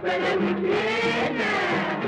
بلاوي هنا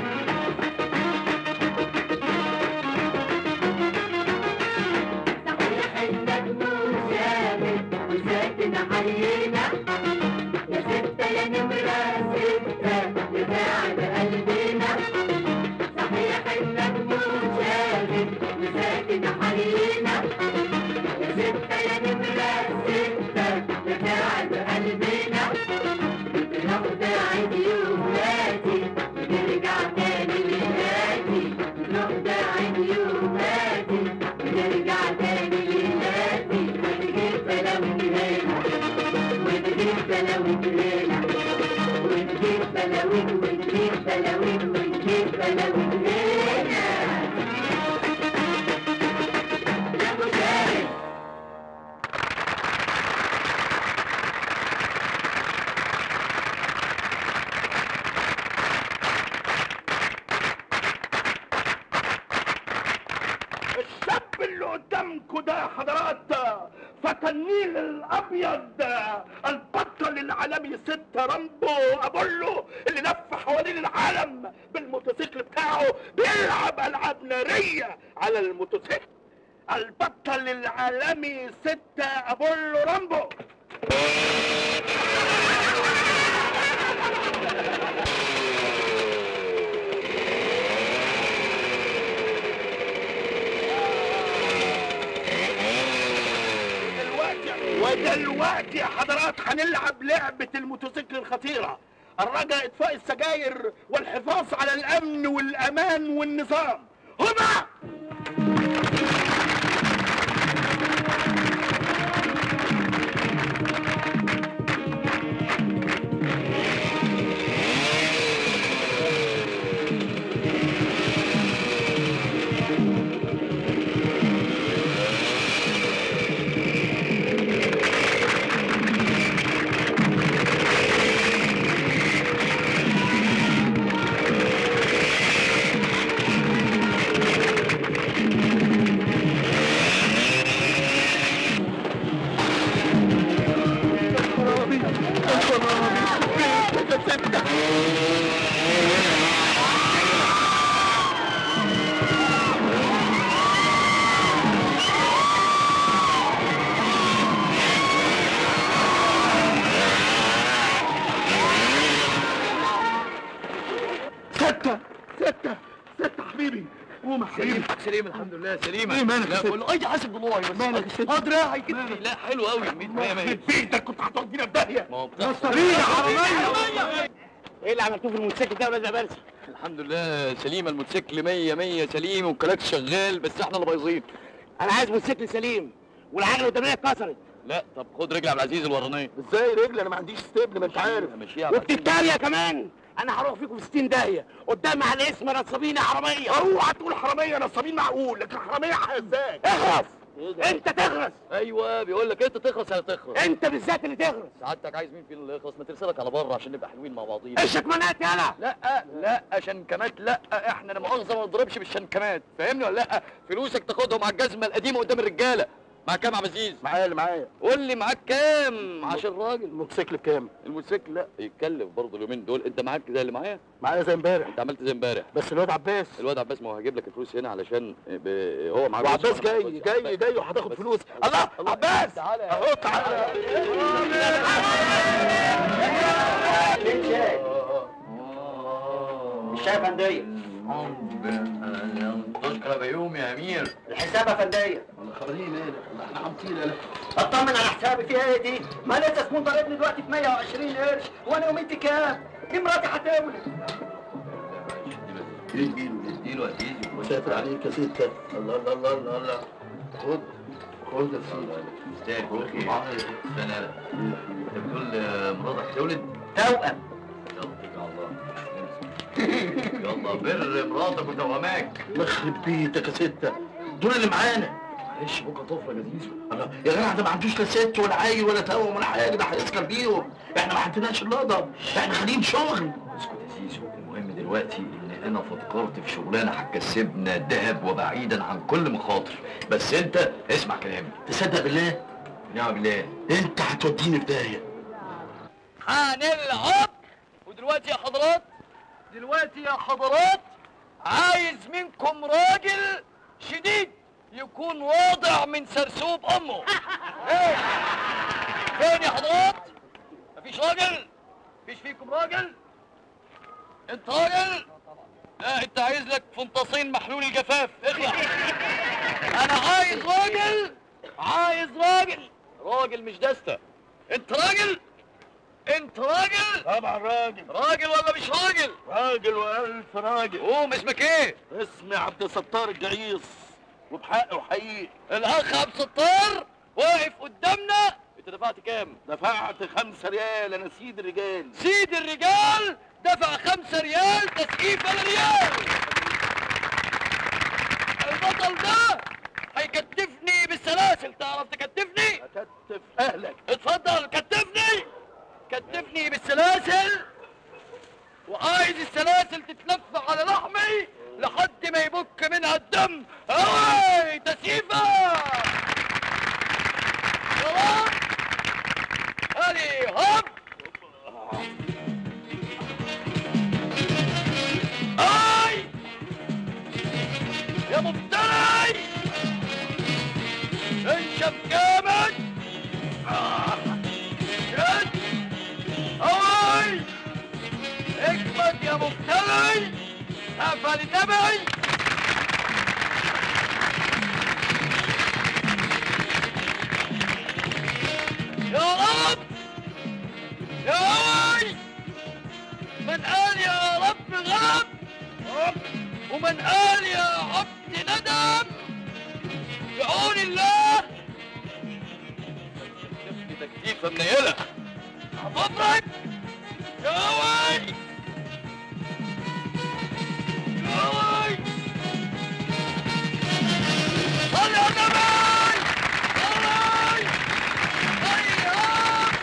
صحيح النجم ثابت وساكن حينا يا ستة يا نمرة ستة بتاعت قلبنا صحيح النجم ثابت وساكن حينا يا ستة يا نمرة ستة بتاعت قلبنا بناخد عيني وولادي ونرجع تاني لنادي بناخد عيني وولادي ونرجع تاني لنادي ونجيب بلاوي هنا ونجيب بلاوي هنا ونجيب بلاوي ونجيب بلاوي ونجيب بلاوي هنا يا مشاهد الشاب اللي قدامكوا ده يا حضرات فتى النيل الابيض البطل العالمي ستة رامبو ابولو اللي لف حوالين العالم بالموتوسيكل بتاعه بيلعب العاب ناريه على الموتوسيكل البطل العالمي ستة ابولو رامبو دلوقتي ودلوقتي يا حضرات هنلعب لعبة الموتوسيكل الخطيرة الرجاء اطفاء السجاير والحفاظ على الامن والامان والنظام هما ستة ستة ستة حبيبي قوم يا حبيبي سليم سليم الحمد لله سليمة إيه مالك يا لا ست؟ بقول له اي حاسب ضلوعي بس مالك يا ست؟ اه دراعي كتفي مالك؟ لا حلو قوي 100 100 100 في بيتك كنت هتودينا في داهية ما هو بتاع نصرية عربية ايه اللي عملتوه في الموتوسيكل ده يا ولاد بارسه الحمد لله سليمة الموتوسيكل 100 100 سليم والكلاكس شغال بس احنا اللي بايظين انا عايز موتوسيكل سليم والعجله القداميه اتكسرت لا طب خد رجل عبد العزيز الورانية ازاي رجل انا ما عنديش ستيبل ما انت عارف ماشيها وبتتريق كمان انا هروح فيكم في 60 داهيه قدام على الاسم نصابين يا عربيه اوعى تقول حرامية نصابين معقول لكن حرامية ازاي اخرس انت تخرس ايوه بيقول لك انت تخلص انا تخلص انت بالذات اللي تخرس سعادتك عايز مين فينا اللي يخلص ما ترسلك على بره عشان نبقى حلوين مع بعضينا الشكمانات يالا لا لا شنكمات لا احنا لا مؤاخذه ما نضربش بالشنكمات فاهمني ولا لا فلوسك تاخدهم على الجزمه القديمه قدام الرجاله معاك كام يا عبد العزيز معايا اللي معايا قول لي معاك كام عشان راجل الموتوسيكل بكام الموتوسيكل لا يتكلف برضه اليومين دول انت معاك زي اللي معايا معايا زي امبارح انت عملت زي امبارح بس الواد عباس الواد عباس ما هو هجيب لك الفلوس هنا علشان ب... هو معاه وعباس فلوس وأنا جاي معايا جاي جاي وهتاخد بس- فلوس الله عباس تعالى يا اهو تعالى الشاي يا فنديه تشكر يا بيوم يا امير الحساب يا فنديه والله خبرين ايه ده احنا عاملين انا اطمن على حسابي فيها ايه دي ما لسه سمون ضربني دلوقتي في 120 قرش وانا يوميتي كام دي مراتي هتولد اديله اديله اديله مسافر عليك يا ستة الله الله الله الله الله خد خد يا سيدي استاذ بقول لك ايه استنى يلا انت بتقول آه، مراتك تولد توأم يلا اتكل على الله يلا بر مراتك وتواماك الله يخرب بيتك يا ستة دول اللي معانا معلش بكره طفره يا زيزو الله يا جماعة ده ما عندوش لا ست ولا عيل ولا توأم ولا حاجة ده هيسكر بيهم احنا ما عندناش اللقطة احنا خاليين شغل اسكت يا زيزو المهم دلوقتي ان انا فكرت في شغلانه هتكسبنا ذهب وبعيدا عن كل مخاطر بس انت اسمع كلامي تصدق بالله نعم بالله انت هتوديني في داهية هنلعب ودلوقتي دلوقتي يا حضرات دلوقتي يا حضرات عايز منكم راجل شديد يكون واضع من سرسوب امه ايه فين يا حضرات مفيش راجل مفيش فيكم راجل انت راجل لا انت عايز لك فنطاسين محلول الجفاف اخلع انا عايز راجل عايز راجل راجل مش دستة انت راجل انت راجل طبعا راجل راجل ولا مش راجل راجل والف راجل قوم اسمك ايه اسمي عبد الستار الجعيص وبحق وحقيقي الاخ عبد الستار واقف قدامنا انت دفعت كام دفعت خمسة ريال انا سيد الرجال سيد الرجال دفع خمسة ريال تسقيف ولا ريال البطل ده هيكتفني بالسلاسل تعرف تكتفني اكتف اهلك اتفضل كتفني كتفني بالسلاسل وعايز السلاسل تتلف على لحمي لحد ما يبك منها الدم هاي تسيفة يلا هادي هوب هاي يا مفتري انشف جامد شد هاي اكبد يا مفتري اقفل تبعي يا رب يا هوي من قال يا رب غلب ومن قال يا عبد ندم بعون الله شفتني تكتيفة منيلة عبرك يا هوي يا هوي صل يا نبي صلي هيا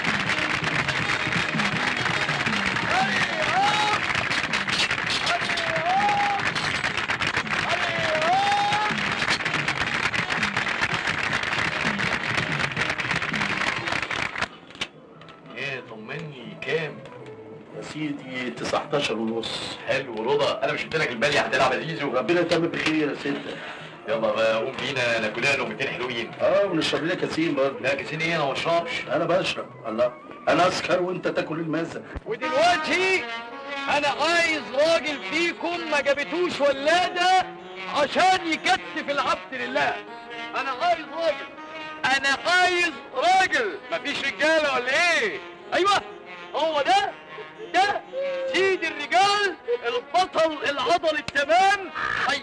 ايه طمني كام يا سيدي 19 ونص حلو رضا انا مش قلت لك الباليه هتلعب يا زيزو ربنا يتم بخير يا ستة يلا بقى قوم بينا ناكلها لقمتين حلوين اه ونشرب لنا كاسين برضه لا كيسين ايه انا ما بشربش انا بشرب الله انا اسكر وانت تاكل المزه ودلوقتي انا عايز راجل فيكم ما جابتوش ولاده عشان يكتف العبد لله انا عايز راجل انا عايز راجل مفيش رجاله ولا ايه ايوه هو ده ده سيد الرجال البطل العضل التمام هي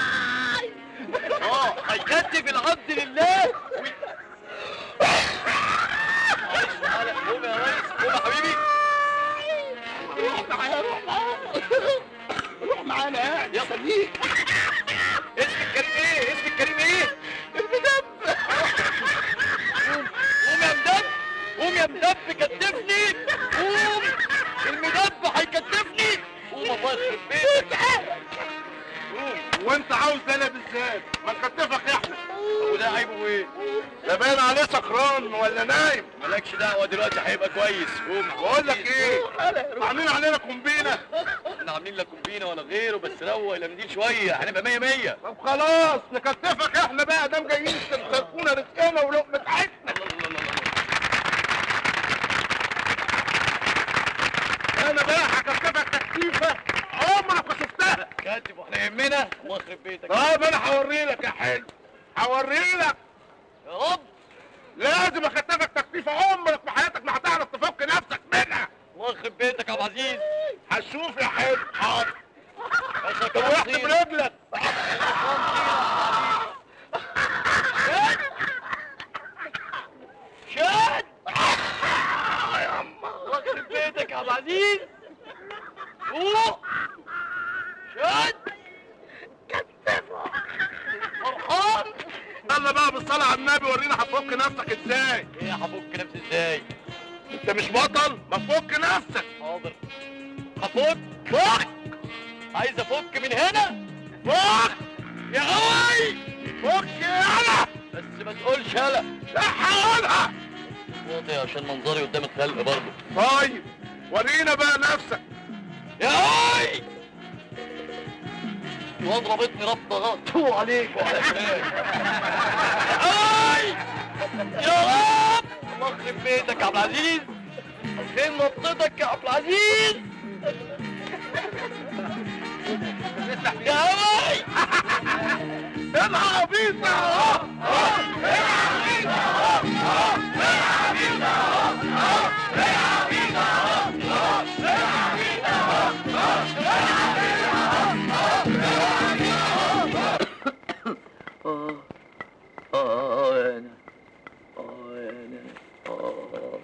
اه هيكتف العبد لله وي... معلش تعالى قوم يا ريس قوم يا حبيبي روح معايا روح معايا روح معانا قاعد يا صديق اسم الكريم ايه؟ اسم الكريم ايه؟ المدب قوم قوم يا مدب قوم يا مدب كتفني قوم المدب هيكتفني قوم الله يخرب بيتك قوم وانت عاوز ده انا بالذات ما نكتفك احنا وده عيبه ايه؟ ده باين عليه سكران ولا نايم مالكش دعوه دلوقتي هيبقى كويس قوم بقول لك ايه عاملين علينا كومبينه احنا عاملين لا كومبينه ولا غيره بس روق الامديل شويه هنبقى 100 100 طب خلاص نكتفك احنا بقى دام جايين تسرقونا رزقنا ولقمه عيشنا انا بقى هكتفك تكتيفه عمرك ما شفتها كاتب واحنا يهمنا الله يخرب بيتك طب انا هوري لك يا حلو هوري لك يا رب لازم اكتفك تكتيفه عمرك في حياتك ما هتعرف تفك نفسك منها الله يخرب بيتك يا عبد العزيز هتشوف يا حلو حاضر عشان وقت برجلك شاد الله يخرب بيتك يا عبد العزيز فوق شاد فرحان يلا بقى بالصلاه على النبي ورينا هتفك نفسك ازاي ايه هفك نفسي ازاي انت مش بطل ما تفك نفسك حاضر هفك فك عايز افك من هنا فك يا قوي فك يلا بس ما تقولش هلا لا هقولها واطي عشان منظري قدام الخلق برضه طيب ورينا بقى نفسك وضربتني ربطه غلط تو عليك وعلى فلان اي يا رب الله يخرب بيتك يا عبد العزيز فين ربطتك يا عبد العزيز يا هواي العب بينا اهو اه اه انا اه انا اه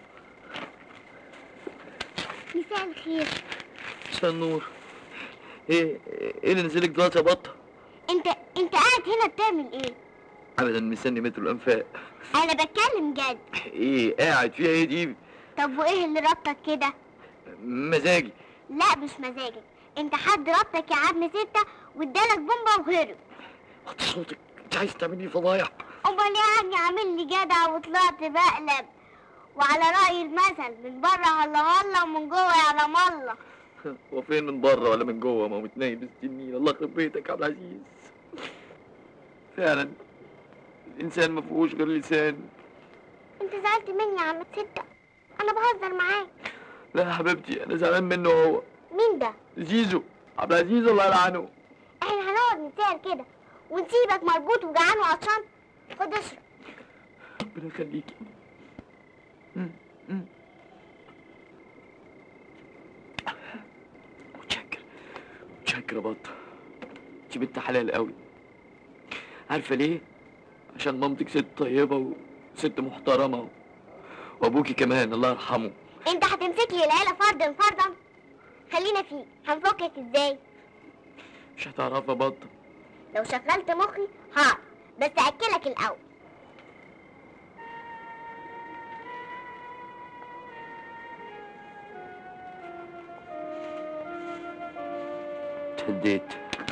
مساء الخير مساء النور ايه ايه اللي نزلك دلوقتي يا بطه انت انت قاعد هنا بتعمل ايه ابدا مستني مترو الانفاق انا بتكلم جد ايه قاعد فيها ايه دي طب وايه اللي ربطك كده مزاجي لا مش مزاجك انت حد ربطك يا عم ستة وادالك بومبا وهرب وطي صوتك انت عايز تعملي فضايح امال يعني عامل لي جدع وطلعت بقلب وعلى رأي المثل من بره هلا هلا ومن جوه يعلم الله وفين من بره ولا من جوه ما هو متنايم بالسنين الله يخرب بيتك يا عبد العزيز فعلا الانسان ما فيهوش غير لسان انت زعلت مني يا عم ستة انا بهزر معاك لا يا حبيبتي انا زعلان منه هو مين ده زيزو عبد العزيز الله يلعنه احنا هنقعد نتسال كده ونسيبك مربوط وجعان وعطشان خد اشرب ربنا يخليكي مم، مم. متشكر متشكر يا بطة انت بنت حلال قوي عارفة ليه؟ عشان مامتك ست طيبة وست محترمة وابوكي كمان الله يرحمه انت هتمسك لي العيله فردا فردا خلينا فيه هنفكك ازاي مش هتعرفها يا بطة لو شغلت مخي هعرف بس اكلك الاول اتهديت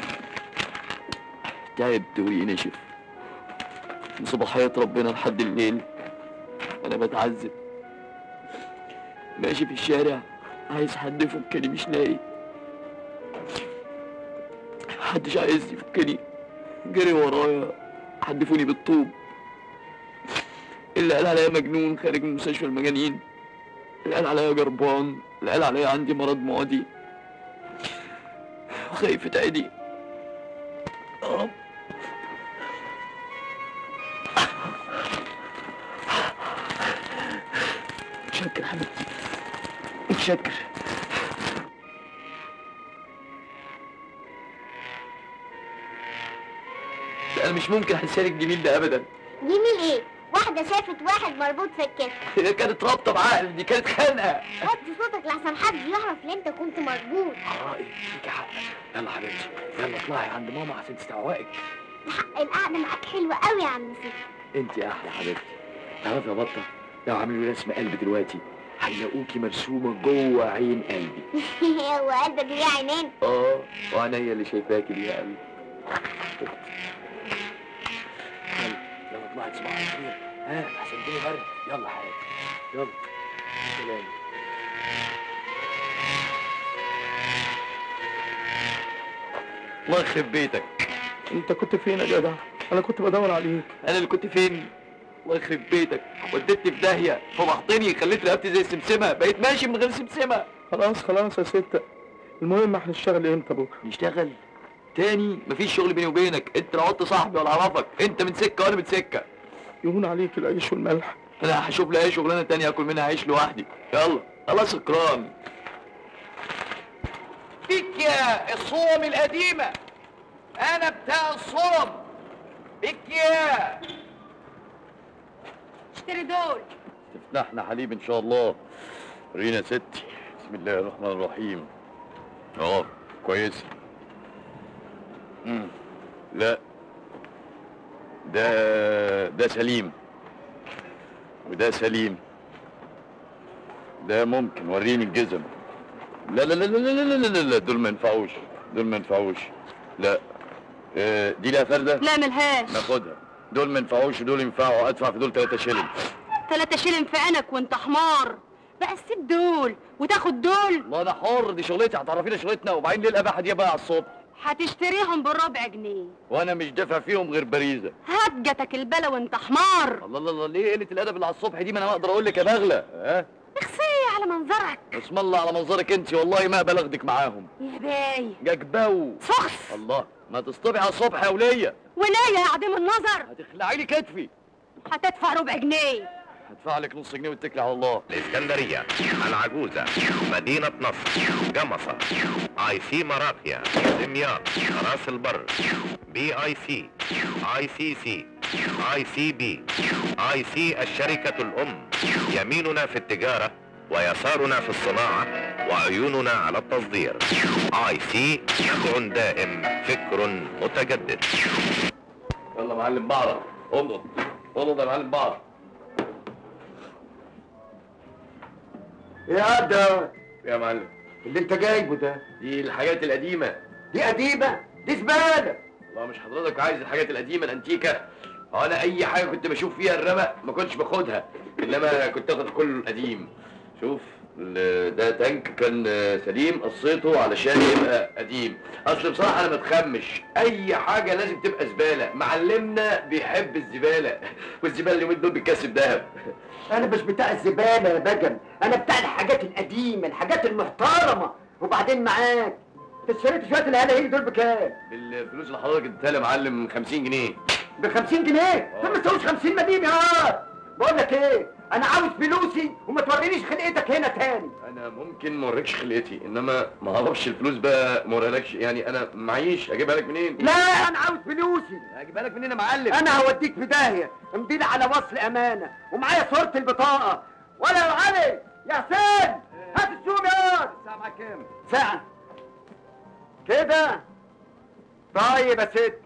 تعبت وريقي نشف من صباحية ربنا لحد الليل انا بتعذب ماشي في الشارع عايز حد يفكني مش لاقي محدش عايز يفكني جري ورايا حدفوني بالطوب اللي قال عليا مجنون خارج من مستشفى المجانين اللي قال عليا جربان اللي قال عليا عندي مرض معدي وخايف اتعدي يا رب متشكر حبيبتي متشكر انا مش ممكن هنسالك الجميل ده ابدا جميل ايه واحده شافت واحد مربوط في الكتف هي كانت رابطه بعقل دي كانت خانقه وطي صوتك لحسن حد يعرف ان انت كنت مربوط اه ايه فيك حق يلا حبيبتي يلا اطلعي عند ماما عشان تستوعبك الحق القعده معاك حلوه قوي يا عم سيدي انت يا احلى حبيبتي تعرفي يا بطه لو عملوا رسم قلب دلوقتي هيلاقوكي مرسومه جوه عين قلبي هو قلبك ليه عينين اه وعينيا اللي شايفاكي دي يا قلبي يلا يلا اطلعي تصبحي على خير ها عشان الدنيا برد يلا حبيبتي يلا سلام الله يخرب بيتك انت كنت فين يا جدع انا كنت بدور عليك انا اللي كنت فين الله يخرب بيتك وديتني في داهيه فضحتني خليت رقبتي زي السمسمه بقيت ماشي من غير سمسمه خلاص خلاص يا ستة المهم هنشتغل امتى بكره نشتغل تاني مفيش شغل بيني وبينك انت لا عدت صاحبي ولا اعرفك انت من سكه وانا من سكه يهون عليك العيش والملح انا هشوف لي اي شغلانه تانية اكل منها عيش لوحدي يلا يلا سكران فيك يا الصوم القديمه انا بتاع الصوم فيك يا اشتري دول تفتحنا حليب ان شاء الله رينا يا ستي بسم الله الرحمن الرحيم اه كويس مم. لا ده ده سليم وده سليم ده ممكن وريني الجزم لا لا لا لا لا لا لا لا, لا. دول ما ينفعوش دول ما ينفعوش لا آه، دي لها فرده لا ملهاش ناخدها دول ما ينفعوش ودول ينفعوا ادفع في دول 3 شيلين تلاتة شيلن في عينك وانت حمار بقى تسيب دول وتاخد دول والله انا حر دي شغلتي هتعرفينا شغلتنا وبعدين ليه الاباحه دي بقى على الصبح هتشتريهم بربع جنيه وانا مش دافع فيهم غير باريزه هات جاتك البلا وانت حمار الله الله الله ليه قله الادب اللي على الصبح دي ما انا اقدر اقول لك يا بغله ها اخسي على منظرك اسم الله على منظرك انت والله ما بلغدك معاهم يا باي جاكباو سخس الله ما تصطبعي على الصبح يا وليه ولاية يا عديم النظر هتخلعي لي كتفي هتدفع ربع جنيه هدفع لك نص جنيه واتكلي على الله الإسكندرية العجوزة مدينة نصر جمصة اي سي مراقيا دمياط راس البر بي اي سي اي سي سي اي سي بي اي سي الشركة الأم يميننا في التجارة ويسارنا في الصناعة وعيوننا على التصدير اي سي نبع دائم فكر متجدد يلا يا معلم بعرف انضد انضد يا معلم بعرف يا ده يا معلم اللي انت جايبه ده دي الحاجات القديمه دي قديمه دي زباله والله مش حضرتك عايز الحاجات القديمه الانتيكه هو انا اي حاجه كنت بشوف فيها الرمق ما كنتش باخدها انما كنت اخد كل القديم شوف ال- ده تانك كان سليم قصيته علشان يبقى قديم اصل بصراحه انا متخمش اي حاجه لازم تبقى زباله معلمنا بيحب الزباله والزباله اليومين دول بتكسب دهب انا مش بتاع الزباله يا بجم انا بتاع الحاجات القديمه الحاجات المحترمه وبعدين معاك انت اشتريت شويه الهلاهيل دول بكام بالفلوس اللي حضرتك اديتها لي يا معلم 50 جنيه ب 50 جنيه دول ما تساويش 50 مدين يا واد. بقول لك ايه انا عاوز فلوسي وما تورينيش خلقتك هنا تاني انا ممكن ما اوريكش خلقتي انما ما اعرفش الفلوس بقى ما اوريلكش يعني انا معيش اجيبها لك منين لا انا عاوز فلوسي اجيبها لك منين يا معلم انا هوديك في داهيه امضي على وصل امانه ومعايا صوره البطاقه ولا يا علي يا حسين هات السوم يا واد. الساعه معاك كام ساعه كده طيب يا ست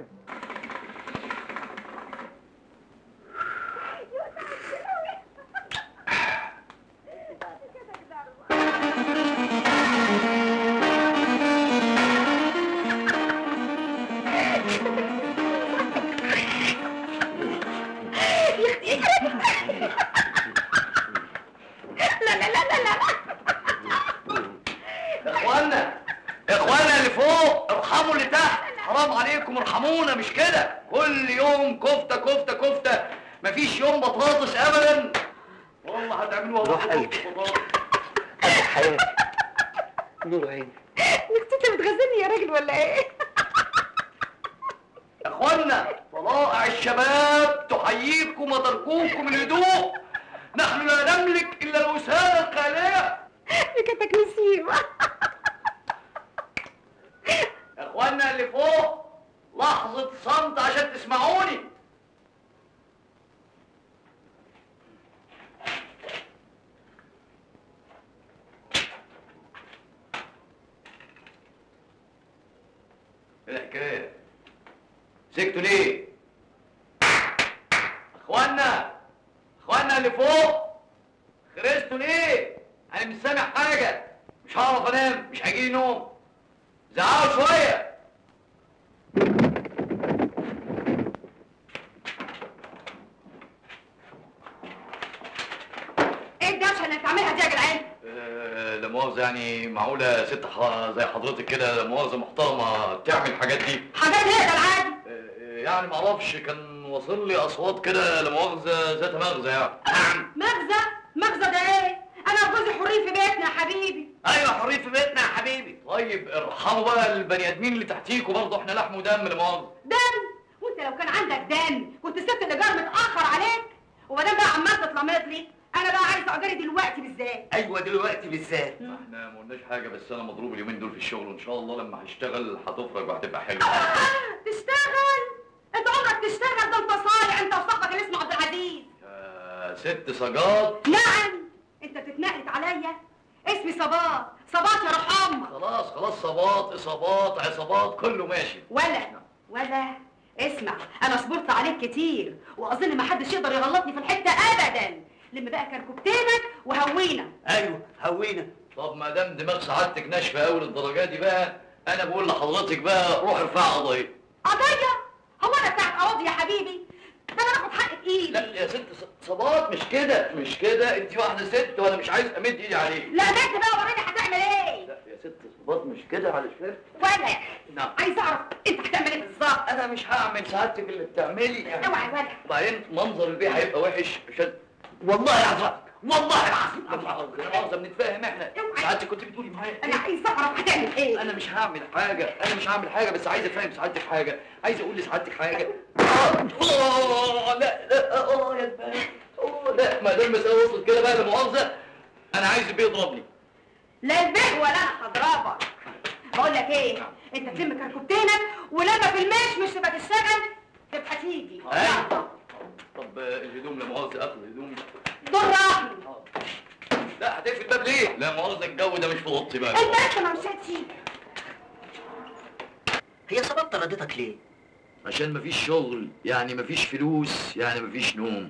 اخوانا اخوانا اللي فوق ارحموا اللي تحت حرام عليكم ارحمونا مش كده كل يوم كفته كفته كفته مفيش يوم بطاطس ابدا والله هتعملوها روح بطاطس قلبي. بطاطس. ادي حياتي نور عيني انت بتغزلني يا راجل ولا ايه اخوانا طلائع الشباب تحييكم وتركوكم الهدوء نحن لا نملك الا الوساده الخاليه كتك نسيمة اخوانا اللي فوق لحظه صمت عشان تسمعوني ايه الحكايه سكتوا ليه اخوانا اخوانا اللي فوق خرجتوا ليه انا مش سامع حاجه مش هعرف انام مش هيجيلي نوم زعقوا شويه ايه الدوشه اللي هتعملها دي يا جدعان آه، لا مؤاخذة يعني معقولة ست ح- زي حضرتك كده لا مؤاخذة محترمة تعمل الحاجات دي حاجات ايه ده العادي آه، يعني معرفش كان واصل لي أصوات كده لا مؤاخذة ذات مغزى يعني نعم مغزى مغزى ده ايه انا وجوزي حرين في بيتنا يا حبيبي أيوة حرية في بيتنا يا حبيبي طيب ارحموا بقى البني آدمين اللي تحتيكوا برضه احنا لحم ودم لا مؤاخذة دم وانت لو كان عندك دم كنت سبت الايجار متاخر عليك وبعدين بقى عمال تتلمط لي انا بقى عايز اجري دلوقتي بالذات أيوة دلوقتي بالذات احنا ما قلناش حاجة بس أنا مضروب اليومين دول في الشغل وإن شاء الله لما هشتغل هتفرج وهتبقى حلوة تشتغل انت عمرك تشتغل ده انت صايع انت وصاحبك اللي اسمه عبد العزيز يا ست سجاد نعم انت بتتنقلت عليا اسمي صباط صباط يا روح امك خلاص خلاص صباط اصابات عصابات كله ماشي ولا ولا اسمع انا صبرت عليك كتير واظن ما حدش يقدر يغلطني في الحته ابدا لما بقى كركبتينك وهوينا ايوه هوينا طب ما دام دماغ سعادتك ناشفه قوي للدرجه دي بقى انا بقول لحضرتك بقى روح ارفع قضيه قضيه هو انا بتاعت قواضي يا حبيبي ده انا باخد حق بايدي لا يا ست ص- صباط مش كده مش كده انت واحده ست وانا مش عايز امد ايدي عليك لا بنت بقى وريني هتعمل ايه لا يا ست صباط مش كده علشان ولا نعم عايز اعرف انت هتعمل ايه بالظبط انا مش هعمل سعادتك اللي بتعملي يعني اوعى ولا وبعدين منظر البيت هيبقى وحش عشان والله العظيم والله العظيم لا مؤاخذة بنتفاهم احنا اوعى. سعادتك كنت بتقولي معايا انا عايز اعرف هتعمل ايه انا مش هعمل حاجه انا مش هعمل حاجه بس عايز افهم سعادتك حاجه عايز اقول لسعادتك حاجه آه، لا لا اه يا البنت اه لا ما دام المساله وصلت كده بقى لا مؤاخذه انا عايز البيه يضربني لا البيه ولا انا هضربك بقول لك ايه انت تلم كركبتينك ولما في المش مش تبقى تشتغل تبقى تيجي أيوة. طب آه، الهدوم لا مؤاخذه اخد الهدوم دور راحي لا هتقفل الباب ليه؟ لا مؤاخذه الجو ده مش في اوضتي بقى انت لسه ما مشيتش هي سبب طردتك ليه؟ عشان مفيش شغل يعني مفيش فلوس يعني مفيش نوم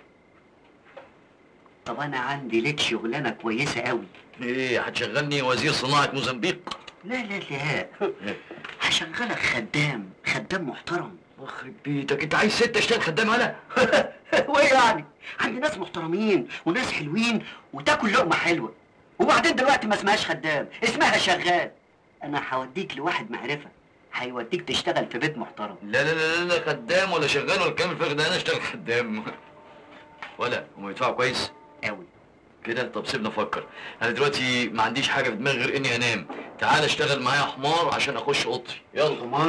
طب انا عندي ليك شغلانه كويسه قوي ايه هتشغلني وزير صناعه موزمبيق لا لا لا هشغلك خدام خدام محترم يخرب بيتك انت عايز ست اشتغل خدام انا وايه يعني؟ عندي ناس محترمين وناس حلوين وتاكل لقمه حلوه وبعدين دلوقتي ما اسمهاش خدام اسمها شغال انا هوديك لواحد معرفه هيوديك تشتغل في بيت محترم لا لا لا لا خدام ولا شغال ولا كامل فخد انا اشتغل خدام ولا هم يدفعوا كويس قوي كده طب سيبنا افكر انا دلوقتي ما عنديش حاجه في دماغي غير اني انام تعال اشتغل معايا حمار عشان اخش اوضتي يلا حمار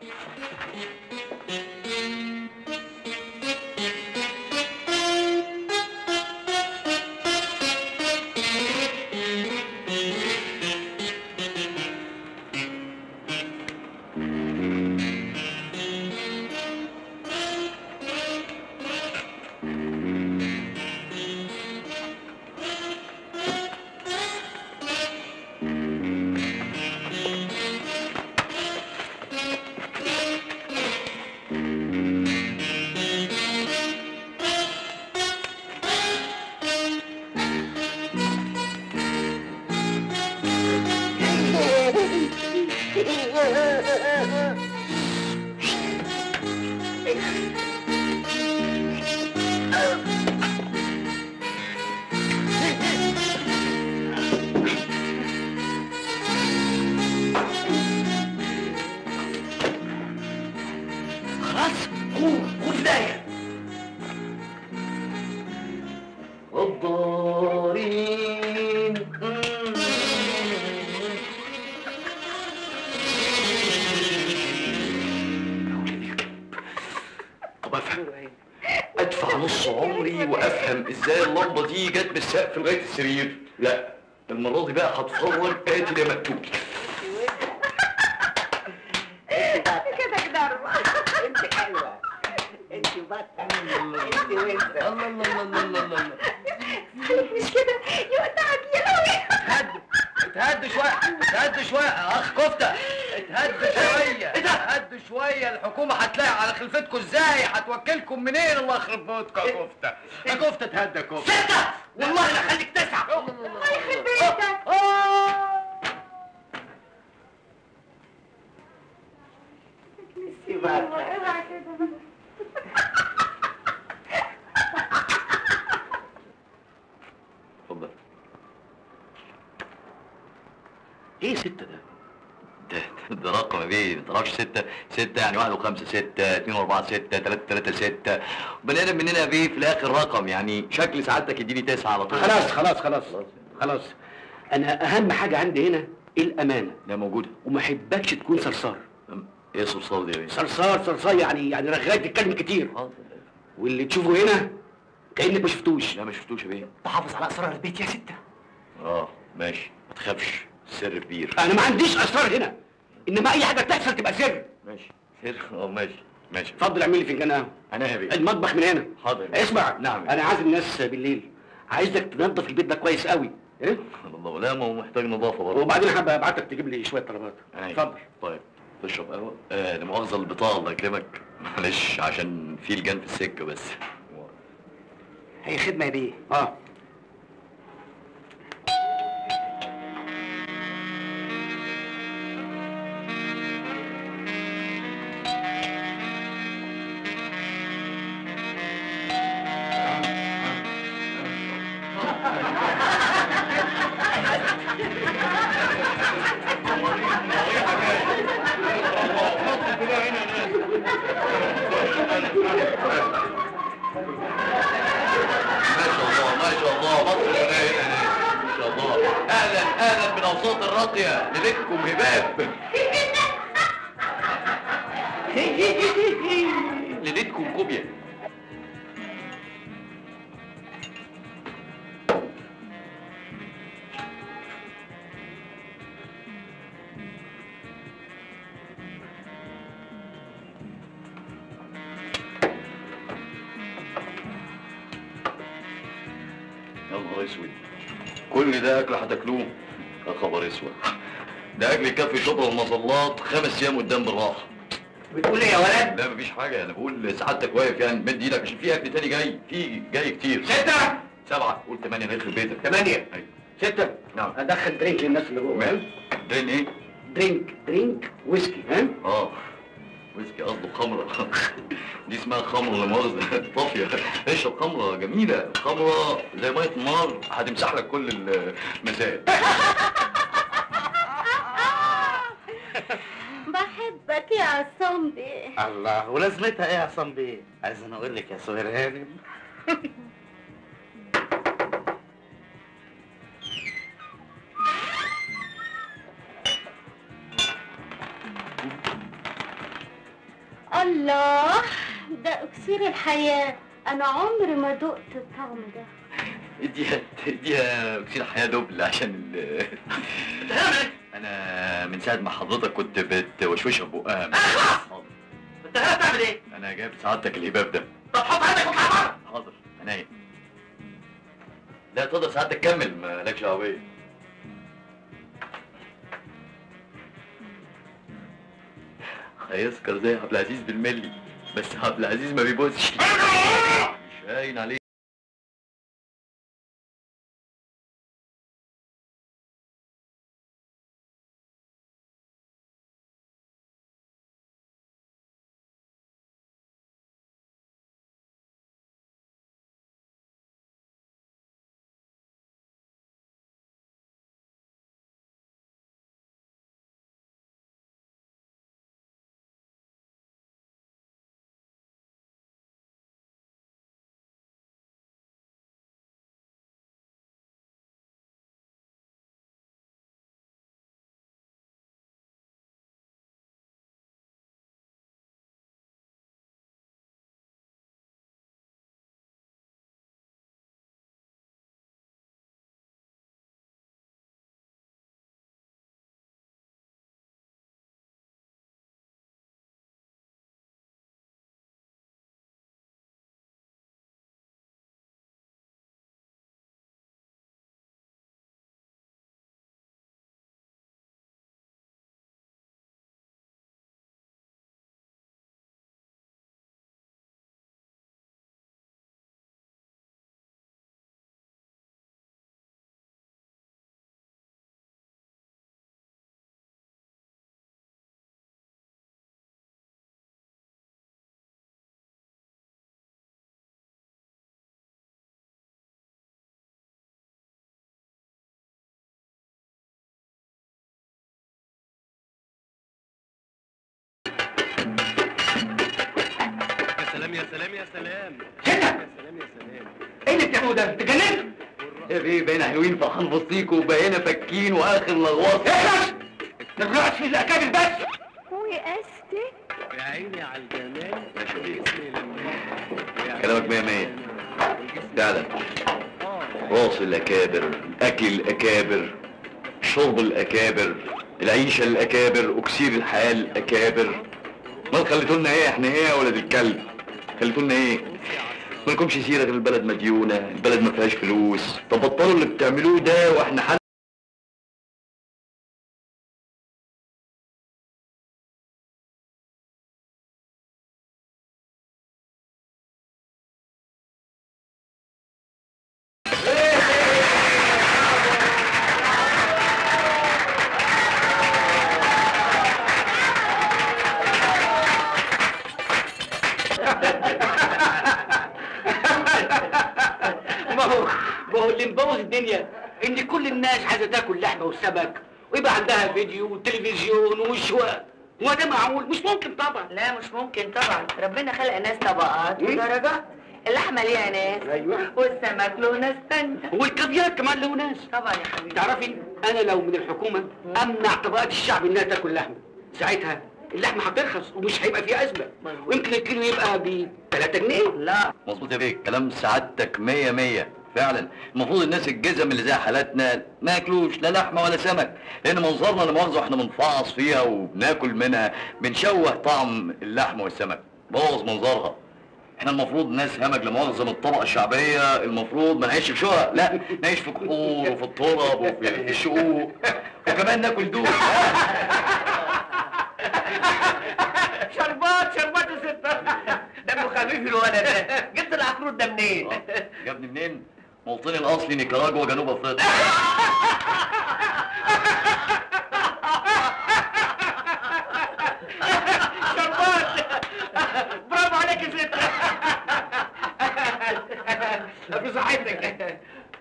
خلاص قوم قوم في داهيه غدارين طب افهم ادفع نص عمري وافهم ازاي اللمبه دي جت من السقف لغايه السرير لا المره دي بقى هتفور قاتل يا مقتول كده كده انت حلوه انت بطه انت وانت الله الله الله الله الله مش كده يقطعك يا قوي اتهدوا اتهدوا شوية اتهدوا شوية يا أخ كفتة اتهدوا شوية اتهدوا شوية الحكومة هتلاقي على خلفتكم ازاي هتوكلكم منين الله يخرب بيتكم يا كفتة يا كفتة اتهدى يا كفتة ستة والله لا خليك تسعة الله يخرب بيتك اوعى كده اتفضل ايه ستة ده؟ ده ده رقم يا بيه ما تعرفش ستة ستة يعني واحد وخمسة ستة اتنين وأربعة ستة تلاتة تلاتة ستة بني آدم مننا يا بيه في الآخر رقم يعني شكل سعادتك يديني تسعة على طول خلاص خلاص خلاص خلاص انا اهم حاجه عندي هنا الامانه ده موجودة وما احبكش تكون صرصار ايه صرصار دي يا بيه؟ صرصار صرصار يعني يعني رغاي تتكلم كتير حاضر. واللي تشوفه هنا كانك ما شفتوش لا ما شفتوش يا بيه تحافظ على اسرار البيت يا ستة اه ماشي ما تخافش السر كبير انا ما عنديش اسرار هنا انما اي حاجه تحصل تبقى سر ماشي سر اه ماشي ماشي اتفضل اعمل لي فنجان قهوه انا يا بيه المطبخ من هنا حاضر اسمع نعم انا عازم ناس بالليل عايزك تنظف البيت ده كويس قوي ايه الله لا ما هو محتاج نظافة برضه وبعدين حابب ابعتك تجيب لي شويه طلبات عينيا. اتفضل طيب تشرب قهوة؟ آه لا مؤاخذة البطاقة الله يكرمك معلش عشان في لجان في السكة بس هي خدمة يا بيه اه الاصوات الراقيه ليلتكم هباب ليلتكم كوبيا يا نهار اسود كل ده اكل هتاكلوه يا خبر اسود ده اكل يكفي شطر المظلات خمس ايام قدام بالراحه بتقول ايه يا ولد؟ لا مفيش حاجه انا بقول سعادتك واقف يعني مد ايدك عشان في اكل تاني جاي في جاي كتير ستة سبعه قول ثمانيه نخرب بيتك ثمانية أيوة. ستة نعم ادخل درينك للناس اللي جوه مال درين ايه؟ درينك درينك ويسكي ها؟ اه ويسكي قصده خمرة دي اسمها خمرة لا مؤاخذة طافية اشرب خمرة جميلة خمرة زي مية النار هتمسح لك كل المسائل بحبك يا عصام بيه الله ولازمتها ايه يا عصام بيه؟ عايز انا اقول لك يا سهير هانم الله ده اكسير الحياة انا عمري ما دقت الطعم ده اديها اديها اكسير حياة دبل عشان ال انا من ساعة ما حضرتك كنت بتوشوشها بقها حاضر انت هنا بتعمل ايه؟ انا جايب سعادتك الهباب ده طب حط عندك واطلع بره حاضر عينيا لا تقدر سعادتك كمل مالكش دعوه بيا هيسكر زي عبد العزيز بالملي بس عبد العزيز ما بيبوسش مش باين عليه يا سلام يا سلام يا سلام ستة يا سلام يا سلام ايه اللي بتعمله ده؟ انت جننت؟ يا بيه بقينا حلوين فرحان بصيكوا وبقينا فاكين واخر لغواص اخلص الرأس في الاكابر بس وقستك يا عيني على الجمال ماشي يا بيه اسمي لما كلامك مية مية فعلا راس الأكابر أكل الأكابر شرب الأكابر العيشة الأكابر أكسير الحياة الأكابر ما خليتوا لنا إيه إحنا إيه يا ولد الكلب خليتوا لنا إيه مالكمش سيرة غير البلد مديونة البلد ما فيهاش فلوس طب بطلوا اللي بتعملوه ده وإحنا حل ما هو ما هو اللي مبوظ الدنيا ان كل الناس عايزه تاكل لحمه وسمك ويبقى عندها فيديو وتلفزيون وشواء هو ده معقول مش ممكن طبعا لا مش ممكن طبعا ربنا خلق ناس طبقات مم. ودرجات اللحمه ليها ناس ايوه والسمك له ناس تانية والكافيار كمان له ناس طبعا يا حبيبي تعرفي انا لو من الحكومه امنع طبقات الشعب انها تاكل لحمه ساعتها اللحمه هترخص ومش هيبقى فيها ازمه ويمكن الكيلو يبقى ب 3 جنيه لا مظبوط يا بيه كلام سعادتك مية مية فعلا المفروض الناس الجزم اللي زي حالاتنا ما ياكلوش لا لحمه ولا سمك لان منظرنا لا مؤاخذه واحنا بنفعص فيها وبناكل منها بنشوه طعم اللحمه والسمك بوظ منظرها احنا المفروض ناس همج لمؤاخذه من الطبقه الشعبيه المفروض ما نعيش في شقق لا نعيش في قصور وفي التراب وفي الشقوق وكمان ناكل دول شربات شربات يا ستة دمه خفيف الولد ده جبت العفروت ده منين؟ يا ابني منين؟ موطني الاصلي نيكاراجوا جنوب افريقيا شربات برافو عليك يا ستة في صحتك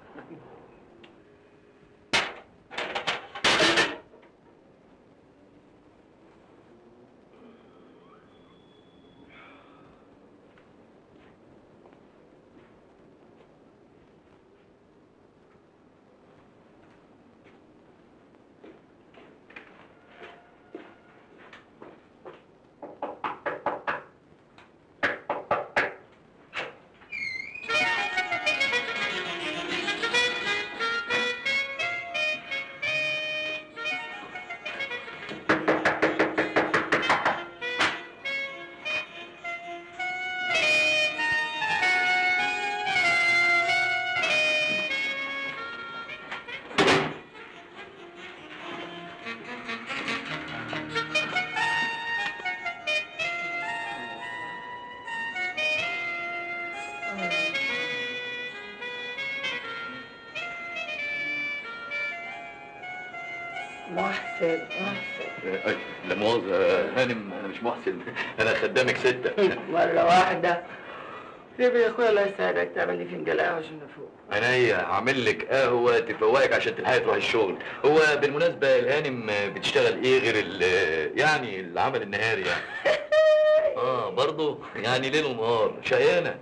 محسن محسن أي، لا مؤاخذة هانم أنا مش محسن أنا خدامك ستة مرة واحدة سيب يا اخويا الله يساعدك تعمل لي فنجان قهوة عشان افوق عينيا هعمل لك قهوة تفوقك عشان تلحقي تروحي الشغل هو بالمناسبة الهانم بتشتغل إيه غير ال يعني العمل النهاري يعني آه برضه يعني ليل ونهار شقيانة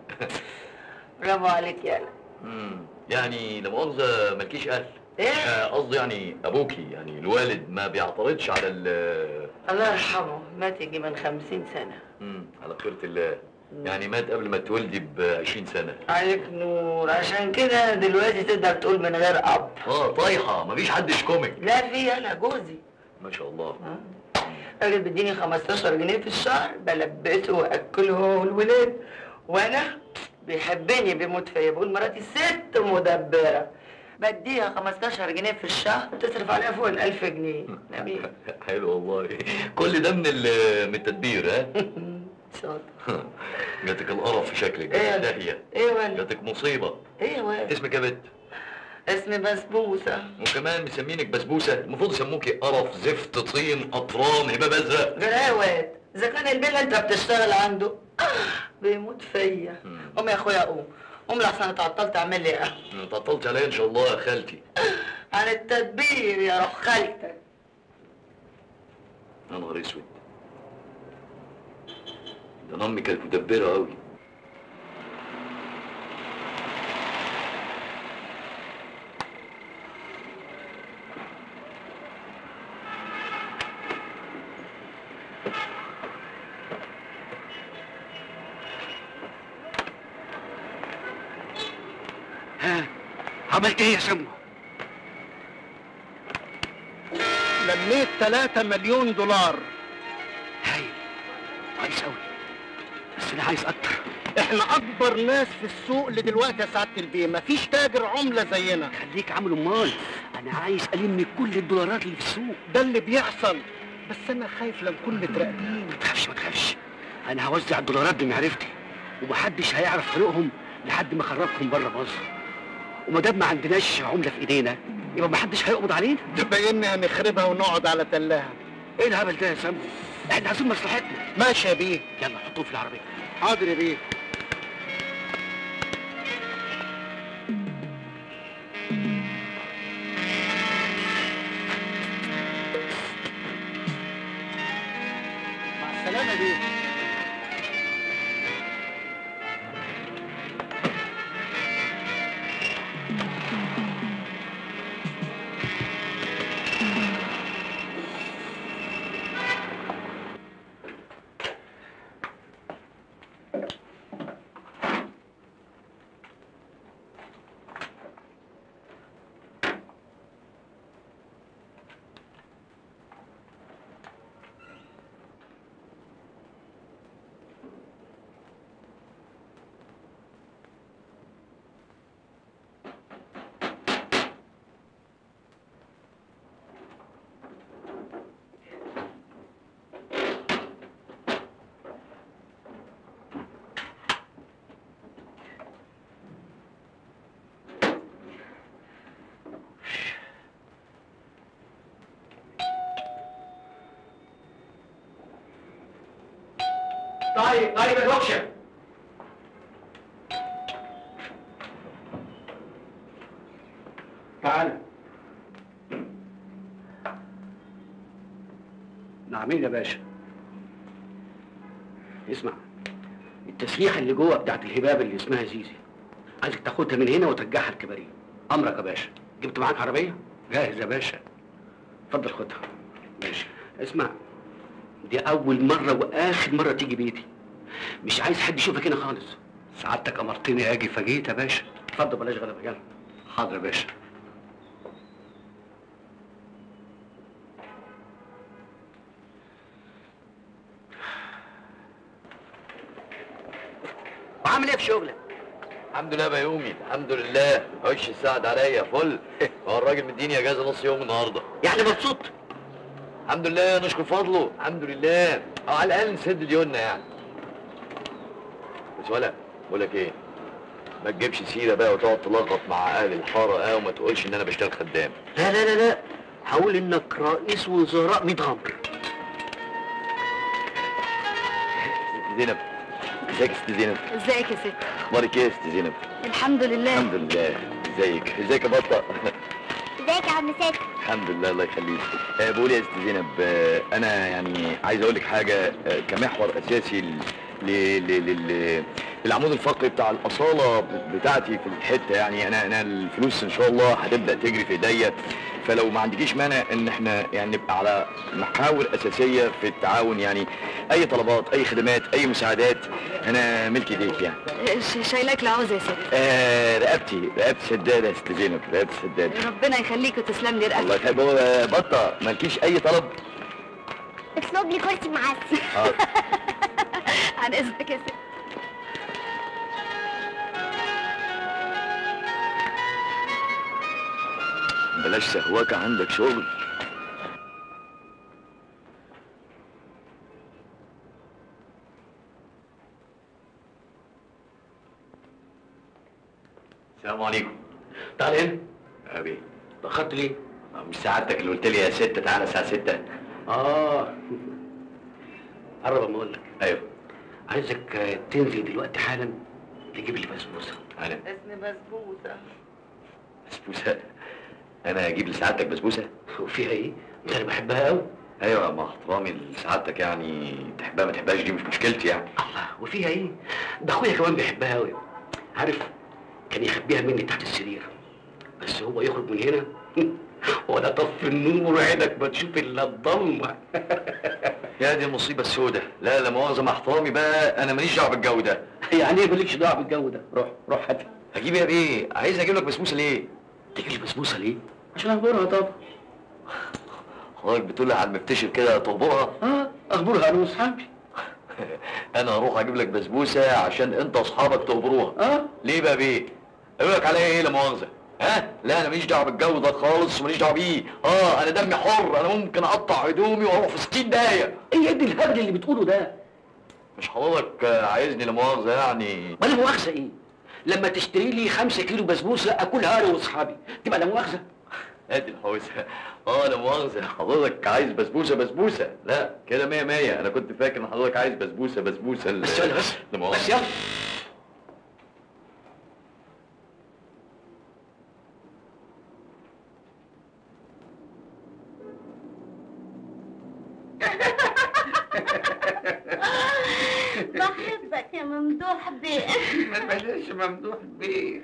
برافو عليك يالا مم، يعني لا مؤاخذة مالكيش أهل ايه آه، قصدي يعني أبوكي يعني الوالد ما بيعترضش على ال الله يرحمه مات يجي من خمسين سنة مم، على خيرة الله يعني مات قبل ما تولدي ب 20 سنة عليك نور عشان كده دلوقتي تقدر تقول من غير اب اه طايحة مفيش حد يشكمك لا في انا جوزي ما شاء الله راجل بيديني 15 جنيه في الشهر بلبسه واكله هو والولاد وانا بيحبني بيموت فيا بقول مراتي ست مدبره بديها 15 جنيه في الشهر تصرف عليها فوق ال 1000 جنيه نبيل حلو والله كل ده من ال- من التدبير ها شاطر جاتك القرف في شكلك إيه؟ داهية ايه ولا جاتك مصيبة ايه يا واد اسمك يا بت اسمي بسبوسه وكمان مسمينك بسبوسة المفروض يسموكي قرف زفت طين قطران هباب ازرق غير ايه يا واد اذا كان البيل اللي انت بتشتغل عنده آه، بيموت فيا قوم يا اخويا قوم قوم لحسن اتعطلت اعمل لي قهوه تعطلت عليا ان شاء الله يا خالتي عن التدبير يا روح خالتك يا نهار اسود ده انا امي كانت مدبرة قوي ها عملت ايه يا سمو؟ لميت 3 مليون دولار هايل كويس قوي بس انا عايز اكتر احنا اكبر ناس في السوق اللي دلوقتي يا سعاده البيه مفيش تاجر عمله زينا خليك عامل امال انا عايز الم كل الدولارات اللي في السوق ده اللي بيحصل بس انا خايف لو نكون متراقبين ما تخافش ما تخافش انا هوزع الدولارات بمعرفتي ومحدش هيعرف طريقهم لحد ما اخرجهم بره مصر وما دام ما عندناش عمله في ايدينا يبقى محدش هيقبض علينا تبين هنخربها ونقعد على تلاها ايه الهبل ده يا سامو احنا عايزين مصلحتنا ماشي يا بيه يلا حطوه في العربيه حاضر يا بيه مع السلامة يا بيه طيب طيب يا دوكشه تعالى نعمين يا باشا اسمع التسليحة اللي جوه بتاعت الهباب اللي اسمها زيزي عايزك تاخدها من هنا وترجعها الكباريه امرك يا باشا جبت معاك عربيه جاهز يا باشا اتفضل خدها ماشي اسمع دي اول مره واخر مره تيجي بيتي مش عايز حد يشوفك هنا خالص سعادتك امرتني اجي فجيت يا باشا اتفضل بلاش غلبه يلا حاضر يا باشا وعامل ايه في شغلك؟ الحمد لله يا بيومي الحمد لله وش السعد عليا فل هو الراجل مديني اجازه نص يوم النهارده يعني مبسوط؟ الحمد لله نشكر فضله الحمد لله او على الاقل نسد ديوننا يعني بس ولا بقول لك ايه ما تجيبش سيره بقى وتقعد تلغط مع اهل الحاره اه وما تقولش ان انا بشتغل خدام لا لا لا لا هقول انك رئيس وزراء ميت غمر ست زينب ازيك يا ست زينب ازيك يا ست اخبارك ايه يا ست زينب الحمد لله الحمد لله ازيك ازيك يا بطه ازيك يا عم ساتر الحمد لله الله يخليك آه بقول يا ست زينب آه انا يعني عايز اقول لك حاجه آه كمحور اساسي ل... ل... ل... لل... للعمود الفقري بتاع الاصاله بتاعتي في الحته يعني انا انا الفلوس ان شاء الله هتبدا تجري في ايديا فلو ما عندكيش مانع ان احنا يعني نبقى على محاور اساسيه في التعاون يعني اي طلبات اي خدمات اي مساعدات انا ملك ايديك يعني شايلاك العوزه يا ست آه رقبتي رقبتي سداده يا ست زينب رقبتي سداده ربنا يخليك وتسلم لي الله رقبتك يخليك هو بطه مالكيش اي طلب اطلب لي كرسي معسل حاضر عن اذنك يا ست بلاش سهواك عندك شغل السلام عليكم تعال هنا ابي اتاخرت ليه؟ مش سعادتك اللي قلت لي يا ستة تعالى الساعة 6 اه قرب اما اقول لك ايوه عايزك آه، تنزل دلوقتي حالا تجيب لي بسبوسه انا اسمي بسبوسه بسبوسة انا اجيب لسعادتك بسبوسة وفيها ايه؟ ده انا بحبها قوي ايوه مع احترامي لسعادتك يعني تحبها ما تحبهاش دي مش مشكلتي يعني الله وفيها ايه؟ ده اخويا كمان بيحبها قوي عارف كان يخبيها مني تحت السرير بس هو يخرج من هنا ولا طف النور عينك ما تشوف الا الضلمه يا دي المصيبة السوداء لا لا مؤاخذة مع احترامي بقى انا ماليش دعوة بالجو ده يعني ايه مالكش دعوه بالجو ده؟ روح روح هات هجيب يا بيه عايز اجيب لك بسبوسة ليه؟ تجيب لي بسبوسه ليه؟ عشان اخبرها طبعا حضرتك بتقول على المفتشر كده تخبرها اه اخبرها انا واصحابي انا هروح اجيب لك بسبوسة عشان انت واصحابك تخبروها اه ليه بقى بيه؟ اقول لك عليا ايه لا مؤاخذة ها؟ لا انا ماليش دعوة بالجو ده خالص وماليش دعوة بيه اه انا دمي حر انا ممكن اقطع هدومي واروح في 60 دقايق ايه يا ابني الهبل اللي بتقوله ده؟ مش حضرتك آه، عايزني لا مؤاخذة يعني ولا مؤاخذه ايه؟ لما تشتري لي خمسة كيلو بسبوسه اكلها انا واصحابي تبقى لا مؤاخذه ادي الحوسه اه لا مؤاخذة حضرتك عايز بسبوسة بسبوسة لا كده مية مية انا كنت فاكر ان حضرتك عايز بسبوسة بسبوسة ال- بس يلا بس لا مؤاخذة بس يلا بحبك يا ممدوح بيه بلاش ممدوح بيه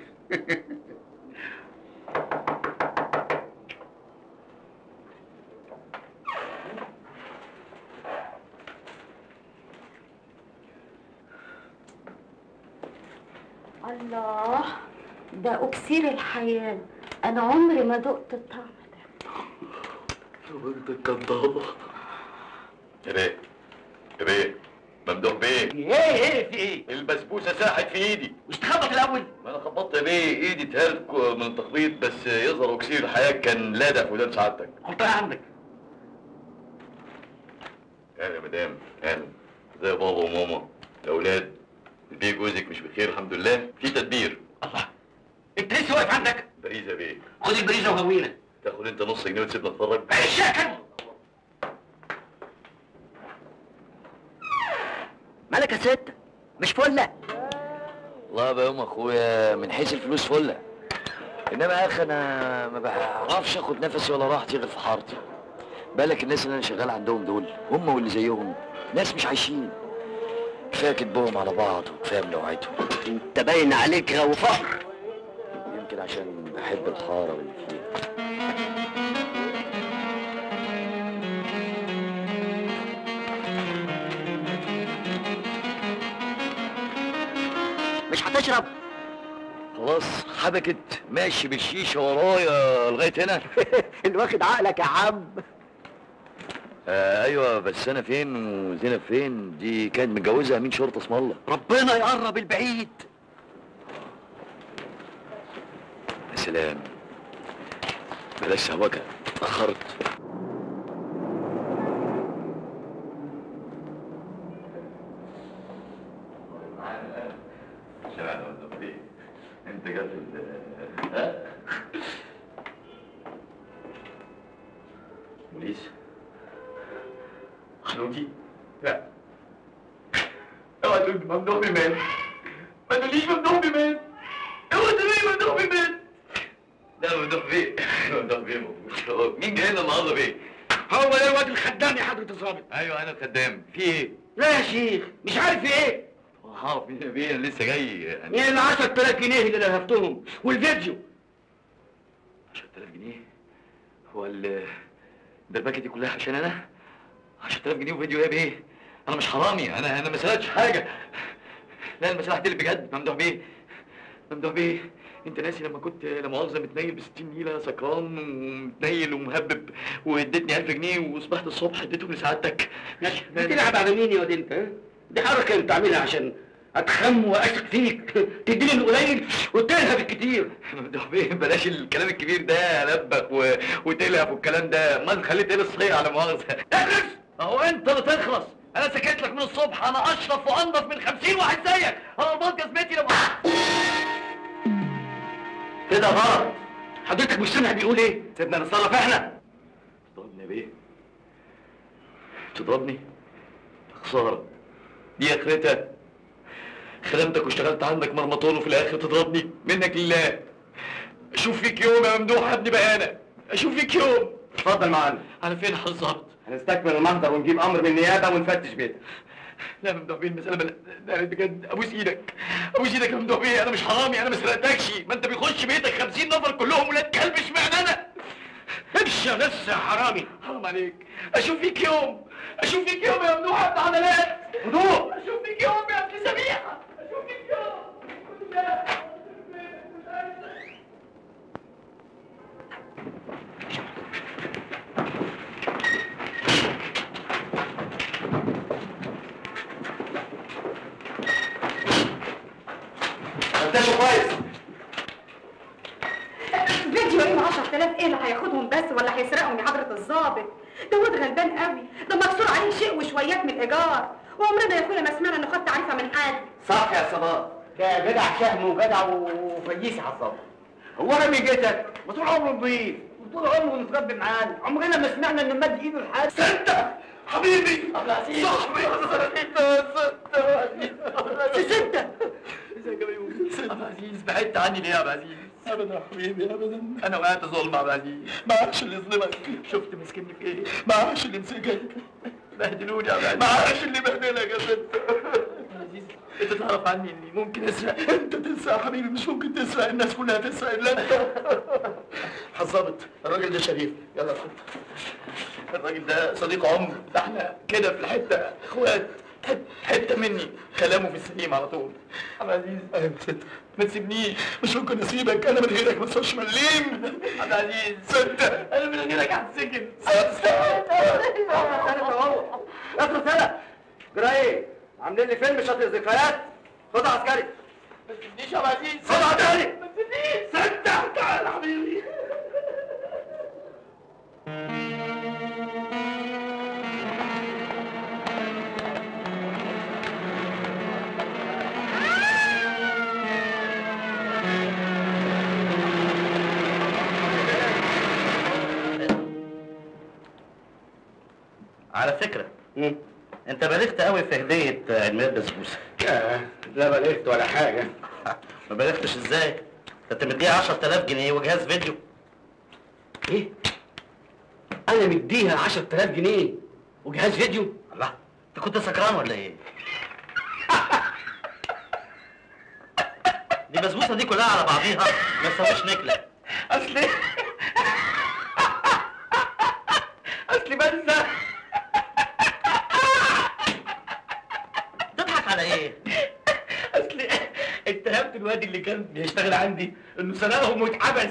الله ده اكسير الحياه انا عمري ما دقت الطعم ده انت كدابة يا بيه يا بيه ممدوح بيه ايه ايه في ايه؟ البسبوسة ساحت في ايدي مش تخبط الاول؟ ما انا خبطت يا بيه ايدي اتهرت من التخبيط بس يظهر اكسير الحياة كان لادع في ودان سعادتك حطها عندك اهلا يا مدام اهلا زي بابا وماما الاولاد البيه جوزك مش بخير الحمد لله في تدبير الله انت لسه واقف عندك؟ باريزا بيه خد البريزه وهوينا تاخد انت نص جنيه وتسيبنا نتفرج الشاكل مالك يا ستة مش فلة والله بقى يوم اخويا من حيث الفلوس فله انما يا اخي انا ما بعرفش اخد نفسي ولا راحتي غير في حارتي بالك الناس اللي انا شغال عندهم دول هم واللي زيهم ناس مش عايشين كفايه كدبهم على بعض وكفايه ملوعتهم انت باين عليك غاوي فقر يمكن عشان بحب الحاره واللي فيها مش هتشرب خلاص حبكت ماشي بالشيشه ورايا لغايه هنا اللي واخد عقلك يا عم آه ايوه بس انا فين وزينب فين دي كانت متجوزه امين شرطه اسم الله ربنا يقرب البعيد يا سلام بلاش سهوكه اتاخرت انت جت ها بوليس خنوتي لا اوعى تقول ممنوع بمال ما تقوليش ممنوع بمال اوعى تقولي ممنوع بمال لا ممدوح بيه ممدوح بيه موجود مين جاي لنا النهارده بيه؟ هو ده الواد الخدام يا حضرة الظابط ايوه انا الخدام في ايه؟ لا يا شيخ مش عارف في ايه هعرف مين يا بيه انا لسه جاي يعني ايه ال 10000 جنيه اللي لهفتهم والفيديو 10000 جنيه هو ال الدربكه دي كلها عشان انا 10000 جنيه وفيديو ايه بيه؟ انا مش حرامي انا انا ما سرقتش حاجه لا انا ما سرقت اللي بجد ممدوح بيه ممدوح بيه انت ناسي لما كنت لا مؤاخذه متنيل ب 60 نيله سكران ومتنيل ومهبب واديتني 1000 جنيه وصبحت الصبح اديتهم لسعادتك ماشي بتلعب على مين يا واد انت ها؟ دي حركة انت عاملها عشان اتخم واثق فيك تديني القليل وتلهب الكتير ممدوح بيه بلاش الكلام الكبير ده لبخ و... وتلهف والكلام ده امال خليت ايه الصغير على مؤاخذه اخلص اهو انت اللي تخلص انا سكت لك من الصبح انا اشرف وانضف من 50 واحد زيك انا البط جزمتي لما كده غلط حضرتك مش سامع بيقول ايه سيبنا نتصرف احنا تضربني يا بيه تضربني خساره دي اخرتها خدمتك واشتغلت عندك مرمطون وفي الاخر تضربني منك لله اشوف فيك يوم يا ممدوح يا ابن بقانه اشوف فيك يوم اتفضل معانا انا فين بالظبط هنستكمل المحضر ونجيب امر من النيابه ونفتش بيتك لا ممدوح بيه المسألة بل... لا بجد ابوس ايدك ابوس ايدك يا ممدوح بيه انا مش حرامي انا ما سرقتكش ما انت بيخش بيتك 50 نفر كلهم ولاد كلب اشمعنى انا امشي بس يا حرامي حرام عليك اشوف فيك يوم اشوف فيك يوم يا ممدوح يا ابن عدلات هدوء اشوف فيك يوم يا ابن سميحه اشوف فيك يوم فتشوا كويس فيديو ايه 10000 ايه اللي هياخدهم بس ولا هيسرقهم يا حضرة الظابط ده واد غلبان قوي ده مكسور عليه شيء وشويات من الايجار وعمرنا يا اخويا ما سمعنا انه خد تعريفه من حد صح يا صباح ده جدع شهم وجدع وفييس على الصبر هو انا ميجيتك ما طول عمره نضيف وطول عمره متربي معانا عمرنا ما سمعنا ان مد ايده لحد ستة حبيبي صاحبي ستة ستة ازيك يا بيومي عبد العزيز بعدت عني ليه يا عبد العزيز ابدا يا حبيبي ابدا انا وقعت ظلم يا عبد العزيز معاش اللي يظلمك شفت مسكني في ايه معاش اللي مسكك بهدلوني يا عبد العزيز معاش اللي بهدلك يا ست عبد العزيز انت تعرف عني اني ممكن اسرق انت تسرق يا حبيبي مش ممكن تسرق الناس كلها تسرق الا انت حظبت الراجل ده شريف يلا خد الراجل ده صديق عمر ده احنا كده في الحته اخوات حت- حته مني كلامه في السليم على طول عبد العزيز ايوه ست ما تسيبنيش مش ممكن اسيبك انا من غيرك ما تصيرش مليم عبد العزيز ستة انا من غيرك هتسجن ستة اخر سنة جرى ايه؟ عاملين لي فيلم شاطئ ذكريات خد عسكري ما تسيبنيش يا عبد العزيز خد عسكري ما تسيبنيش ستة تعال يا حبيبي على فكرة انت بلغت قوي في هديه عيد ميلاد بسبوسه لا بلغت ولا حاجه ما بلغتش ازاي؟ ده انت مديها 10000 جنيه وجهاز فيديو ايه انا مديها 10000 جنيه وجهاز فيديو الله انت كنت سكران ولا ايه؟ دي بسبوسه دي كلها على بعضيها ما تساويش نكله اصلي اصلي بنسى تضحك على ايه؟ اصلي اتهمت الواد اللي كان بيشتغل عندي انه سرقهم واتحبس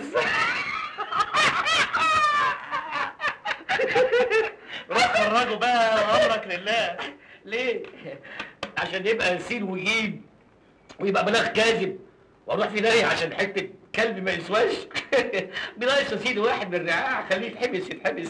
روح خرجه بقى وامرك لله ليه؟ عشان يبقى سين وجيم ويبقى بلاغ كاذب واروح في داهيه عشان حته كلب ما يسواش بناقص يا سيدي واحد من الرعاع خليه يتحبس يتحبس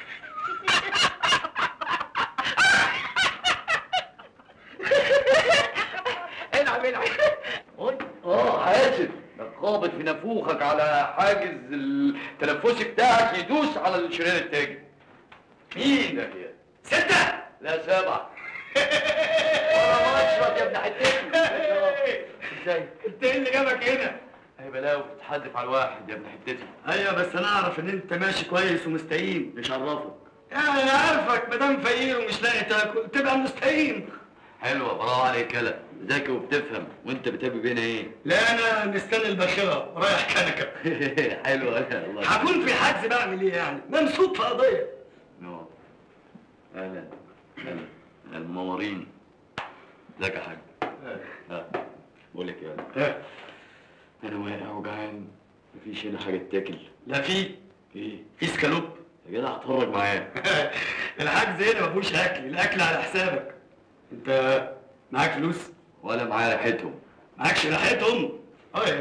العب العب اه حاسب ده خابط في نافوخك على حاجز التنفسي بتاعك يدوس على الشريان التاجي مين ده يا ستة لا سبعة ورا مشرط يا ابن حتتي ازاي؟ انت ايه اللي جابك هنا؟ هي بلاوي بتتحدف على الواحد يا ابن حتتي ايوه بس انا اعرف ان انت ماشي كويس ومستقيم مش عرفك يعني انا عارفك مدام فقير ومش لاقي تاكل تبقى مستقيم حلوة برافو عليك يلا ذكي وبتفهم وانت بتحب بينا ايه؟ لا انا مستني الباخره رايح كنكه حلوة الله هكون في حجز بعمل ايه يعني؟ ممسوك في قضيه نعم. اهلا اهلا المنورين ازيك يا حاج ها بقول لك ايه انا واقع وجعان مفيش هنا حاجه تاكل لا في ايه في سكالوب يا جدع اتفرج معايا الحجز هنا ما فيهوش اكل الاكل على حسابك انت معاك فلوس؟ ولا معايا ريحتهم معاكش ريحتهم؟ اه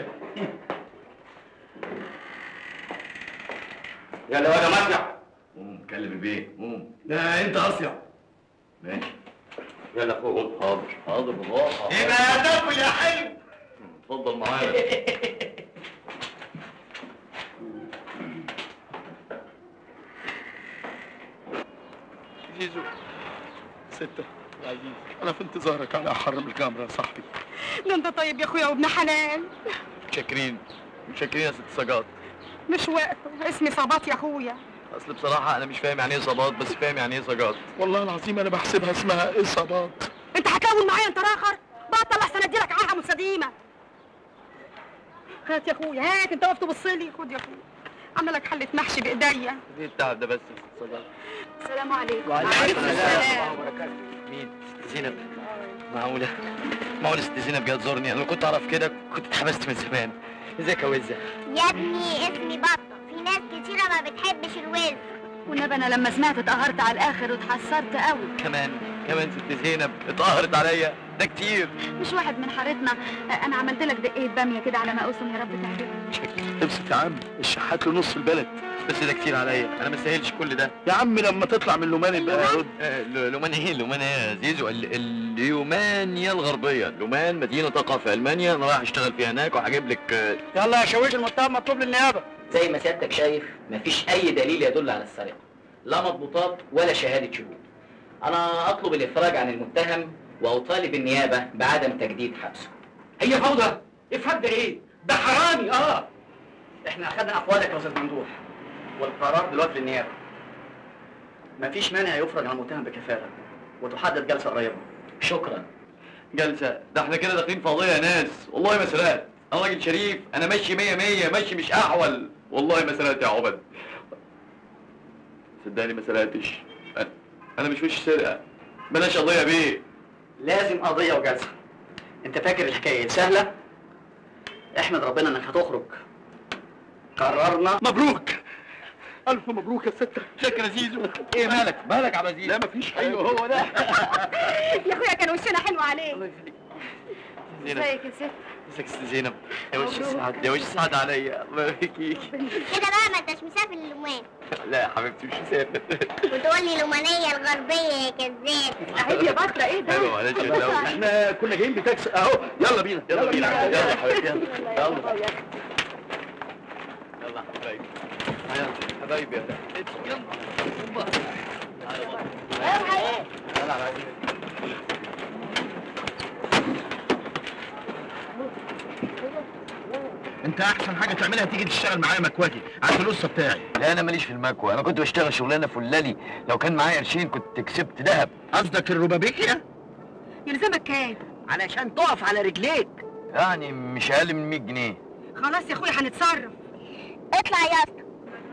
يلا ولا مصيع قوم كلم البيه قوم لا انت اصيع ماشي يلا فوق قوم حاضر حاضر بالراحه ايه بقى تاكل يا حلو اتفضل معايا زيزو ستة يا عزيز أنا في انتظارك على حرم الكاميرا يا صاحبي ده انت طيب يا اخويا وابن حلال متشكرين متشكرين يا ست سجاد مش وقته اسمي صباط يا اخويا اصل بصراحه انا مش فاهم يعني ايه صباط بس فاهم يعني ايه سجاد والله العظيم أنا بحسبها اسمها إصابات انت هتكون معايا انت راخر بطل احسن اديلك عاهه مستديمه هات يا اخويا هات انت وقفت تبص لي خد يا اخويا عامله لك حله محشي بايديا ايه التعب ده بس يا ست سجاد السلام عليكم وعليكم السلام مين ست زينب معقوله معقوله ست زينب جايه تزورني انا لو كنت اعرف كده كنت اتحبست من زمان ازيك يا وزه يا ابني اسمي بطة في ناس كتيرة ما بتحبش الوز والنبي انا لما سمعت اتقهرت على الاخر واتحسرت قوي كمان كمان ست زينب اتقهرت عليا ده كتير مش واحد من حارتنا انا عملت لك دقيقه باميه كده على ما اوسم يا رب تعجبك امسك يا عم الشحات له نص البلد بس ده كتير عليا انا ما استاهلش كل ده يا عم لما تطلع من لومان يبقى رد آه، ل- لومان ايه لومان ايه يا زيزو ال- اليومانيا الغربيه لومان مدينه تقع في المانيا انا رايح اشتغل فيها هناك وهجيب لك آه، يلا يا شاويش المتهم مطلوب للنيابه زي ما سيادتك شايف مفيش اي دليل يدل على السرقه لا مضبوطات ولا شهاده شهود انا اطلب الافراج عن المتهم واطالب النيابه بعدم تجديد حبسه هي فوضى افهم ده ايه؟ ده حرامي اه احنا اخذنا اقوالك يا استاذ ممدوح والقرار دلوقتي للنيابه مفيش مانع يفرج عن المتهم بكفاله وتحدد جلسه قريبه شكرا جلسه ده احنا كده داخلين في قضيه يا ناس والله ما سرقت انا راجل شريف انا ماشي مية مية ماشي مش احول والله ما سرقت يا عبد صدقني ما سرقتش أنا- انا مش وش سرقه بلاش قضيه بيه لازم قضيه وجلسه انت فاكر الحكايه سهله احمد ربنا انك هتخرج قررنا مبروك ألف مبروك يا ستة شكرا زيزو ايه مالك مالك يا عبد العزيز لا مفيش حاجة ايوه هو ده يا اخويا كان وشنا حلو عليه الله يخليك زينب ازيك يا ست ازيك يا ست زينب يا وش مبروك. السعد يا وش السعد عليا الله يبارك كده بقى ما انتش مسافر للومان لا يا حبيبتي مش مسافر وتقول لي الأمانية الغربية يا كذاب عيب يا بطه ايه ده ايوه معلش يا لو احنا كنا جايين بتاكسي اهو يلا بينا يلا بينا يلا يا حبيبتي يلا يلا يلا يلا حبايبي يلا حبايبي يلا يلا اوعى ايه يلا حبايبي انت احسن حاجه تعملها تيجي تشتغل معايا مكواجي على الفلوس بتاعي لا انا ماليش في المكوى انا كنت بشتغل شغلانه فلالي لو كان معايا قرشين كنت كسبت ذهب قصدك الروبابيكيا يلزمك كام علشان تقف على رجليك يعني مش اقل من 100 جنيه خلاص يا اخويا هنتصرف اطلع يا اسطى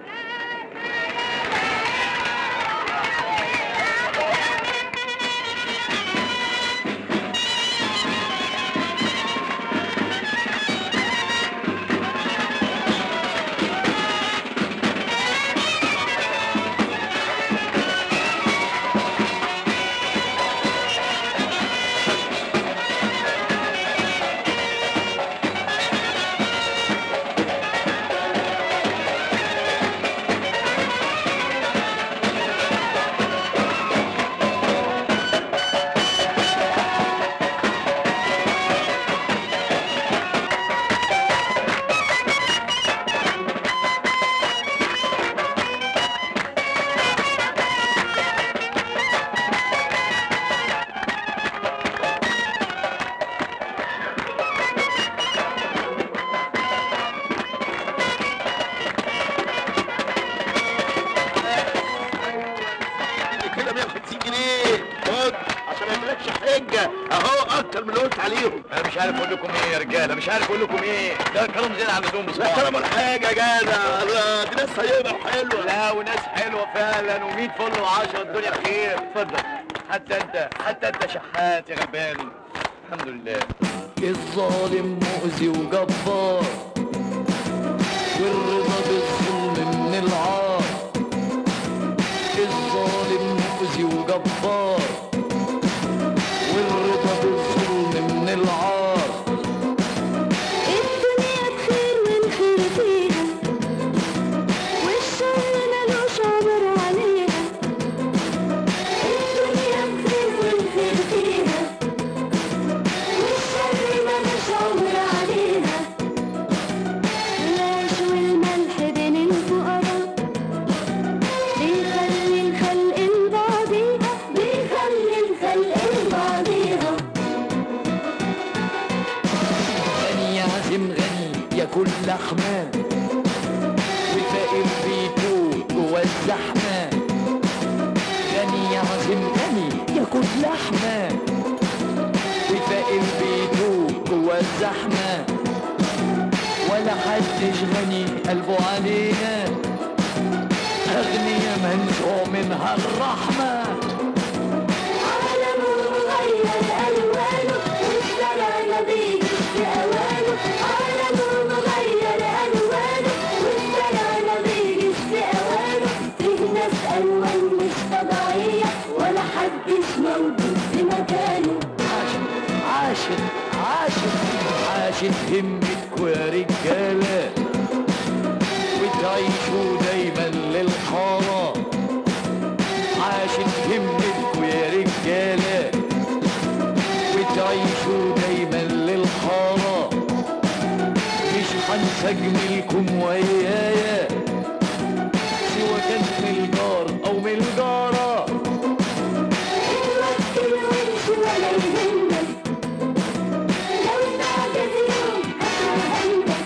كده 150 جنيه خد عشان ما يعملكش حجه اهو اكتر من اللي قلت عليهم انا مش عارف اقول لكم ايه يا رجاله مش عارف اقول لكم ايه ده كلام زيادة عن اللزوم لا بصراحه كلام ولا حاجه يا جدع الله، دي ناس طيبه وحلوه لا وناس حلوه فعلا و100 فل و10 الدنيا بخير اتفضل حتى انت حتى انت شحات يا غلبان الحمد لله الظالم مؤذي وجبار والرضا بالظلم من العار الظالم مؤذي وجبار والرضا بالظلم من العار الدنيا بخير والخير فيها والشر ملوش عبر عليها الدنيا بخير والخير فيها والشر ملوش عبر عليها العيش والملح بين الفقراء بيخلي الخلق لبعضيها بيخلي الخلق لبعضيها غني عازم غني ياكل لحمة وفقير بيته جوا الزحمة غني عازم غني ياكل لحمة وفقير بيته جوا الزحمة ولا حدش غني قلبه علينا أغنية منزوع منها الرحمة عالمه مغير ألوانه والزرع ما بيجيش في أوانه عالمه مغير ألوانه والزرع ما بيجيش في أوانه فيه ناس ألوان مش طبيعية ولا حدش موجود في مكانه عاشت عاشت عاشت همتكوا يا رجالة وتعيشوا دايما للحارة عاشت همتكوا يا رجالة وتعيشوا دايما للحارة مش هنسى جميلكم ويايا سواء كان من الجار أو من الجارة اتوكل وامشي ولا يهمك لو تعجز يوم هتهنك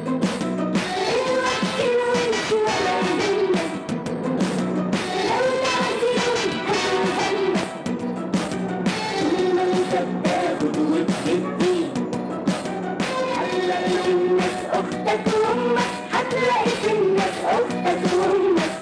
اتوكل وامشي ولا يهمك لو تعجز يوم هتهنك طول ما انت بتاخد وبتدي هتلاقي في الناس اختك وامك هتلاقي في الناس اختك وامك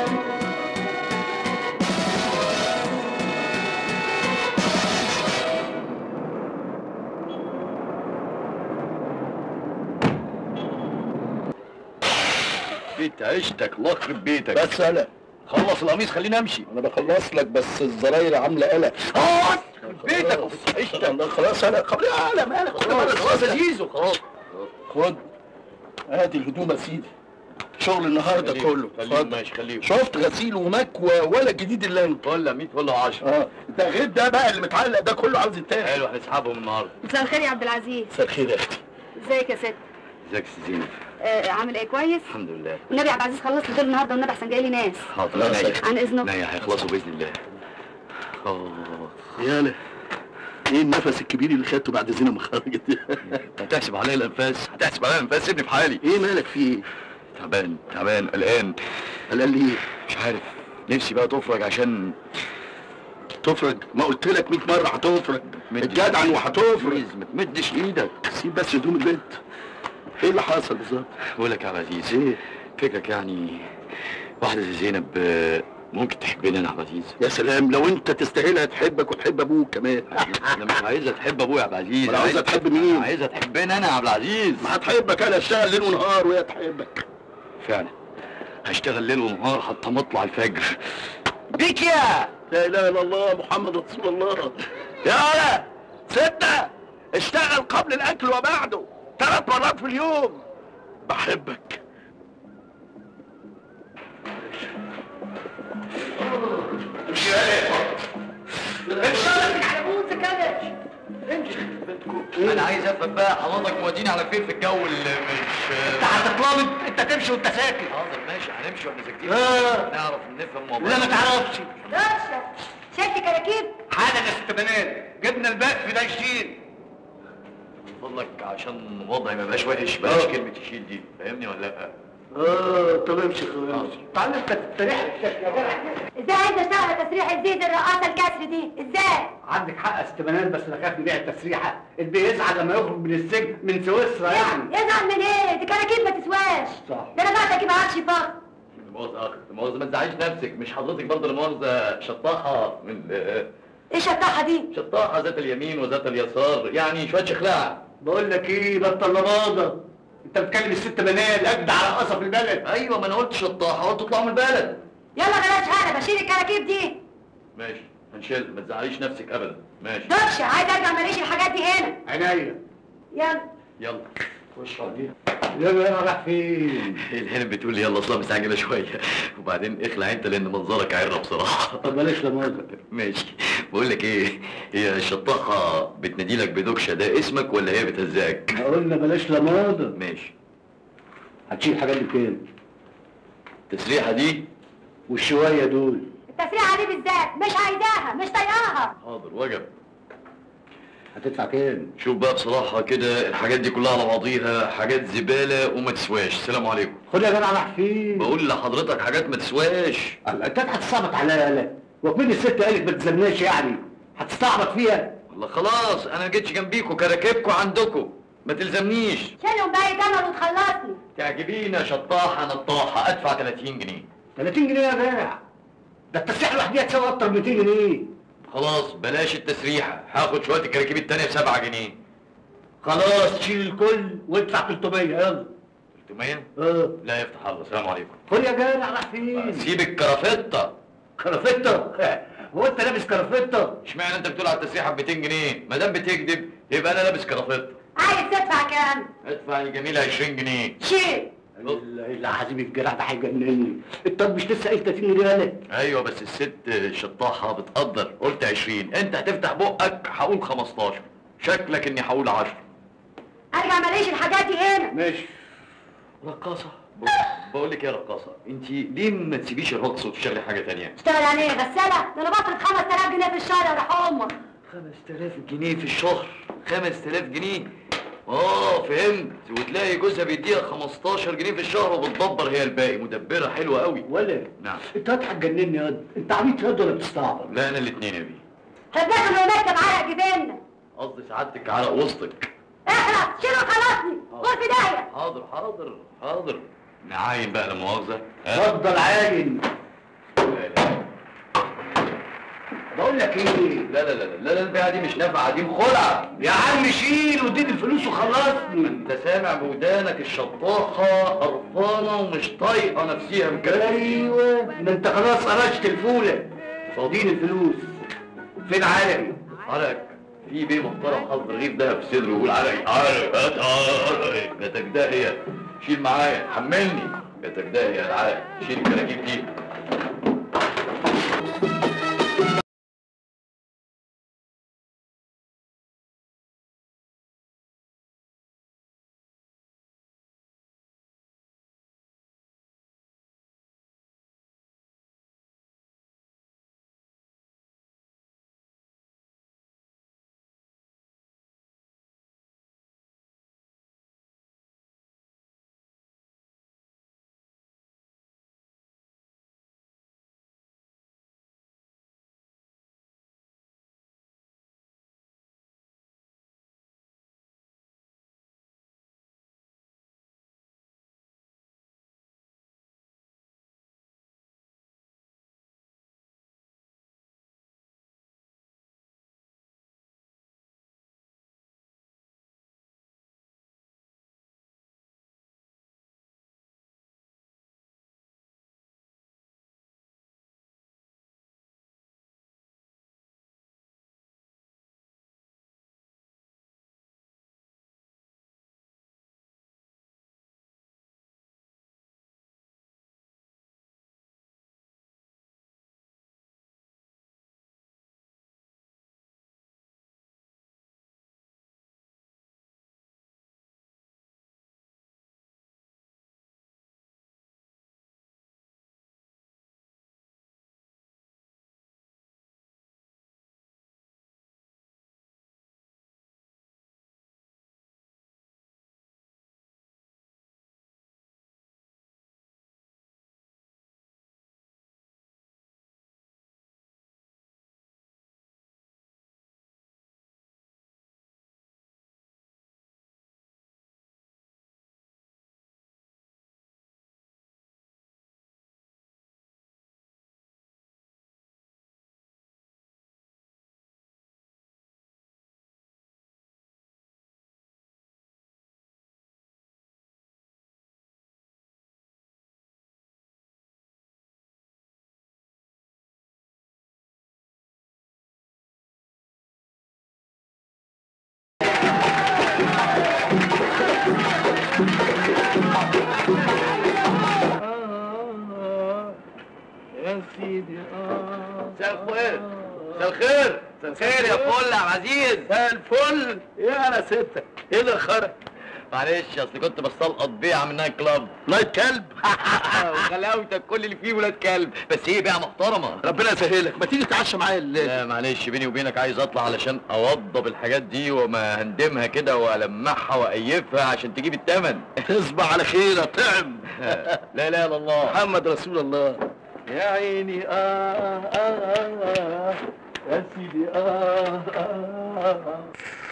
بيت عيشتك الله يخرب بيتك بس انا خلص القميص خليني امشي انا بخلص لك بس الزراير عامله قلق اه يخرب بيتك وفي عيشتك الله خلاص انا خلاص انا مالك خلاص خلاص يا زيزو خلاص خد ادي الهدوم يا سيدي شغل النهارده خليه- كله خليه اتفضل. ماشي خليه شفت غسيل ومكوى ولا جديد الا انت ولا 100 ولا 10 اه ده غير ده بقى اللي متعلق ده كله عاوز يتاخد حلو هنسحبهم النهارده مساء الخير يا عبد العزيز مساء الخير يا اختي ازيك يا ست ازيك يا زينب آه عامل ايه كويس الحمد لله والنبي يا عبد العزيز خلص لي دول النهارده والنبي احسن جاي لي ناس حاضر لا، عينيا عن اذنك عينيا هيخلصوا باذن الله اه يالا ايه النفس الكبير اللي خدته بعد زينة ما خرجت انت هتحسب عليا الانفاس هتحسب عليا الانفاس سيبني في حالي ايه مالك في ايه تعبان تعبان قلقان قال ليه مش عارف نفسي بقى تفرج عشان تفرج ما قلت لك 100 مره هتفرج مدش اتجدعن إيدك. وهتفرج بليز، ما تمدش ايدك سيب بس هدوم البنت ايه اللي حصل بالظبط بقول لك يا عبد العزيز ايه فكرك يعني واحده زي زينب آه، ممكن تحبني انا يا عبد العزيز يا سلام لو انت تستاهلها تحبك وتحب ابوك كمان انا مش عايزها تحب ابويا يا عبد العزيز ولا عايزها عايز- تحب مين؟ عايزها تحبني انا يا عبد العزيز ما هتحبك انا اشتغل ليل ونهار وهي تحبك فعلا هشتغل ليل ونهار حتى مطلع الفجر بيك يا لا اله الا الله محمد رسول الله يا ولا ستة اشتغل قبل الاكل وبعده ثلاث مرات في اليوم بحبك امشي يا اشتغل على بوز كده انا عايز افهم بقى حضرتك موديني على فين في الجو اللي مش انت هتتلامط انت تمشي وانت ساكت حاضر ماشي هنمشي واحنا ساكتين آه. نعرف نفهم موضوع لا ما تعرفش دكشة شفت كراكيب حالا يا ست بنات جبنا الباقي في ده الشيل من فضلك عشان وضعي ما يبقاش وحش بلاش كلمة تشيل دي فاهمني ولا لا؟ اه طب امشي خلاص تعالى انت تستريح الشكل يا جدع ازاي عايز اشتغل تسريح الزيت الرقاصة الكسر دي ازاي عندك حق يا ست بنات بس انا خايف نبيع التسريحه اللي بيزعل لما يخرج من السجن من سويسرا يعني يزعل من ايه دي كراكيب ما تسواش صح. ده انا بعد اجيب عرش فخر مؤاخذة أخ مؤاخذة ما تزعليش نفسك مش حضرتك برضه لا مؤاخذة شطاحة من ايه الشطاحة دي شطاحة ذات اليمين وذات اليسار يعني شوية شخلاعة بقول لك ايه بطل لباضه انت بتكلم الست بنات اجدع رقاصه في البلد أيوة ما أنا قلت شطاحة قلت اطلعوا من البلد يلا بلاش هنا بشيل الكراكيب دي ماشي هنشيل ما تزعليش نفسك أبدا ماشي دكشة عايز ارجع ماليش الحاجات دي هنا عينيا يلا يلا خش عليها يلا يلا راح فين الهنا بتقول لي يلا اصلا مستعجلة شوية وبعدين اخلع انت لان منظرك عرة بصراحة طب بلاش لمؤاخذه ماشي بقول لك ايه هي الشطاحة بتنادي لك بدوكشة ده اسمك ولا هي بتهزاك؟ قلنا بلاش لماضه ماشي هتشيل الحاجات دي بكام التسريحة دي والشويه دول التسريحة دي بالذات مش عايزاها مش طايقاها حاضر وجب هتدفع كام شوف بقى بصراحة كده الحاجات دي كلها على بعضيها حاجات زبالة وما تسواش السلام عليكم خد يا جدع راح فين بقول لحضرتك حاجات ما تسواش الله، انت هتصعبط عليا يالا وكمان الست قالت ما تزمناش يعني هتستعبط فيها والله خلاص انا جيتش جنبيكوا كراكبكوا عندكوا ما تلزمنيش شيلهم بقى تمر وتخلصني تعجبينا شطاحة نطاحة ادفع 30 جنيه 30 جنيه يا جدع ده التسريحه الوحيده هتساوي اكتر من 200 جنيه خلاص بلاش التسريحة هاخد شوية الكراكيب التانية بسبعة جنيه خلاص شيل الكل وادفع 300 يلا 300 اه لا يفتح الله السلام عليكم خد يا جدع راح فين سيب الكرافتة كرافتة هو انت لابس كرافتة اشمعنى انت بتقول على التسريحة ب 200 جنيه ما دام بتكذب يبقى انا لابس كرافتة عايز تدفع كام ادفع الجميلة 20 جنيه شيل لا لا عظيم الجدع ده هيجنني انت مش لسه قايل 30 جنيه يالا ايوه بس الست الشطاحة بتقدر قلت 20 انت هتفتح بقك هقول 15 شكلك اني هقول 10 ارجع ماليش الحاجات دي هنا ماشي رقاصة بقول لك يا رقاصة انت ليه ما تسيبيش الرقص وتشتغلي حاجة تانية اشتغل يعني ايه غسالة ده انا بصرف 5000 جنيه في الشهر يا روح امك 5000 جنيه في الشهر 5000 جنيه اه فهمت وتلاقي جوزها بيديها 15 جنيه في الشهر وبتدبر هي الباقي مدبرة حلوة قوي ولا نعم انت هتجنني يا واد. انت عبيط يا واد ولا بتستعبط لا انا الاتنين يا بيه طب ناخد ونكتب عرق جبيننا قصدي سعادتك على وسطك احرق شيله خلصني غرفة داهية حاضر حاضر حاضر نعاين بقى لا مؤاخذة ها؟ اتفضل عاين بقول لك ايه لا لا لا لا لا البيعة دي مش نافعة دي مخلعة يا عم شيل واديني الفلوس وخلصني انت سامع بودانك الشطاحة قرفانة ومش طايقة نفسيها مكلفة ايوه ما انت خلاص قرشت الفولة فاضيين الفلوس فين علي عرق في بيه محترم حط رغيف دهب في صدره ويقول عرق عرق هات عرق جاتك داهية شيل معايا حملني جاتك داهية العرق شيل الكراكيب دي سيدي اه مساء الخير مساء الخير مساء الخير يا فل يا عبد العزيز مساء الفل يا انا ستة ايه اللي خرج معلش اصل كنت بستلقط بيعه من نايت كلاب نايت كلب وغلاوتك كل اللي فيه ولاد كلب بس هي بيعه محترمه ربنا يسهلك ما تيجي تتعشى معايا الليل لا معلش بيني وبينك عايز اطلع علشان اوضب الحاجات دي وما هندمها كده والمعها وايفها عشان تجيب التمن تصبح على خير يا طعم لا لا الا الله محمد رسول الله يا عيني آه آه آه آه يا سيدي آه آه آه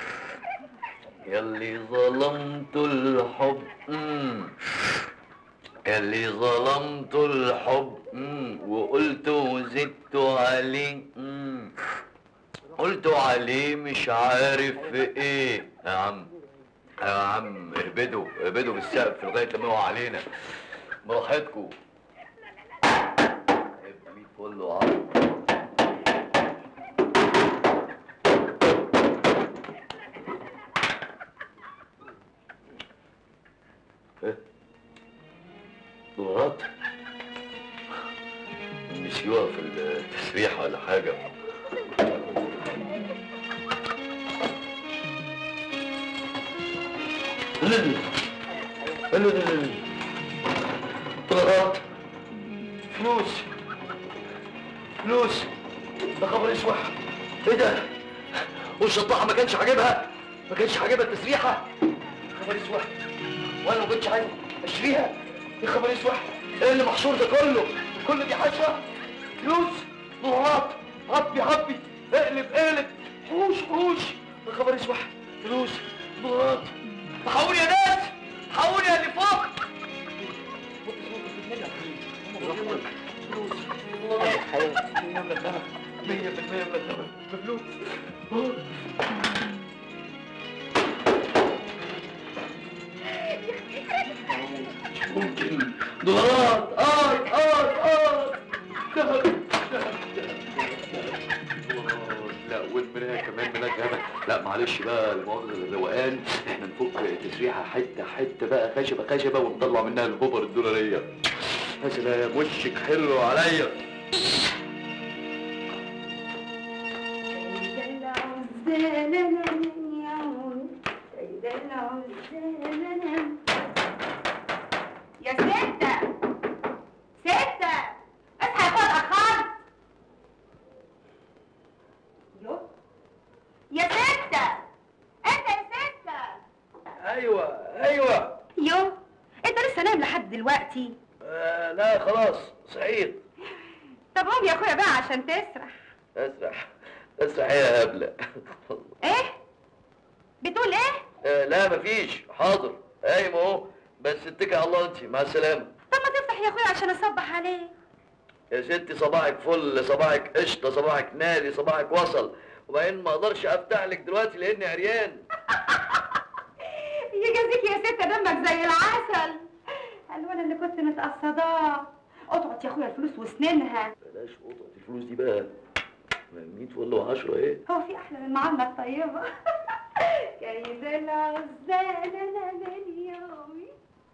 يلي ظلمت الحب مم. يلي ظلمت الحب مم. وقلت وزدت عليه مم. قلت عليه مش عارف ايه يا عم يا عم اهبدوا اهبدوا بالسقف لغايه لما يقع علينا براحتكم ابني كله عرض دولارات نسيوها في التسريحة ولا حاجة دولارات فلوس فلوس ده خبر اسود ايه ده؟ والشطاحة ما كانش عاجبها ما كانش عاجبها التسريحة خبر اسود وانا ما كنتش عايز اشتريها يا خبر اسود ايه اللي محشور ده كله كل دي حشوه فلوس دولارات عبي عبي اقلب اقلب حوش حوش يا خبر اسود فلوس دولارات حول يا ناس حول يا اللي فوق مية في المية من الثمن بفلوس ممكن دولارات اه اه اه ذهب لا والمرايه كمان ملاك ذهب لا معلش بقى المؤاخذه الروقان احنا نفك تسريحه حته حته بقى خشبه خشبه ونطلع منها الهوبر الدولاريه يا سلام وشك حلو عليا يا ستة ستة اصحى يا اخويا اتأخرت يو يا ستة انت يا ستة ايوه ايوه يو انت لسه نايم لحد دلوقتي آه لا خلاص صحيت طب قوم يا اخويا بقى عشان تسرح اسرح اسرح يا هبله ايه بتقول ايه آه لا مفيش حاضر قايم اهو بس اتكل على الله انت مع السلامه طب ما تفتح يا اخويا عشان اصبح عليك يا ستي صباحك فل صباحك قشطه صباحك ناري صباحك وصل وبعدين ما اقدرش افتح لك دلوقتي لاني عريان يجازيك يا ستة دمك زي العسل الولا اللي كنت متقصداه اقطعت يا اخويا الفلوس وسنينها بلاش قطعه الفلوس دي بقى 100 فل و10 ايه هو في احلى من المعامله الطيبه كيد العزال انا من يومي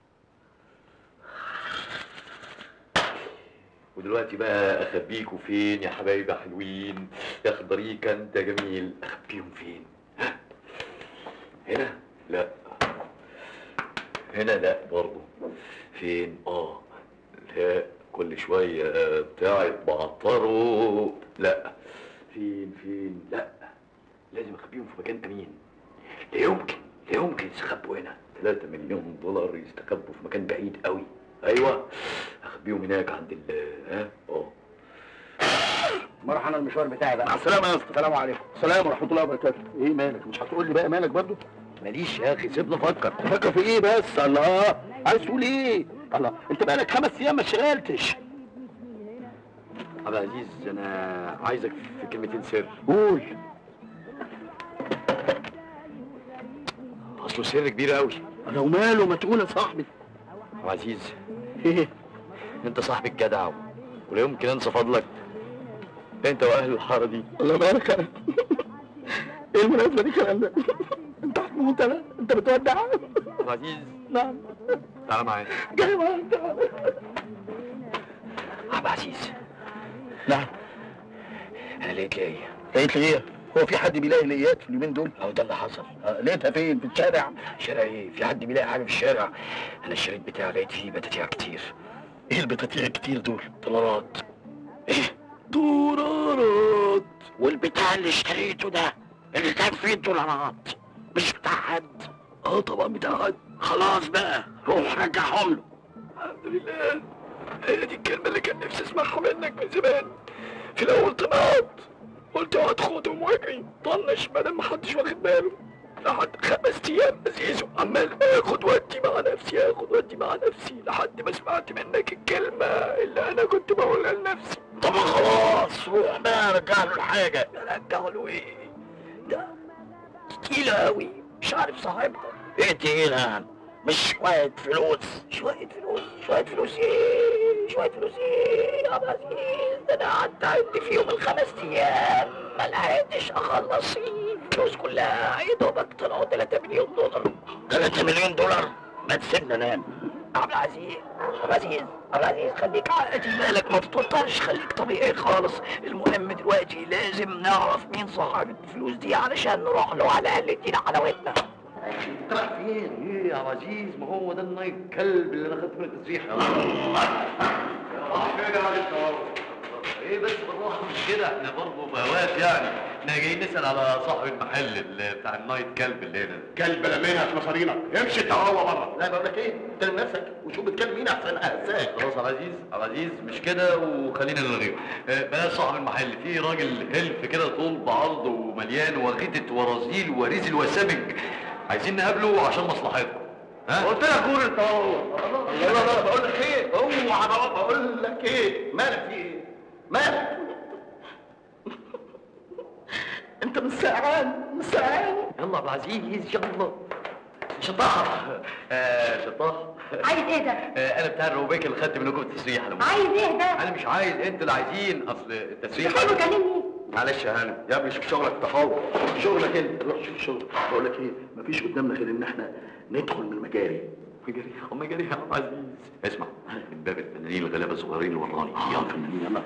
ودلوقتي بقى اخبيكوا فين يا حبايبي يا حلوين يا خضريكا انت جميل اخبيهم فين ها؟ هنا لا هنا لا برضه فين اه لا كل شويه بتاعت بعطره لا فين فين لا لازم اخبيهم في مكان امين لا يمكن لا يمكن يستخبوا هنا 3 مليون دولار يستخبوا في مكان بعيد قوي ايوه اخبيهم هناك عند ال ها اه مرح انا المشوار بتاعي بقى مع السلامه يا اسطى السلام عليكم السلام ورحمه الله وبركاته ايه مالك مش هتقول لي بقى مالك برضو ماليش يا اخي سيبنا افكر تفكر في ايه بس الله عايز تقول ايه الله انت بقالك خمس ايام ما اشتغلتش عبد العزيز انا عايزك في كلمتين سر قول اصله سر كبير قوي انا وماله ما تقول يا صاحبي عبد العزيز ايه انت صاحبي الجدع ولا يمكن انسى فضلك انت واهل الحاره دي الله مالك انا ايه المناسبه دي الكلام ده انت هتموت انا انت بتودع عبد العزيز نعم تعالى معايا جاي معاك تعالى عبد العزيز نعم انا لقيت ليه لقيت لي ايه؟ هو في حد بيلاقي لقيات في اليومين دول؟ اهو ده اللي حصل آه، لقيتها فين؟ في الشارع؟ شارع ايه في حد بيلاقي حاجه في الشارع انا الشريط بتاعي لقيت فيه بتاتيع كتير ايه البطاطيع الكتير دول؟ دولارات ايه؟ دولارات والبتاع اللي اشتريته ده اللي كان فيه الدولارات مش بتاع حد اه طبعا بتاع حد خلاص بقى روح رجعهم له الحمد لله هي دي الكلمة اللي كان نفسي اسمعها منك من زمان في الأول طمعت قلت اوعى تاخدهم واجري طنش ما دام محدش واخد باله لحد خمس أيام أزيزه عمال آخد ودي مع نفسي آخد ودي مع نفسي لحد ما سمعت منك الكلمة اللي أنا كنت بقولها لنفسي طب خلاص روح بقى رجع له الحاجه رجعوا له إيه؟ ده تقيلة أوي مش عارف صاحبها ايه تقيلة مش شوية فلوس شوية فلوس شوية فلوس ايه شوية فلوس ايه يا عبد العزيز ده انا قعدت اعد فيهم الخمس ايام ما لحقتش اخلص الفلوس كلها يا دوبك طلعوا 3 مليون دولار 3 مليون دولار ما تسيبنا نام عبد العزيز عبد العزيز عبد العزيز خليك عقلتي بالك ما تتوترش خليك طبيعي خالص المهم دلوقتي لازم نعرف مين صاحب الفلوس دي علشان نروح له على الاقل يدينا حلاوتنا رايح فين؟ ايه يا عبد العزيز ما هو ده النايت كلب اللي انا خدت منه التسريح يا راح فين يا راجل ايه بس بالراحه مش كده احنا برضه بهوات يعني احنا جايين نسال على صاحب المحل اللي بتاع النايت كلب اللي هنا كلب لمينها في مصارينك امشي انت هو بره لا بقول لك ايه احترم نفسك وشوف بتكلم مين احسن اهزاك خلاص عبد العزيز عبد العزيز مش كده وخلينا نلغيه آه، بلاش صاحب المحل في راجل هلف كده طول بعرض ومليان وغيتة ورازيل وريزل وسبج عايزين نقابله عشان مصلحتنا ها قلت لك قول انت هو لا لا لا بقول لك ايه اوعى بقى بقول لك ايه مالك في ايه مالك انت مش سقعان مش سقعان يلا عبد العزيز يلا شطاح آه شطاح عايز ايه ده؟ آه انا بتاع الروبيك اللي خدت منكم التسريح انا عايز ايه ده؟ انا مش عايز انتوا اللي عايزين اصل التسريح حلو كلمني معلش يا هانم يا ابني شوف شغلك تفاوض شغلك انت روح شوف شغلك بقول لك ايه مفيش قدامنا غير ان احنا ندخل من المجاري مجاري اه مجاري يا عبد العزيز اسمع من باب الفنانين الغلابه الصغيرين اللي وراني يلا فنانين يلا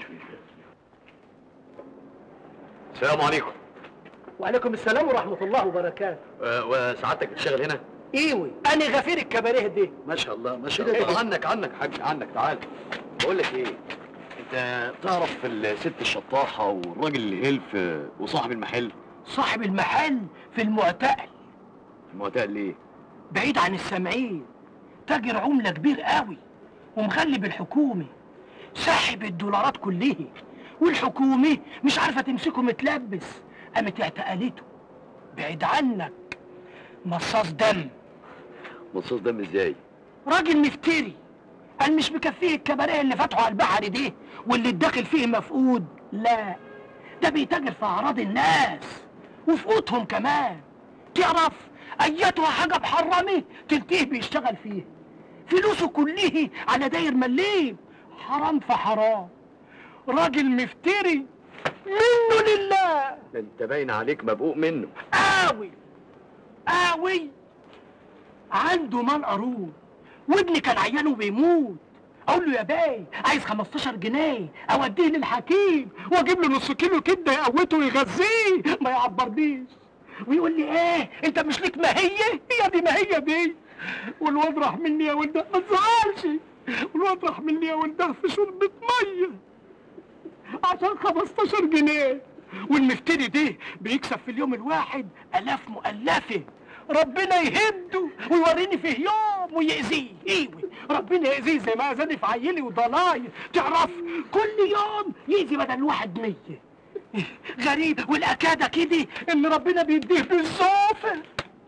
السلام عليكم وعليكم السلام ورحمة الله وبركاته آه وسعادتك بتشتغل هنا ايوي انا غفير الكباريه دي ما شاء الله ما شاء كده الله عنك عنك حاج عنك تعال بقول لك ايه انت تعرف الست الشطاحه والراجل اللي هلف وصاحب المحل صاحب المحل في المعتقل المعتقل ليه بعيد عن السامعين تاجر عملة كبير قوي ومغلب الحكومة ساحب الدولارات كلها والحكومة مش عارفة تمسكه متلبس قامت اعتقلته بعيد عنك مصاص دم مصاص دم ازاي راجل مفتري قال مش مكفيه الكباريه اللي فتحوا على البحر دي واللي الداخل فيه مفقود لا ده بيتاجر في اعراض الناس وفي قوتهم كمان تعرف ايتها حاجه محرمه تلتيه بيشتغل فيها فلوسه كله على داير مليم حرام في حرام راجل مفتري منه لله ده انت باين عليك مبقوق منه قوي قوي عنده مال قارون وابني كان عيانه بيموت اقول له يا باي عايز 15 جنيه اوديه للحكيم واجيب له نص كيلو كبده يقوته ويغذيه ما يعبرنيش ويقول لي ايه انت مش ليك ماهيه هي دي ماهيه دي والواد راح مني يا ولد ما تزعلش والواد راح مني يا ولد في شربة ميه عشان 15 جنيه والمفتري ده بيكسب في اليوم الواحد الاف مؤلفه ربنا يهده ويوريني فيه يوم ويأذيه ايوه ربنا يأذيه زي ما أذاني في عيلي وضلاي تعرف كل يوم يأذي بدل واحد مية غريب والأكادة كده إن ربنا بيديه بالزوفر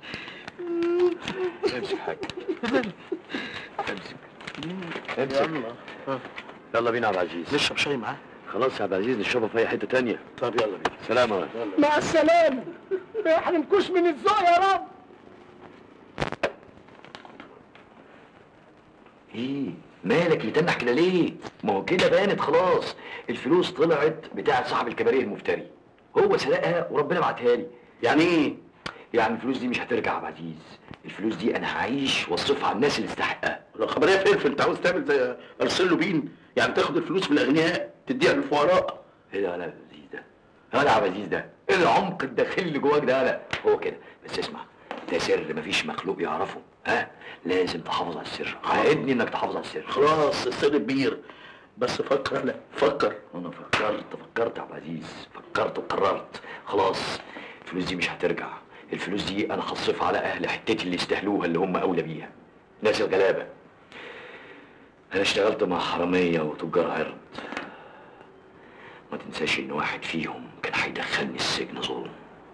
امسك حاجه امسك امسك يلا بينا يا عبد العزيز نشرب شاي معاه خلاص يا عبد العزيز نشربها في اي حته تانية طب يلا بينا سلام يا ولد. مع السلامة ما يحرمكوش من الذوق يا رب ايه مالك متنح كده ليه ما هو كده بانت خلاص الفلوس طلعت بتاعه صاحب الكباريه المفتري هو سرقها وربنا بعتها لي يعني ايه يعني الفلوس دي مش هترجع يا عبد العزيز الفلوس دي انا هعيش واصرفها على الناس اللي تستحقها لو خبريه فلفل انت عاوز تعمل زي ارسل له بين يعني تاخد الفلوس من الاغنياء تديها للفقراء ايه ده يا عبد العزيز ده؟ يا عبد العزيز ده؟ ايه العمق الداخلي اللي جواك ده يالا؟ هو كده بس اسمع ده سر مفيش مخلوق يعرفه ها؟ لازم تحافظ على السر عاهدني انك تحافظ على السر خلاص السر كبير بس فكر انا فكر انا فكرت فكرت يا عبد العزيز فكرت وقررت خلاص الفلوس دي مش هترجع الفلوس دي انا هصرفها على اهل حتتي اللي يستاهلوها اللي هم اولى بيها ناس الغلابه انا اشتغلت مع حراميه وتجار عرض ما تنساش ان واحد فيهم كان هيدخلني السجن ظلم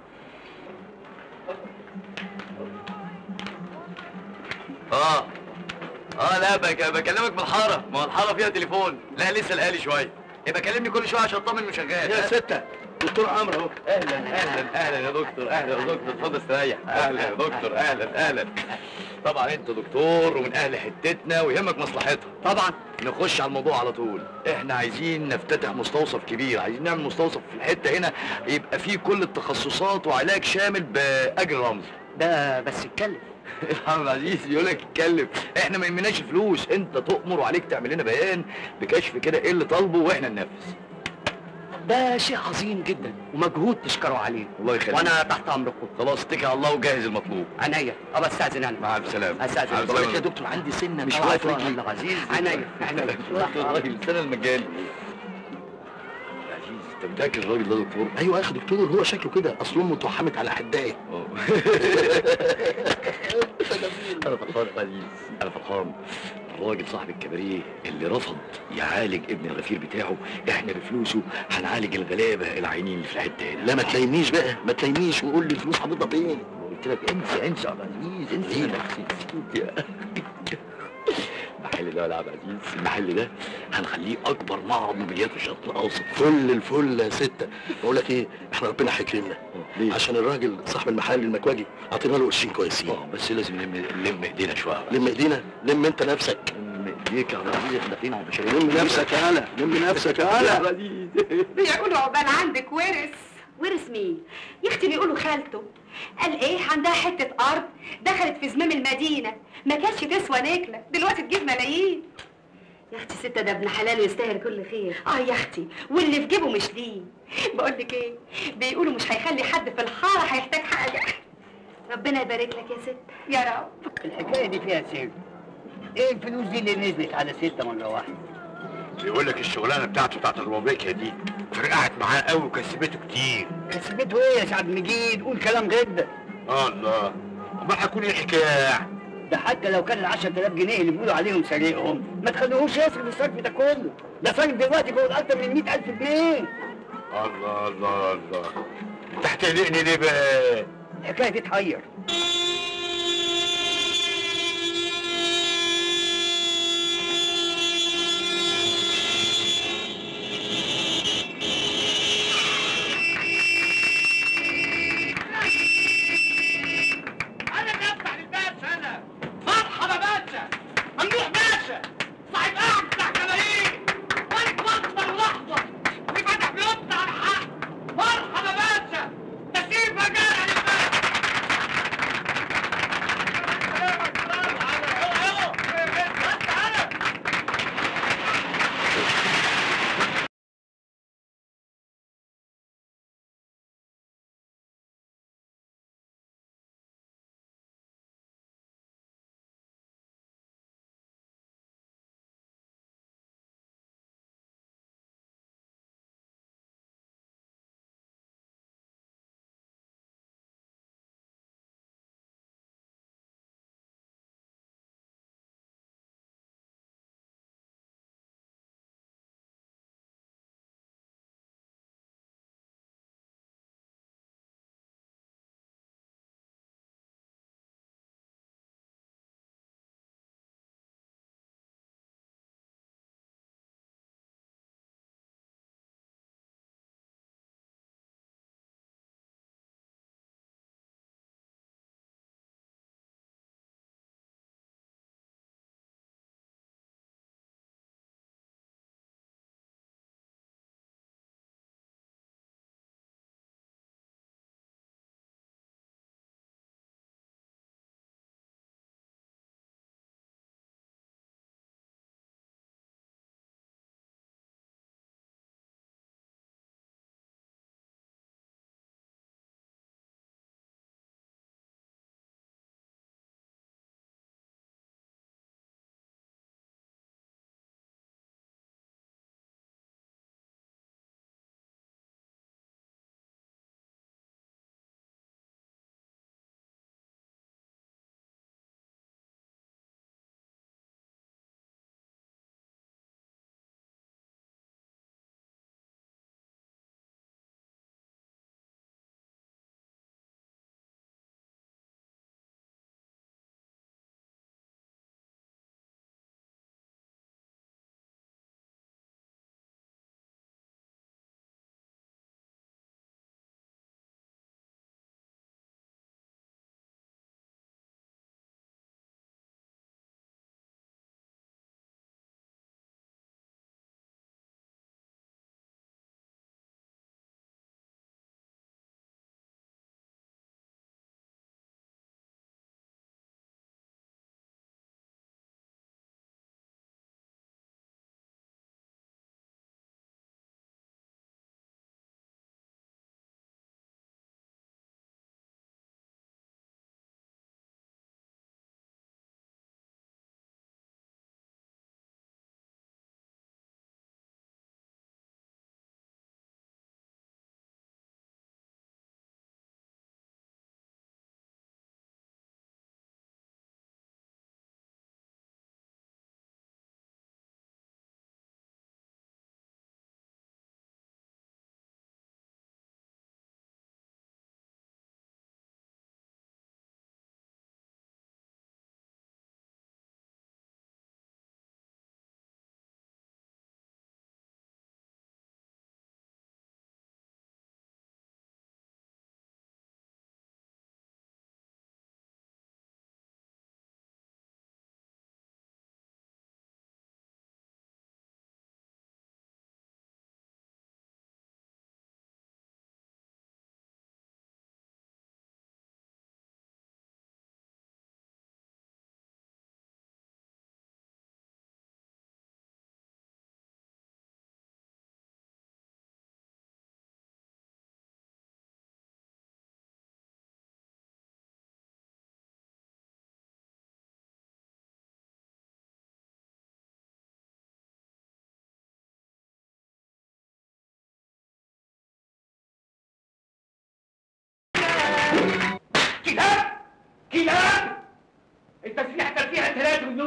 اه اه لا بك... بكلمك من الحاره ما هو الحاره فيها تليفون لا لسه الالي شويه يبقى كلمني كل شويه عشان اطمن انه شغال يا ستة دكتور عمرو اهو اهلا اهلا اهلا يا دكتور اهلا يا دكتور اتفضل استريح اهلا يا دكتور اهلا اهلا طبعا انت دكتور ومن اهل حتتنا ويهمك مصلحتها طبعا نخش على الموضوع على طول احنا عايزين نفتتح مستوصف كبير عايزين نعمل مستوصف في الحته هنا يبقى فيه كل التخصصات وعلاج شامل باجر رمزي ده بس اتكلم محمد عزيز يقول لك اتكلم احنا ما يهمناش الفلوس انت تؤمر وعليك تعمل لنا بيان بكشف كده ايه اللي طالبه واحنا ننفذ ده شيء عظيم جدا ومجهود تشكروا عليه الله يخليك وانا تحت امركم خلاص اتكل على الله وجهز المطلوب عينيا اب استاذن انا مع السلامه استاذن مع بقول لك السلامة. يا دكتور عندي سنه مش طالعة واقف فوق رجلي. عبد العزيز عينيا عينيا دكتور الراجل السنه المجاني عزيز انت متاكد الراجل ده دكتور ايوه يا اخي دكتور هو شكله كده اصله امه اتوحمت على حدايه انا فرحان يا عزيز انا فرحان الراجل صاحب الكباريه اللي رفض يعالج ابن الغفير بتاعه احنا بفلوسه هنعالج الغلابه العينين اللي في الحته هنا لا ما تلاقينيش بقى ما تلاقينيش وقول لي الفلوس حاططها فين قلت لك انسى انسى يا عبد العزيز انسى المحل ده يا عبد العزيز المحل ده هنخليه اكبر معرض موبيليات في الشرق الاوسط فل الفل يا ستة بقول لك ايه احنا ربنا هيكرمنا ليه؟ عشان الراجل صاحب المحل المكواجي اعطينا له قرشين كويسين اه بس لازم نلم نلم ايدينا شويه لم ايدينا لم انت نفسك لم ايديك يا عبد العزيز احنا داخلين على المشاريع لم نفسك يا هلا لم نفسك يا هلا بيقولوا عقبال عندك ورث ورث مين؟ يا اختي بيقولوا خالته قال ايه عندها حته ارض دخلت في زمام المدينه ما كانتش تسوى نكله دلوقتي تجيب ملايين يا اختي ستة ده ابن حلال ويستاهل كل خير اه يا اختي واللي في جيبه مش ليه بقول لك ايه بيقولوا مش هيخلي حد في الحاره هيحتاج حاجه ربنا يبارك لك يا ست يا رب الحكايه دي فيها سر ايه الفلوس دي اللي نزلت على ستة مرة واحدة بيقول لك الشغلانه بتاعته بتاعت الروبيكيا دي فرقعت معاه قوي وكسبته كتير كسبته ايه يا سعد مجيد قول كلام غير ده الله امال هيكون ايه الحكايه ده حتى لو كان ال 10000 جنيه اللي بيقولوا عليهم سرقهم ما تخليهوش يصرف الصرف ده كله ده صرف دلوقتي فوق اكتر من 100000 جنيه الله الله الله انت هتقلقني ليه بقى الحكايه دي تحير انا اللي افتح للباشا انا مرحبا باشا ممدوح باشا صاحب قاعد بتاع جماهير ملك مصر لحظه اللي فتح بيوتنا على حق مرحبا باشا تسيب مجال للباشا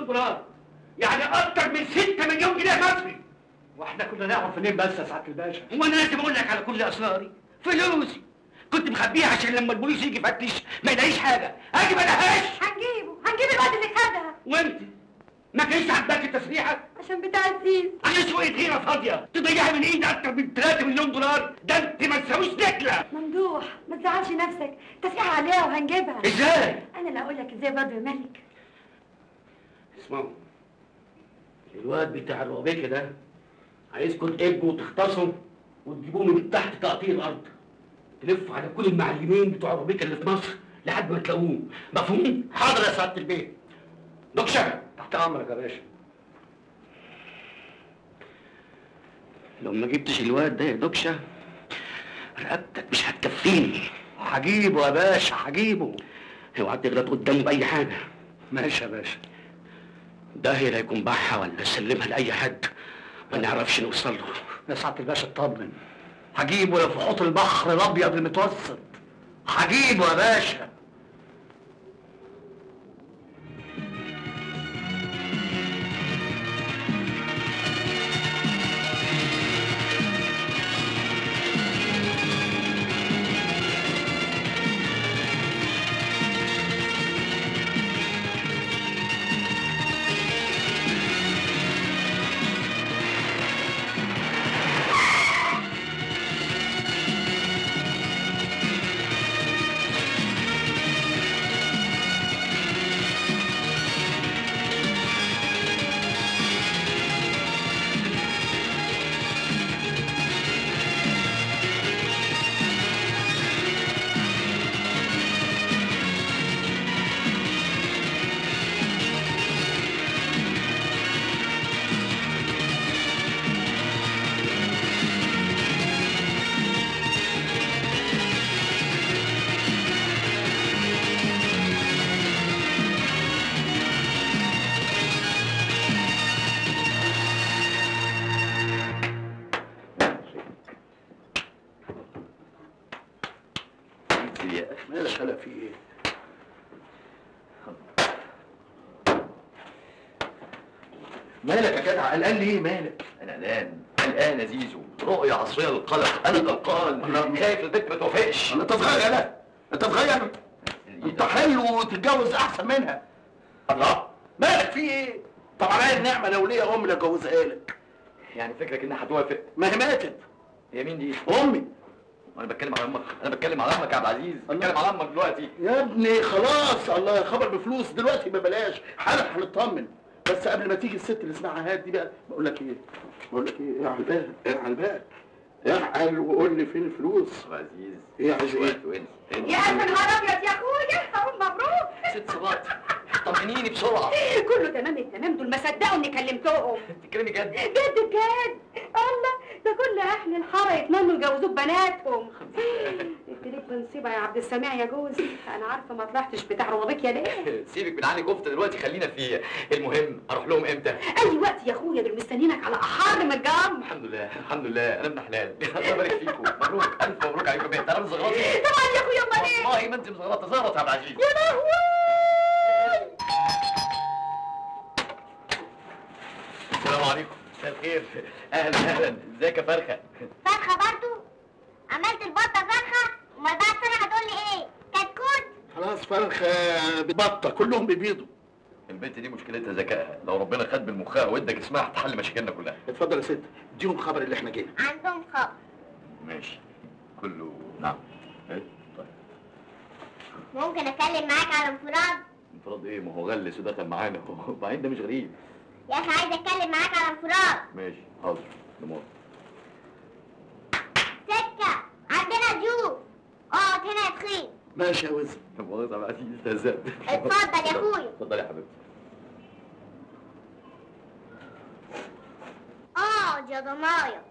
دولار يعني اكتر من 6 مليون جنيه مصري واحنا كنا نعرف منين بس يا سعاده الباشا هو انا لازم اقول لك على كل اسراري فلوسي كنت مخبيها عشان لما البوليس يجي يفتش ما يلاقيش حاجه اجي ما لهاش هنجيبه هنجيب الواد اللي خدها وانت ما كانش عجباك التسريحه عشان بتاع الزيز عشان شويه هيره فاضيه تضيعي من ايدي اكتر من 3 مليون دولار ده انت ما تساويش نكله ممدوح ما تزعلش نفسك تسريحة عليها وهنجيبها ازاي؟ انا اللي اقول لك ازاي بدر ملك اسمعوا الواد بتاع الربيكه ده عايزكم تقبوا وتختصموا وتجيبوه من تحت تقطيع الارض تلفوا على كل المعلمين بتوع الربيكه اللي في مصر لحد ما تلاقوه مفهوم؟ حاضر يا سعاده البيت دكشة تحت امرك يا باشا لو ما جبتش الواد ده يا دكشة رقبتك مش هتكفيني هجيبه يا باشا هجيبه اوعى تغلط قدامه باي حاجه ماشي يا باشا ده هي لا يكون باعها ولا سلمها لاي حد ما نعرفش نوصل له يا سعاده الباشا اطمن هجيبه لو في حوض البحر الابيض المتوسط هجيبه يا باشا مالك هلا في ايه؟ مالك يا جدع قلقان ليه مالك؟ انا قلقان قلقان يا زيزو رؤية عصرية للقلق انا قلقان خايف البنت ما توافقش انت تغير لا انت تغير انت حلو وتتجوز احسن منها الله مالك في ايه؟ طب عليا النعمه لو ليا ام اللي اتجوزها لك يعني فكرك انها هتوافق ما هي ماتت هي مين دي؟ امي انا بتكلم على امك انا بتكلم على امك يا عبد العزيز بتكلم على امك دلوقتي يا ابني خلاص الله خبر بفلوس دلوقتي ببلاش حالا هنطمن بس قبل ما تيجي الست اللي اسمها هاد دي بقى بقول لك ايه بقول لك ايه ايه على البال ايه على البال اعقل وقول لي فين الفلوس يا عزيز ايه عايز ايه يا ألف نهار أبيض يا أخويا أقول مبروك ست صلات طمنيني بسرعة كله تمام التمام دول ما صدقوا إني كلمتهم بتتكلمي جد جد بجد الله ده كل أهل الحارة يتمنوا يجوزوك بناتهم ابتليت بنصيبة يا عبد السميع يا جوزي أنا عارفة ما طلعتش بتاع روابيكيا ليه سيبك من عني كفته دلوقتي خلينا في المهم اروح لهم امتى؟ أي وقت يا أخويا دول مستنيينك على أحر من الجمر الحمد لله الحمد لله انا ابن حلال الله يبارك فيكم مبروك الف مبروك عليكم يا تعالى زغراتي طبعا يا أخويا أمال إيه والله ما انت مزغرطه زغرط يا عبد العزيز يا لهوي السلام عليكم مساء الخير اهلا اهلا ازيك يا فرخه فرخة برضو عملت البطة فرخة امال بعد سنة هتقول لي ايه كتكوت خلاص فرخه بطه كلهم بيبيضوا البنت دي مشكلتها ذكائها لو ربنا خد من مخها وادك اسمها هتحل مشاكلنا كلها اتفضل يا ست اديهم خبر اللي احنا جينا عندهم خبر ماشي كله نعم ايه طيب ممكن اتكلم معاك على انفراد انفراد ايه ما هو غلس ودخل معانا وبعدين ده مش غريب يا اخي عايز اتكلم معاك على انفراد ماشي حاضر نمر سكة عندنا ضيوف اقعد هنا يا تخين ماشي يا وزن والله يا عبد العزيز استهزأت اتفضل يا اخويا اتفضل يا حبيبتي اقعد يا ضنايا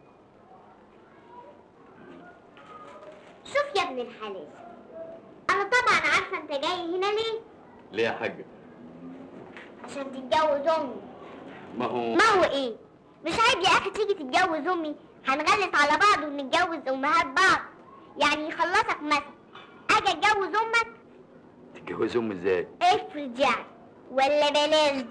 شوف يا ابن الحلال انا طبعا عارفه انت جاي هنا ليه ليه يا حاجه عشان تتجوز امي ما هو ما هو ايه مش عيب يا اخي تيجي تتجوز امي هنغلس على بعض ونتجوز امهات بعض يعني يخلصك مثلا اجي اتجوز امك تتجوز امي ازاي افرض يعني ولا بلاش دي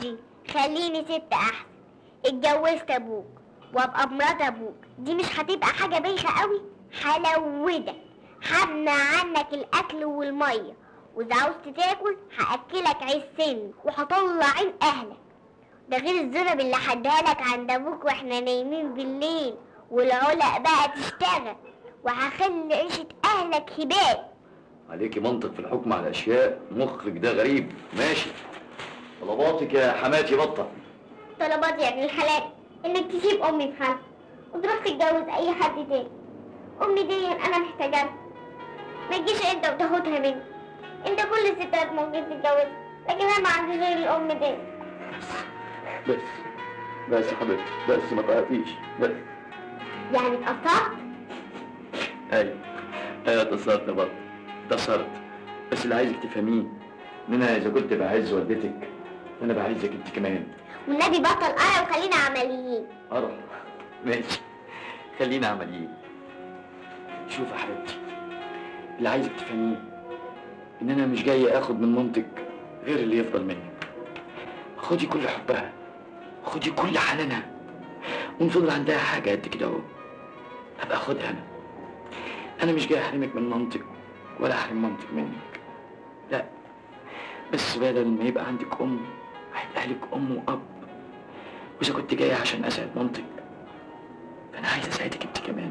خليني ست احسن اتجوزت ابوك وابقى مرات ابوك دي مش هتبقى حاجه بايخه قوي هلودك همنع عنك الاكل والميه واذا عاوزت تاكل هاكلك عيش سن وهطلع عين اهلك ده غير الذنب اللي هديها لك عند ابوك واحنا نايمين بالليل والعلق بقى تشتغل وهخلي عيشة اهلك هباء عليكي منطق في الحكم على اشياء مخك ده غريب ماشي طلباتك يا حماتي بطه طلباتي يا ابن الحلال انك تسيب امي في حالها وتروح تتجوز اي حد تاني امي دي انا محتاجاها ما تجيش انت وتاخدها مني انت كل الستات ممكن تتجوز لكن انا ما عندي غير الام دي بس بس يا حبيبتي بس ما تقفيش بس يعني اتقطعت ايوه ايوه اتصلت برضه اتصلت بس اللي عايزك تفهميه ان انا اذا كنت بعز والدتك انا بعزك انت كمان والنبي بطل قرا وخلينا عمليين اروح ماشي خلينا عمليين شوف يا حبيبتي اللي عايزك تفهميه ان انا مش جاي اخد من مامتك غير اللي يفضل منك خدي كل حبها خدي كل حنانها وان فضل عندها حاجه قد كده اهو هبقى اخدها انا انا مش جاي احرمك من مامتك ولا احرم مامتك منك لا بس بدل ما يبقى عندك ام هيبقى لك ام واب واذا كنت جاي عشان اسعد مامتك فانا عايز اسعدك انت كمان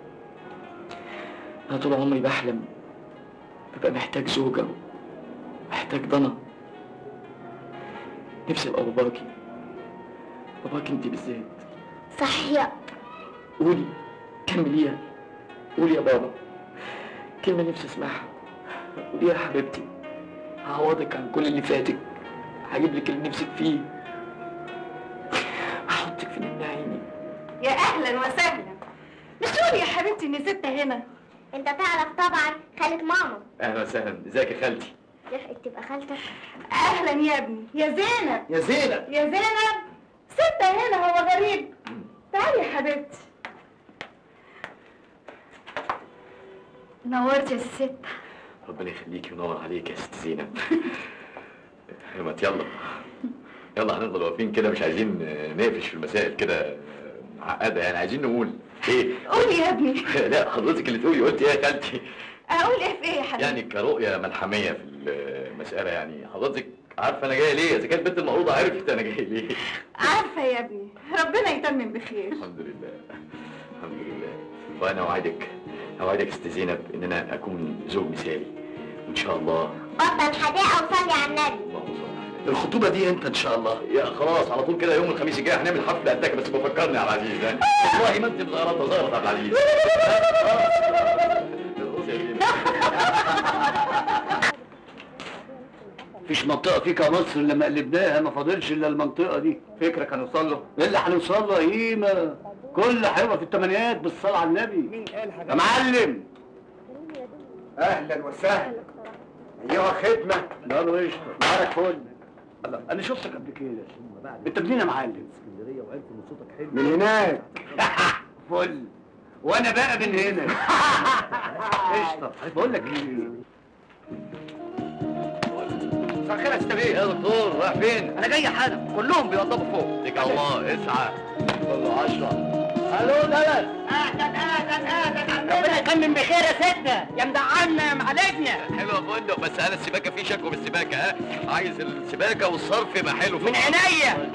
انا طول عمري بحلم ببقى محتاج زوجة محتاج ضنا نفسي ابقى باباكي باباكي انت بالذات صح يا قولي كمليها قولي يا بابا كلمة نفسي اسمعها قولي يا حبيبتي هعوضك عن كل اللي فاتك هجيب لك اللي نفسك فيه هحطك في نمنا عيني يا اهلا وسهلا مش تقولي يا حبيبتي اني ستة هنا انت تعرف طبعا خالة ماما اهلا وسهلا ازيك يا خالتي لحقت تبقى خالتك اهلا يا ابني يا زينب يا زينب يا زينب ستة هنا هو غريب تعالي يا حبيبتي نورت يا ست ربنا يخليكي وينور عليك يا ست زينب ما يلا يلا هنفضل واقفين كده مش عايزين نقفش في المسائل كده معقده يعني عايزين نقول ايه قولي يا ابني لا حضرتك اللي تقولي قلت ايه يا خالتي اقول ايه في ايه يا حبيبتي يعني كرؤيه ملحميه في المساله يعني حضرتك عارفه انا جاي ليه اذا كانت بنت المقروضه عرفت انا جاي ليه عارفه يا ابني ربنا يتمم بخير الحمد لله الحمد لله وانا اوعدك اوعدك ست زينب ان انا اكون زوج مثالي وان شاء الله بطل حداقة وصلي على النبي الخطوبه دي امتى ان شاء الله يا خلاص على طول كده يوم الخميس الجاي هنعمل حفله قدك بس بفكرني يا عبد العزيز ها؟ والله ما انت مزغرطه زغرط يا عبد العزيز مفيش منطقة فيك مصر لما قلبناها ما فاضلش إلا المنطقة دي فكرك هنوصل له إيه اللي هنوصل له يا قيمة كل حلوة في التمانيات بالصلاة على النبي مين قال حاجة يا معلم اهلا وسهلا ايها خدمه نار قشطة معاك فل الله أنا شفتك قبل كده أنت منين يا معلم؟ اسكندرية وعرفوا إن صوتك حلو من هناك فل وأنا بقى من هنا قشطة بقول لك إيه مساء الخير يا استاذ يا دكتور رايح فين؟ أنا جاي حالا كلهم بيوضبوا فوق اتكل على الله اسعى والله عشرة الو دلال اهلا اهلا اهلا ربنا يتمم بخير يا ستة يا مدعمنا يا معالجنا حلو يا فندق بس انا السباكه في شكوى بالسباكه ها عايز السباكه والصرف يبقى حلو من عينيا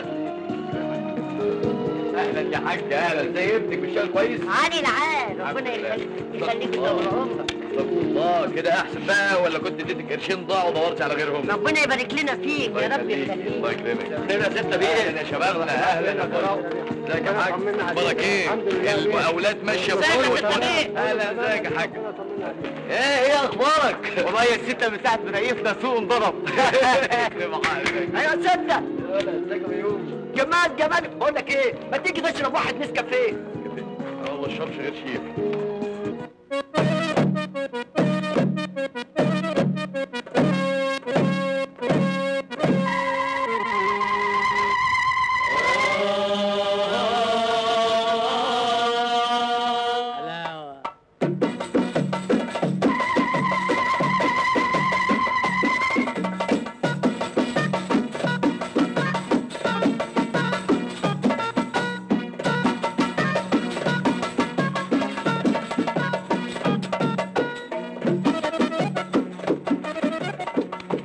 اهلا يا حاج اهلا ازاي ابنك بيشتغل كويس؟ علي العال ربنا يخليك يخليك يدور عمرك استغفر الله كده احسن بقى ولا كنت اديتك قرشين ضاعوا ودورت على غيرهم؟ ربنا يبارك لنا فيك يا رب يخليك الله يكرمك خير يا ستة بيه اهلا يا شبابنا اهلا يا فندم ازيك يا حاج اخبارك ايه؟ المقاولات ماشيه بطول والدنيا اهلا ازيك يا حاج ايه ايه اخبارك؟ والله يا ستة من ساعة ما رئيسنا سوق انضرب ايوه يا ستة ازيك يا بيوم جمال جمال بقول لك ايه ما تيجي تشرب واحد نسكافيه اه ما اشربش غير شير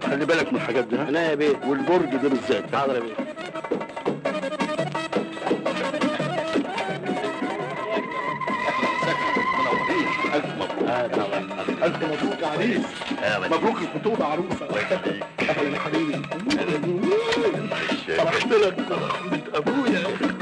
خلي بالك من الحاجات دي لا يا بيه والبرج ده بالذات حاضر يا بيه ألف مبروك ألف مبروك يا عريس مبروك الخطوبة يا عروسة أهلا يا حبيبي فرحت لك فرحت أبويا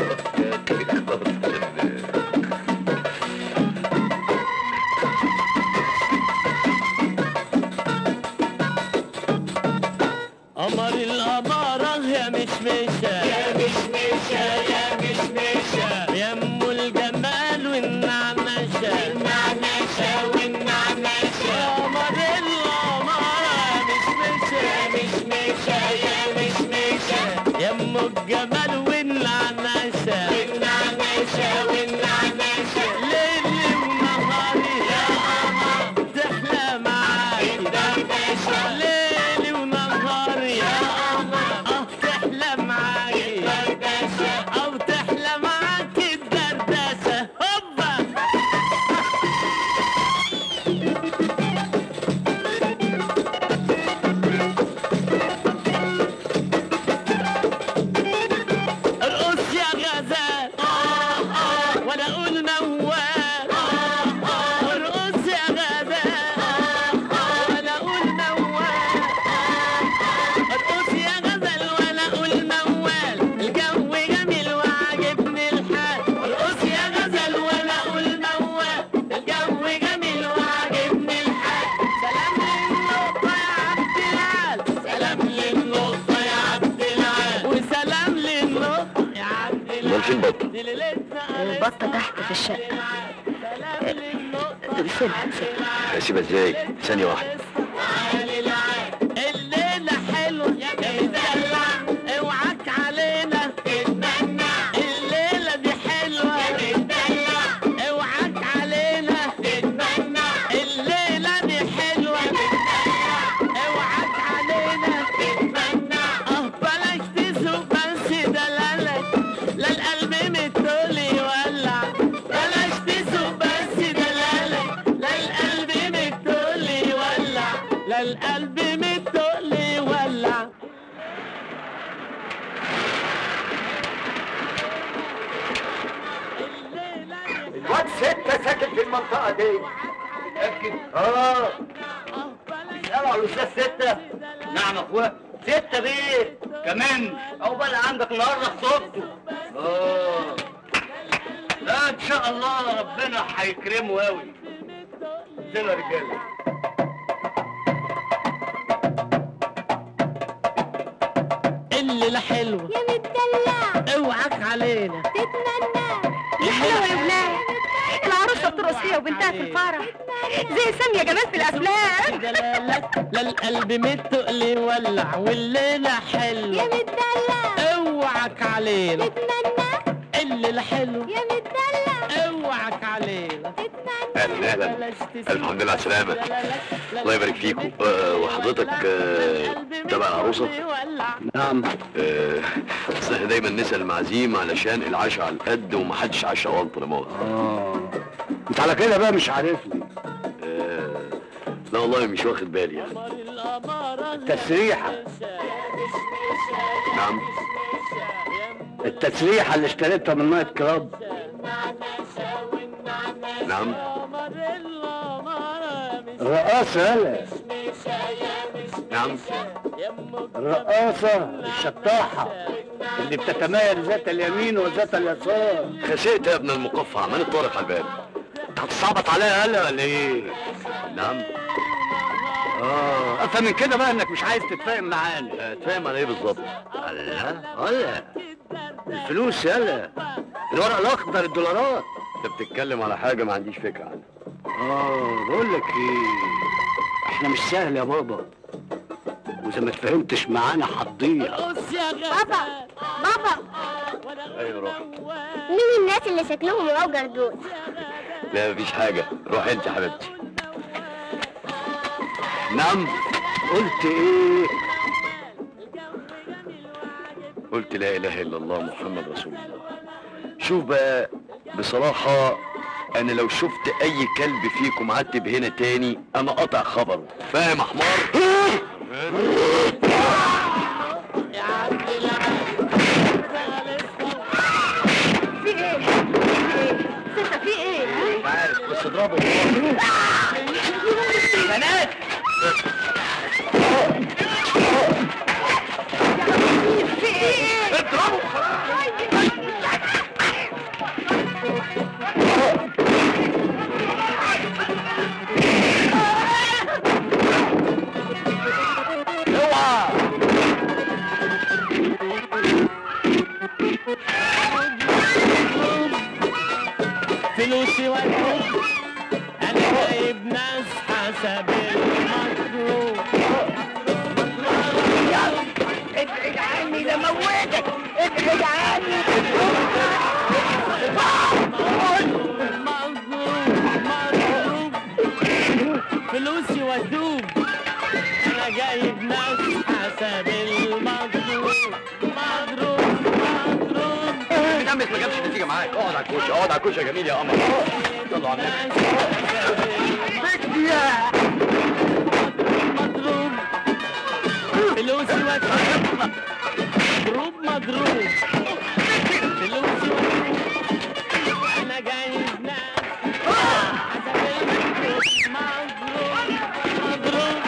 قمر القمرة يا مشمشة يا مشمشة يا مشمشة يا ام الجمال والنعنشة النعنشة والنعنشة قمر القمرة يا مشمشة يا مشمشة يا مشمشة يا ام الجمال والنعنشة والنعنشة والنعنشة ليلي ونهاري يا قمر تحلى معاكي دردشة ليلي ونهاري يا قمر اه تحلى معاكي دردشة او تحلى معاكي الدردشة هوبا ارقص يا غزال ولا اقول موال ارقص يا غزال ولا اقول موال ارقص يا غزال ولا اقول موال الجو جميل وعاجبني الحال ارقص يا غزال ولا اقول موال الجو جميل وعاجبني الحال سلام للنقطة يا عبد العال سلام للنقطة يا عبد العال وسلام للنقطة يا عبد العال امال فين بطه؟ البطة تحت في الشقة سيبها سيبها اسيبها ازاي؟ ثانية واحدة الليلة حلوة يا مدلع اوعك علينا تتمنى الليلة دي حلوة يا مدلع اوعك علينا تتمنى الليلة دي حلوة يا مدلع اوعك علينا تتمنى اه بلاش تسوق بس دلالك لا القلب متولي يولع بلاش تسوق بس دلالك لا القلب متولي يولع لا القلب متولي يولع الواد ستة ساكن في المنطقة دي أكد اه اسألوا على الأستاذ ستة نعم أخويا ستة بيه كمان عقبال عندك النهارده خطوبته اه لا إن شاء الله ربنا هيكرمه أوي انزلوا يا رجالة الليلة حلوة يا متدلع اوعك علينا تتمنى يا حلوة يا ولاد العروسة بترقص فيها وبنتها في الفرح زي سامية جمال في الأفلام دلالك لا القلب متقلي يولع والليلة حلوة يا متدلع اوعك علينا تتمنى الليلة حلوة يا متدلع اوعك علينا اهلا اهلا الحمد لله على السلامة الله يبارك فيكم آه وحضرتك آه تبع العروسة؟ نعم آه اصل احنا دايما نسأل المعازيم علشان العشاء على القد ومحدش عشا غلط لا مؤاخذة اه انت على كده بقى مش عارفني آه لا والله مش واخد بالي يعني التسريحة نعم التسريحة اللي اشتريتها من نايت كلاب نعم الرقاصة يلا نعم الرقاصة الشطاحة اللي بتتمايل ذات اليمين وذات اليسار خسئت يا ابن المقفع عمال الطارق على الباب انت هتصعبط عليا هلا ولا ايه؟ نعم اه افهم من كده بقى انك مش عايز تتفاهم معانا آه، تفهم على ايه بالظبط؟ الله الله الفلوس يلا الورق الاخضر الدولارات انت بتتكلم على حاجة ما عنديش فكرة عنها اه بقول لك ايه احنا مش سهل يا بابا واذا ما اتفهمتش معانا هتضيع بابا بابا ايوه روح مين الناس اللي شكلهم اوجر دول لا مفيش حاجة روح انت يا حبيبتي نعم قلت ايه قلت لا اله الا الله محمد رسول الله شوف بقى بصراحة انا لو شفت اي كلب فيكم عتب هنا تاني انا قطع خبره فاهم يا حمار فلوسي وادوب انا جايب ناس حسب المطلوب ابعد عني ده موتك ابعد عني فلوسي وادوب انا جايب ناس حسب المطلوب مضروب مضروب متأمس ما جابش نتيجة معاك اقعد على الكوشه اقعد على الكوشه يا جميل يا قمر يلا على النبي مضروب فلوسي وادوب مضروب مضروب فلوسي وادوب انا جايب ناس حسب المطلوب مضروب مضروب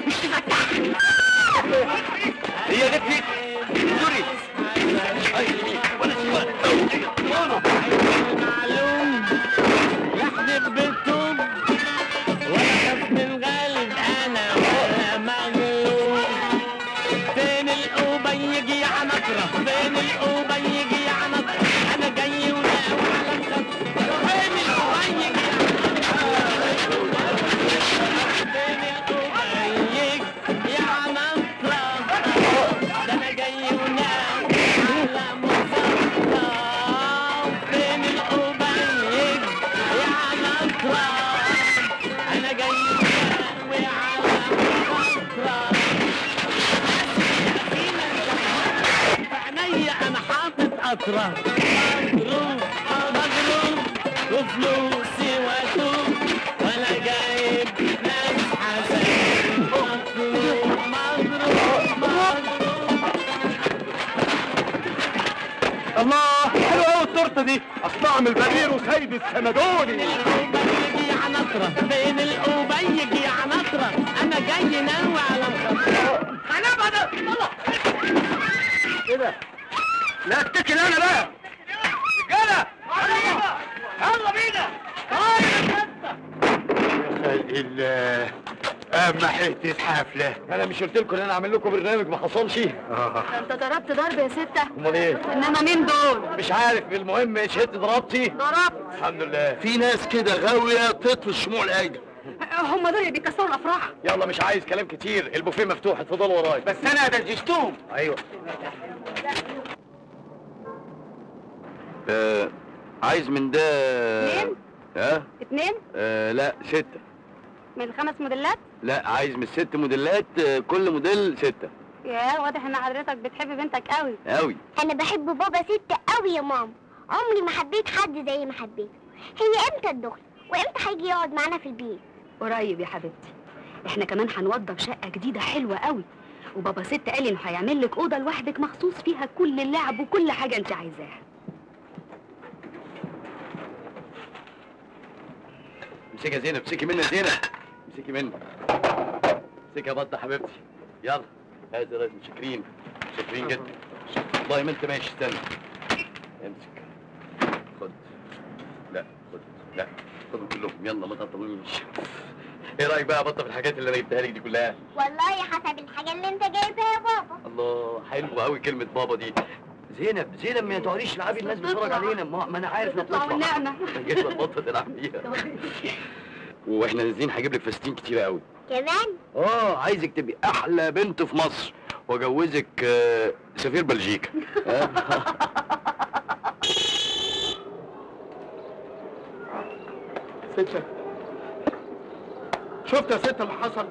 هي دي فيك دوري اي يمين ولا شمال معلوم يحدف بالطوب ولا خاف من غالب انا ولا مغلوب فين الأوبيج يا عنقرة فين الأوبيج يا عنقرة انا جاي وناوي على الخط فين الأوبيج يا عنقرة فين الأوبيج يا عنقرة ده انا جاي وناوي على مصطفى فين الأوبيج يا عنقرة انا جاي وناوي على مصطفى عينيا انا حاطط قطره مضروب مضروب وفلوسي واتوب وانا جايب ناس حسن مطلوب مضروب مضروب الله حلوه قوي التورته دي اصنع من البرير وسيد السمدوني يا عنطرة فين الأوبيج يا عنطرة أنا جاي ناوي على الخط هنبقى ده يلا ايه ده؟ لا اتكل انا بقى رجاله يلا بينا خلق الله اما حته حفله انا مش قلت لكم ان انا اعمل لكم برنامج ما حصلش اه انت ضربت ضرب يا ستة امال ايه انما مين دول مش عارف المهم شهدت ضربتي ضربت الحمد لله في ناس كده غاويه تطفي الشموع القايده هم دول اللي بيكسروا الافراح يلا مش عايز كلام كتير البوفيه مفتوح اتفضلوا ورايا بس انا دجشتهم ايوه آه عايز من ده اتنين ها اتنين آه لا ستة من الخمس موديلات لا عايز من الست موديلات آه، كل موديل ستة يا واضح ان حضرتك بتحب بنتك قوي قوي انا بحب بابا ست قوي يا ماما عمري ما حبيت حد زي ما حبيته هي امتى الدخل وامتى هيجي يقعد معانا في البيت قريب يا حبيبتي احنا كمان هنوضب شقه جديده حلوه قوي وبابا ست قال انه هيعمل لك اوضه لوحدك مخصوص فيها كل اللعب وكل حاجه انت عايزاها امسكي يا زينب امسكي مني يا زينب امسكي مني امسكي يا بطة حبيبتي يلا هاتي يا راجل متشكرين متشكرين جدا والله ما انت ماشي استنى امسك خد لا خد لا خدهم كلهم يلا ما تطولوش ايه رايك بقى يا بطه في الحاجات اللي انا جبتها لك دي كلها والله حسب الحاجه اللي انت جايبها يا بابا الله حلوه قوي كلمه بابا دي زينب زينب ما تقعديش تلعبي الناس بتتفرج علينا ما, ما انا عارف تطلع نطلع والنعمة. جيت البطه تلعب بيها واحنا نازلين هجيب لك فساتين كتيره قوي كمان اه عايزك تبقي احلى بنت في مصر واجوزك آه، سفير بلجيكا آه. ستة شفت يا ستة اللي حصل؟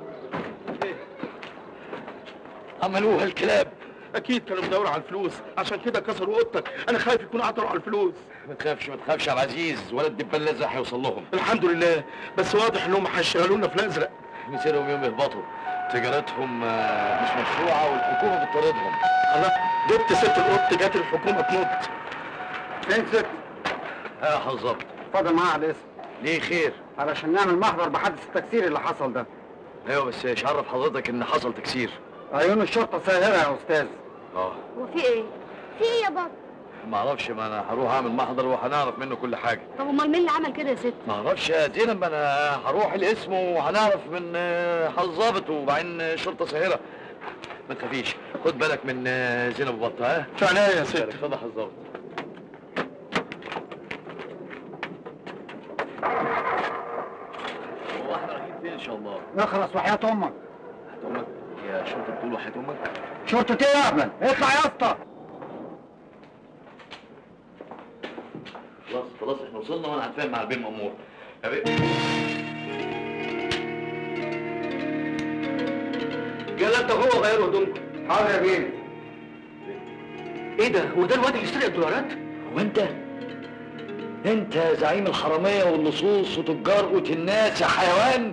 عملوها الكلاب اكيد كانوا بيدوروا على الفلوس عشان كده كسروا اوضتك انا خايف يكونوا عطروا على الفلوس ما تخافش ما تخافش يا عبد العزيز ولا الدبان الازرق هيوصل لهم الحمد لله بس واضح انهم هيشغلونا في الازرق مسيرهم يوم يهبطوا تجارتهم آه، مش مشروعه والحكومه بتطاردهم الله جبت ست القط جت الحكومه تنط فين ست؟ اه حظبط اتفضل معايا على الاسم ليه خير علشان نعمل محضر بحادث التكسير اللي حصل ده ايوه بس ايش عرف حضرتك ان حصل تكسير عيون الشرطه ساهره يا استاذ اه هو في ايه في إيه يا بابا ما اعرفش ما انا هروح اعمل محضر وهنعرف منه كل حاجه طب امال مين اللي عمل كده يا ست ما اعرفش يا زينب انا هروح الاسم وهنعرف من آه، حظ ظابط وبعدين آه، شرطه ساهره ما تخافيش خد بالك من آه، زينب وبطه ها في عينيا يا ست اتفضل حظ ظابط اخلص وحياة امك امك يا شرطه بتقول وحياه امك شرطة ايه يا اهبل اطلع يا اسطى خلاص خلاص احنا وصلنا وانا هتفاهم مع البين مأمور يا بيه يلا انت هو غيروا هدومكم حاضر يا بيه ايه ده هو ده الواد اللي سرق الدولارات هو انت انت يا زعيم الحراميه واللصوص وتجار قوت الناس يا حيوان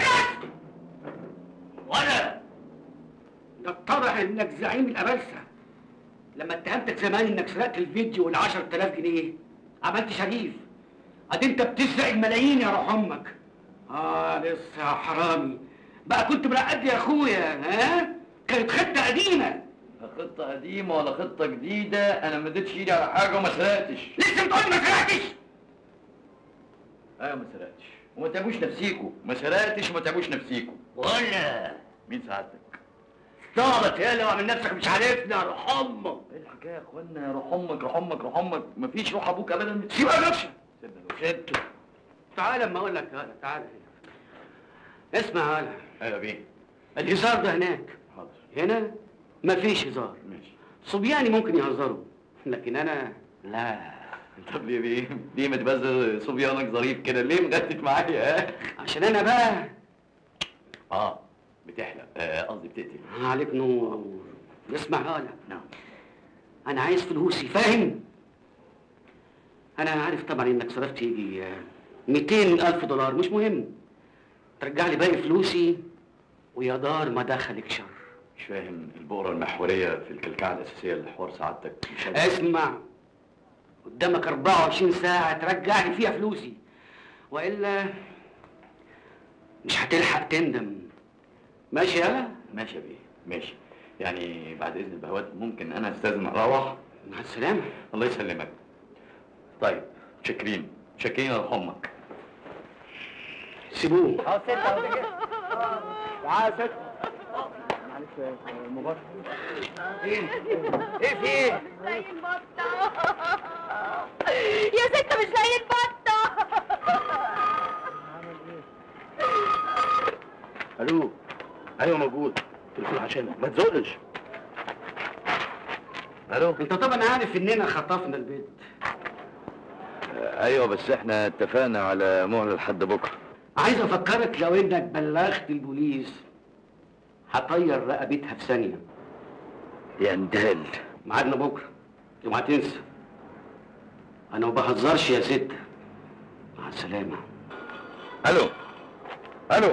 وانا ده اتضح انك زعيم الابلسه لما اتهمتك زمان انك سرقت الفيديو وال 10000 جنيه عملت شريف ادي انت بتسرق الملايين يا روح امك اه لسه يا حرامي بقى كنت مرقد يا اخويا ها كانت خطه قديمه لا خطه قديمه ولا خطه جديده انا ما اديتش ايدي على حاجه وما سرقتش لسه بتقول ما سرقتش ايوه ما سرقتش وما تعبوش نفسيكوا ما سرقتش وما تعبوش نفسيكوا ولا مين سعادتك طارت يا لو من نفسك مش عارفنا يا روح امك ايه الحكايه يا اخوانا يا روح امك روح امك روح امك مفيش روح ابوك ابدا سيبها يا نفسك سبته تعالى اما اقول لك هلا تعالى هنا اسمع هلا ايوه بيه الهزار ده هناك حاضر هنا مفيش هزار ماشي صبياني ممكن يهزروا لكن انا لا طب ليه بيه ليه ما تبقى صبيانك ظريف كده ليه مغتت معايا ها عشان انا بقى اه بتحلق آه، قصدي بتقتل عليك نور اسمع هلا نعم انا عايز فلوسي فاهم انا عارف طبعا انك صرفت يجي آه، 200 الف دولار مش مهم ترجع لي باقي فلوسي ويا دار ما دخلك شر مش فاهم البؤره المحوريه في الكلكعه الاساسيه لحوار سعادتك مش عارف. اسمع قدامك 24 ساعة ترجع لي فيها فلوسي وإلا مش هتلحق تندم ماشي يلا ماشي يا بيه ماشي يعني بعد اذن البهوات ممكن انا استاذن اروح مع السلامة الله يسلمك طيب شاكرين شاكرين يا امك سيبوه اه ستة اهو ده جه. تعالى ستة معلش الموبايل ايه ايه في ايه؟ زي البطة يا ستة مش زي البطة الو ايوه موجود تليفون عشانك ما تزقش الو انت طبعا عارف اننا خطفنا البيت ايوه بس احنا اتفقنا على مهله لحد بكره عايز افكرك لو انك بلغت البوليس هطير رقبتها في ثانية يا اندال ميعادنا بكرة اوعى تنسى انا ما بهزرش يا ستة مع السلامة الو الو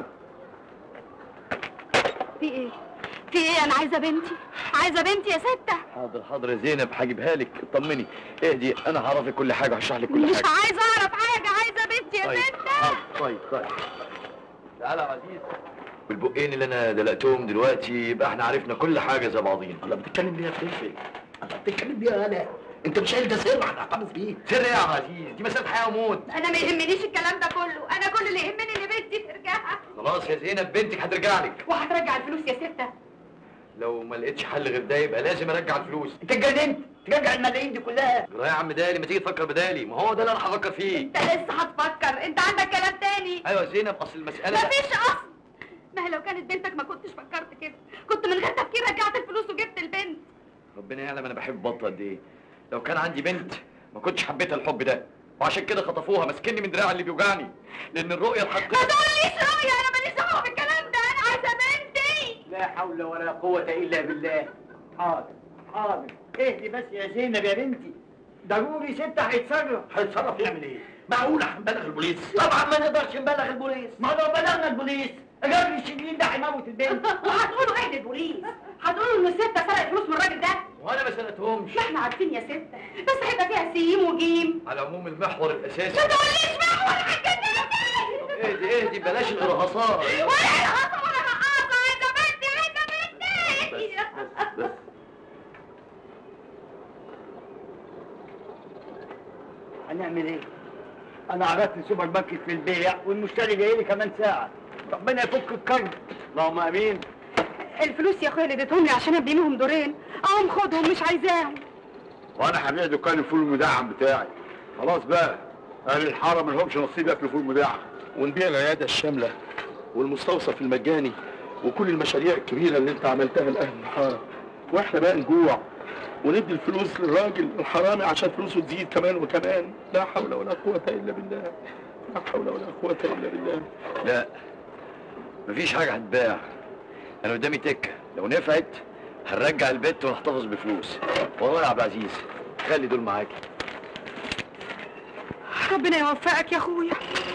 في ايه؟ في ايه؟ انا عايزه بنتي عايزه بنتي يا ستة حاضر حاضر يا زينب هجيبها لك اطمني اهدي انا هعرفك كل حاجه وهشرح لك كل مش حاجه عايزه اعرف حاجه عايزه بنتي يا طيب ستة حاضر طيب طيب تعالى يا عزيز والبقين اللي انا دلقتهم دلوقتي يبقى احنا عرفنا كل حاجه زي بعضينا الله بتتكلم بيها فلفل الله بتتكلم بيها انا انت مش قايل ده سر هنحتفظ بيه سر ايه يا عزيز دي مساله حياه وموت انا ما يهمنيش الكلام ده كله انا كل اللي يهمني ان بنتي ترجع خلاص يا زينب بنتك هترجع لك وهترجع الفلوس يا ستة لو ما لقيتش حل غير ده يبقى لازم ارجع الفلوس انت اتجننت ترجع الملايين دي كلها يا عم دالي ما تيجي تفكر بدالي ما هو ده اللي انا هفكر فيه انت لسه هتفكر انت عندك كلام تاني ايوه يا زينب اصل المساله مفيش اصل ما هي لو كانت بنتك ما كنتش فكرت كده كنت من غير تفكير رجعت الفلوس وجبت البنت ربنا يعلم انا بحب بطه قد ايه لو كان عندي بنت ما كنتش حبيتها الحب ده وعشان كده خطفوها مسكني من دراعي اللي بيوجعني لان الرؤيه ما الحقيقيه تقوليش رؤية انا ماليش دعوه بالكلام ده انا عايزه بنتي لا حول ولا قوة إلا بالله حاضر حاضر اهدي بس يا زينب يا بنتي ضروري ستة هيتصرف هيتصرف يعمل ايه؟ معقولة هنبلغ البوليس طبعا ما نقدرش نبلغ البوليس ما لو بلغنا البوليس الراجل الشديد ده هيموت البنت وهتقولوا ايه للبوليس هتقولوا ان الستة سرقت فلوس من الراجل ده وانا ما سالتهمش ما احنا عارفين يا ستة بس هيبقى فيها سين وجيم على العموم المحور الاساسي ما تقوليش محور هتجنني اهدي اهدي بلاش الارهاصات ولا الغطا ولا رقاصة عايزة بنتي عايزة بنتي بس هنعمل ايه؟ انا عرضت السوبر ماركت في البيع والمشتري جاي لي كمان ساعة ربنا يفك الكرب اللهم امين الفلوس يا اخويا اللي اديتهم لي عشان ابنيهم دورين اقوم خدهم مش عايزاهم وانا هبيع دكان الفول المدعم بتاعي خلاص بقى اهل الحاره ما لهمش نصيب ياكلوا فول مدعم ونبيع العيادة الشاملة والمستوصف المجاني وكل المشاريع الكبيره اللي انت عملتها لاهل الحاره واحنا بقى نجوع وندي الفلوس للراجل الحرامي عشان فلوسه تزيد كمان وكمان لا حول ولا قوه الا بالله لا حول ولا قوه الا بالله لا مفيش حاجة هتباع أنا قدامي تكة لو نفعت هنرجع البيت ونحتفظ بفلوس والله يا عبد العزيز خلي دول معاكي ربنا يوفقك يا اخويا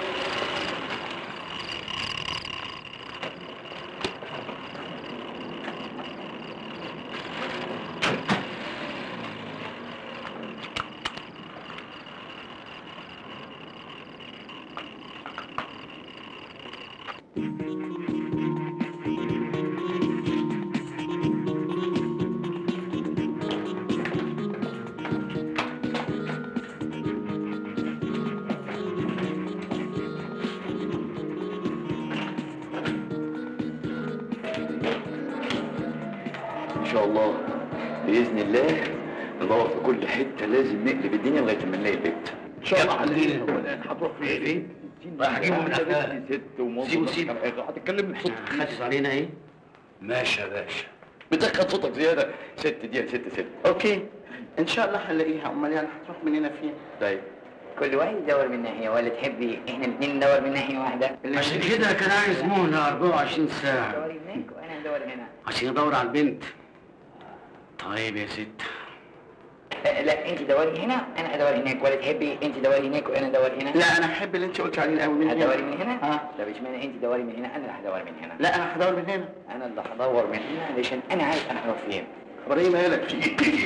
إن شاء الله بإذن الله ندور في كل حتة لازم نقلب الدنيا لغاية ما نلاقي البيت ان شاء الله علينا هتروح فين؟ فين؟ رايح اجيبه من اخويا ست وموظف سيبه سيبه هتتكلم بصوت خاسس علينا ايه؟ ماشي يا باشا بتدخل صوتك زيادة ست دي يا ست ست اوكي ان شاء الله هنلاقيها امال يعني هتروح مننا فين؟ طيب كل واحد يدور من ناحية ولا تحبي احنا الاثنين ندور من ناحية واحدة عشان كده كان عايز مهلة 24 ساعة دوري هناك وانا ادور هنا عشان يدور على البنت طيب يا ست آه، لا انت دوري هنا انا ادور هناك ولا تحبي انت دوري هناك وانا ادور هنا لا انا احب اللي انت قلت عليه الاول من هنا هتدوري من هنا؟ اه طب اشمعنى انت دوري من هنا انا اللي هدور من هنا لا انا هدور من هنا انا اللي هدور من هنا علشان انا عارف انا هروح فين ابراهيم مالك في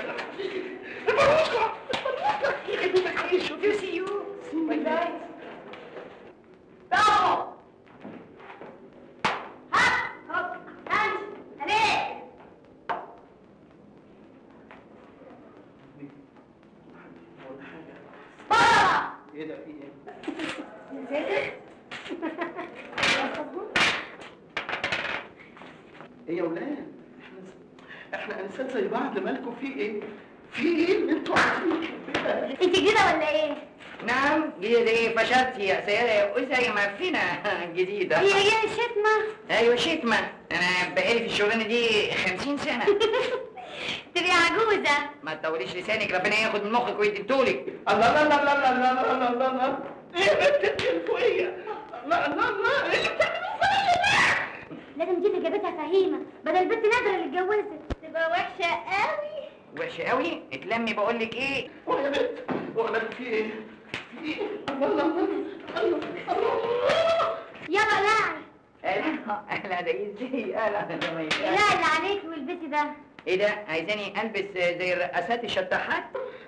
You see you. Bye bye. ايه ده في ايه؟ ايه يا ولاد؟ احنا احنا انسان زي بعض مالكم في ايه؟ في ايه اللي انتوا عايزين انت جديدة ولا ايه؟ نعم جديدة ايه فشلت يا سيدة يا أسرة ما فينا جديدة هي هي الشتمة ايوه شتمة انا بقالي في الشغلانة دي خمسين سنة تبقي عجوزة ما تطوليش لسانك ربنا ياخد من مخك ويديتولك الله الله الله الله الله الله الله الله الله ايه يا بنت التلفوية؟ لا الله الله ايه اللي بتعملوا فيا لازم دي اللي جابتها فهيمة بدل البنت نادرة اللي اتجوزت تبقى وحشة قوي وحشة قوي اتلمي بقول لك ايه ده؟ يا بنت وانا في ايه؟ في ايه؟ الله الله الله الله يلا لا لا لا ده ازاي لا ده ما ينفعش. لا اللي عليك والبسي ده ايه ده عايزاني البس زي الرقصات الشطاحات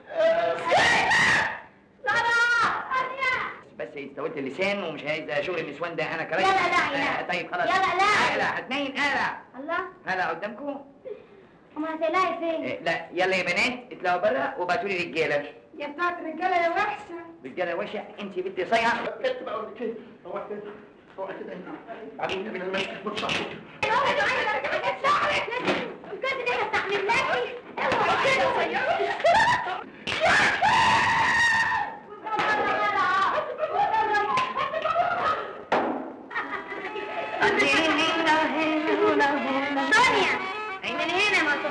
لا بس استويت اللسان ومش عايز شغل النسوان ده انا كمان يلا لا، لا. آه طيب خلاص يلا لا. لا هتنين انا الله هلا قدامكم امال هتلاقي فين؟ إيه، لا يلا يا بنات اطلعوا بره وبعتوا لي رجاله يا بتاعت الرجاله يا وحشه رجاله وحشه انت بنت صيعه بنت بقول لك ايه؟ هو كده هو كده هنا عدوني من المسجد بتصحى الكاسة دي هستحمل لكي اوعي كده سونيا من هنا ما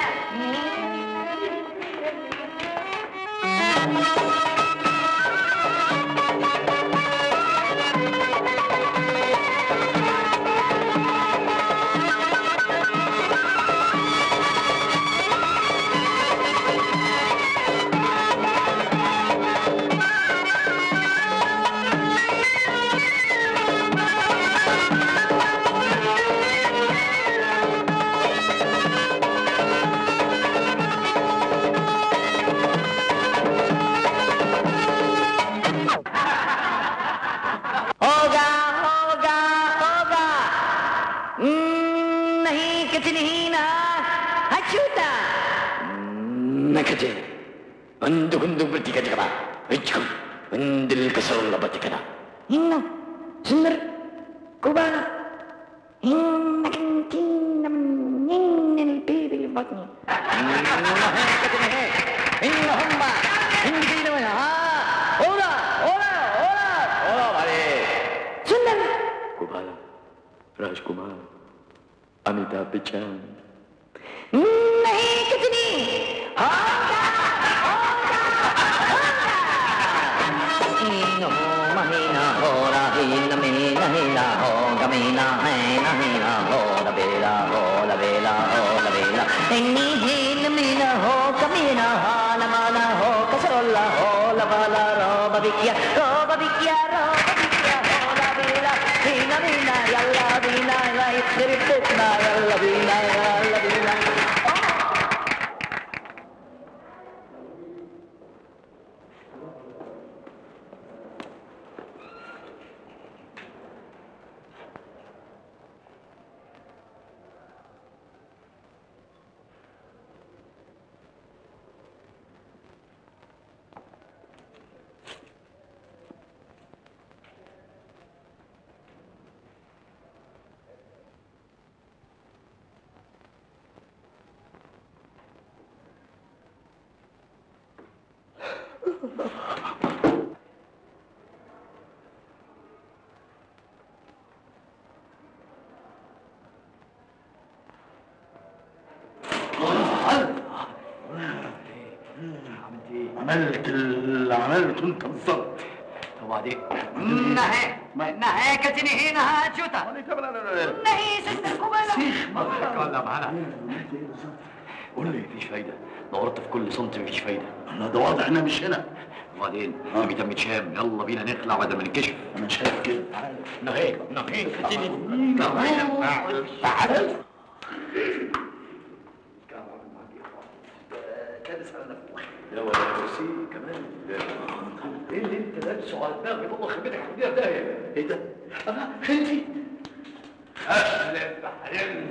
होगा होगा होगा हम्म, नहीं कुछ नहीं ना हछूता نكتة عندك عندك برتي كده كده اجكم عند الكسر ولا برتي كده إنه سمر كوبانا إنك انتين من البيبي اللي في بطني إن هم إن دين من ها هولا هولا هولا هولا عليك سمر كوبالا माता पिता नहीं कुछ नहीं हीनो महीना हो रहीन मीन हीना हो गमीना है नहीना हो लबेला हो लबेला हो लबेला इन्नी हीन मीन हो कमीना हाल माना हो कसरोला हो लबाला रो बबिकिया रो बबिकिया रो बबिकिया हो लबेला हीन मीना यल्ला बीना लाई तिरपितना यल्ला बीना यल्ला बीना عملت اللي عملته انت بالظبط وبعدين नहीं नहीं कुछ नहीं नहा जूता नहीं सिस्टर को ولا معانا قول لي مفيش فايده دورت في كل سنتي مفيش فايده انا ده واضح انها مش هنا وبعدين نبي تم هشام يلا بينا نخلع بدل ما ننكشف انا شايف كده نهيك نهيك تعال كابس على نفوخ يا ولا كرسي كمان ايه اللي انت لابسه على دماغك الله خبيتك هتديها ده ايه ده؟ انا انتي اهلا بحرين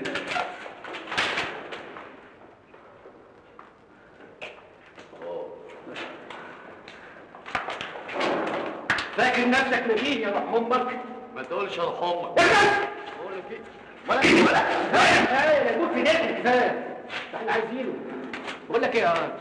فاكر نفسك نبيه يا روح امك ما تقولش يا روح امك بقول لك ايه ولا ولا ايه يا دوب في نادي كفايه ده احنا عايزينه بقول لك ايه يا راجل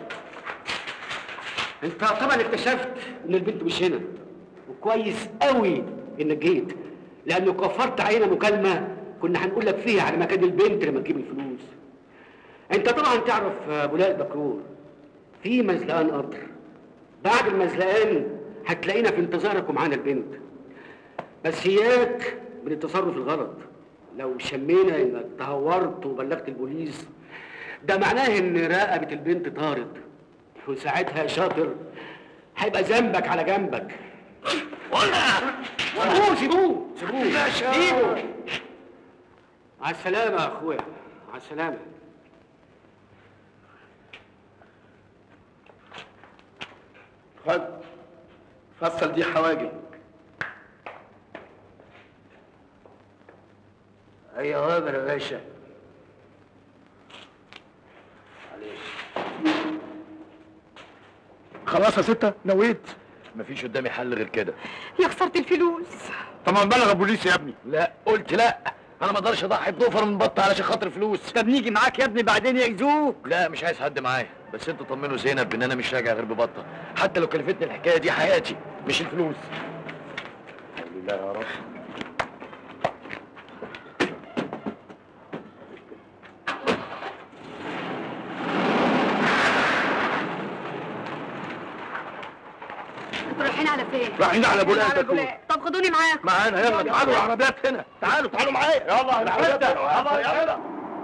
انت طبعا اكتشفت ان البنت مش هنا وكويس قوي انك جيت لانه كفرت علينا مكالمه كنا هنقول لك فيها على مكان البنت لما تجيب الفلوس انت طبعا تعرف بولاء البكرور في مزلقان قطر بعد المزلقان هتلاقينا في انتظارك ومعانا البنت بس اياك من التصرف الغلط لو شمينا انك تهورت وبلغت البوليس ده معناه ان رقبه البنت طارت وساعتها يا شاطر هيبقى ذنبك على جنبك ولا سيبوه سيبوه سيبوه سيبوه مع السلامة يا اخويا مع السلامة خد فصل دي حواجب اي اوامر يا باشا خلاص يا ستة نويت مفيش قدامي حل غير كده يا خسارة الفلوس طبعا بلغ البوليس يا ابني لا قلت لا انا ما اقدرش اضحي بضفر من بطه علشان خاطر فلوس طب نيجي معاك يا ابني بعدين يأذوك لا مش عايز حد معايا بس انتوا طمنوا زينب ان انا مش راجع غير ببطه حتى لو كلفتني الحكايه دي حياتي مش الفلوس الحمد لله يا رب انتوا رايحين على فين؟ رايحين على بولاق على البكرور. بولاق. طب خدوني معاكم معانا يلا تعالوا العربيات هنا تعالوا تعالوا معايا يلا العربيات يلا يلا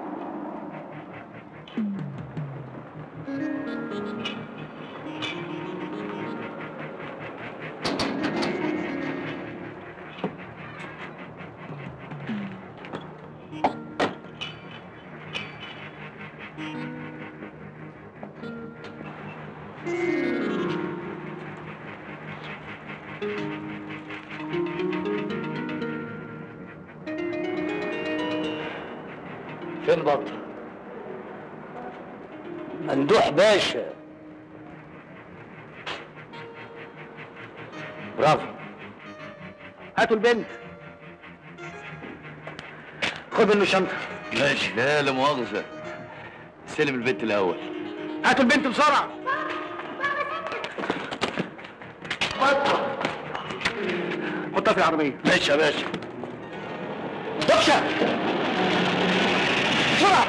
فين بطه ممدوح باشا برافو هاتوا البنت خد منه شنطه ماشي لا لا مؤاخذه استلم البنت الاول هاتوا البنت بسرعة حطها في العربية ماشي يا باشا دكشة بسرعه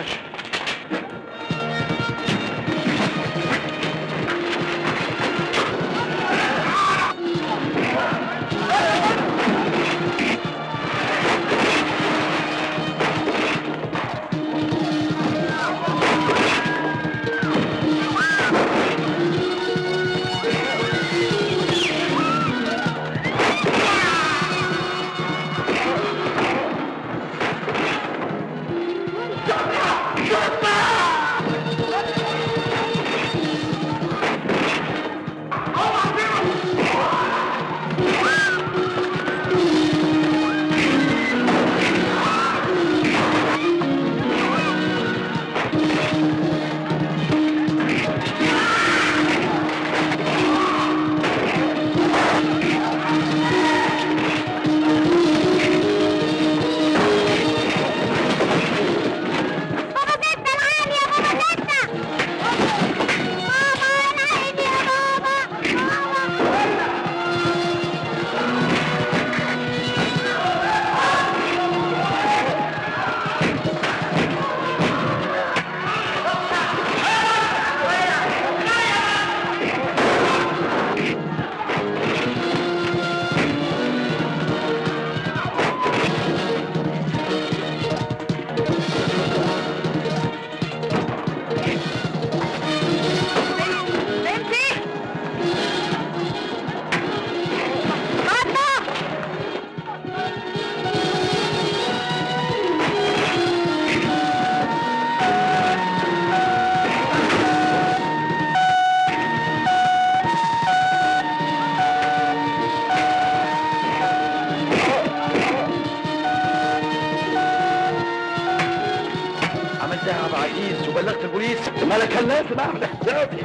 عملتها يا ابو عزيز وبلغت البوليس ما انا كان لازم اعمل احتياطي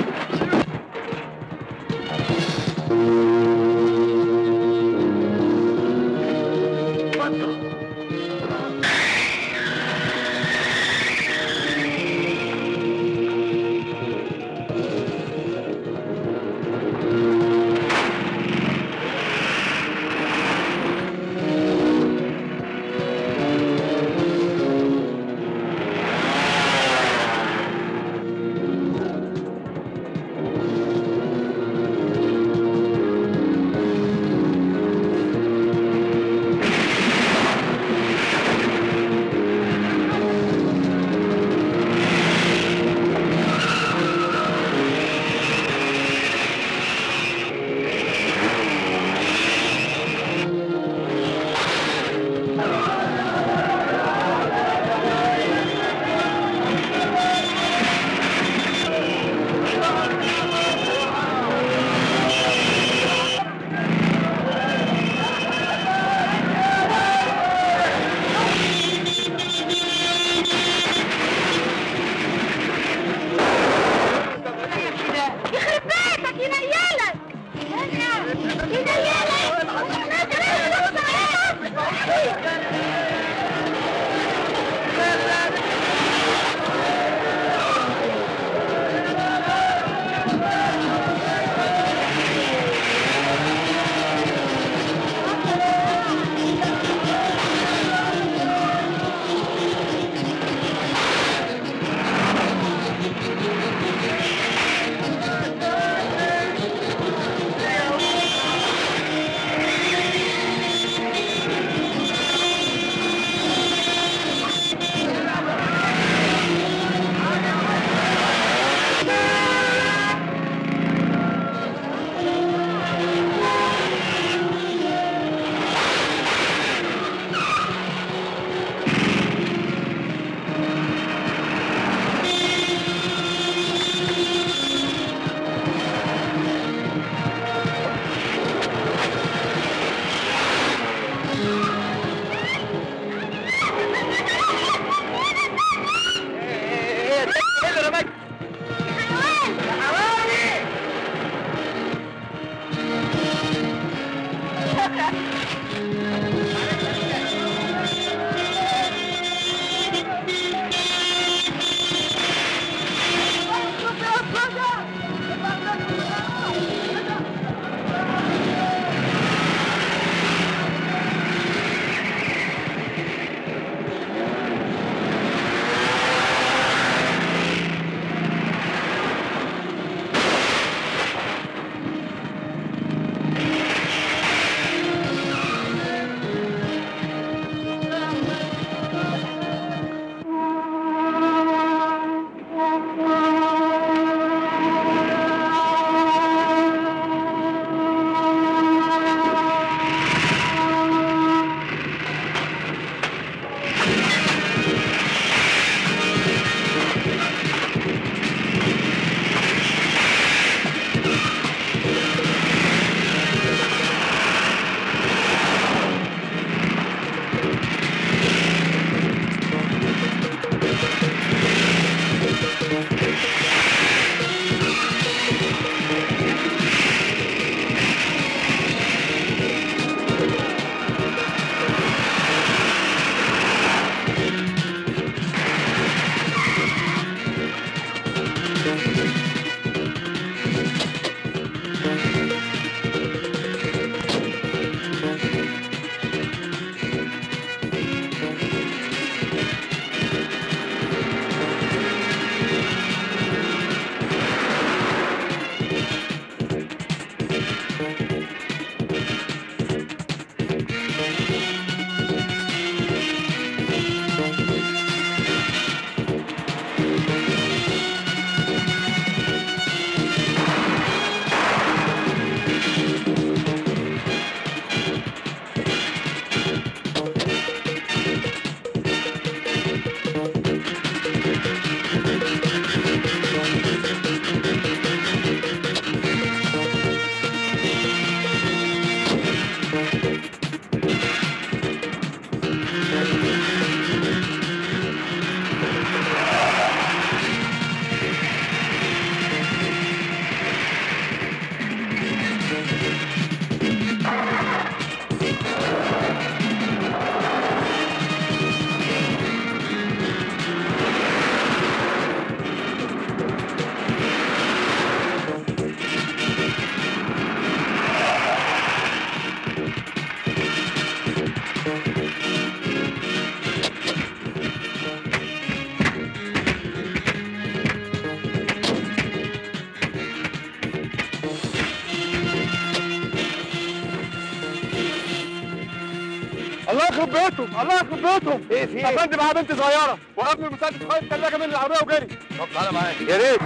يخرب بيتهم الله يخرب بيتهم ايه في ايه؟ افندي معاه بنت صغيره وقبل المسدس خد الثلاجه من العربيه وجري طب تعالى معايا يا ريت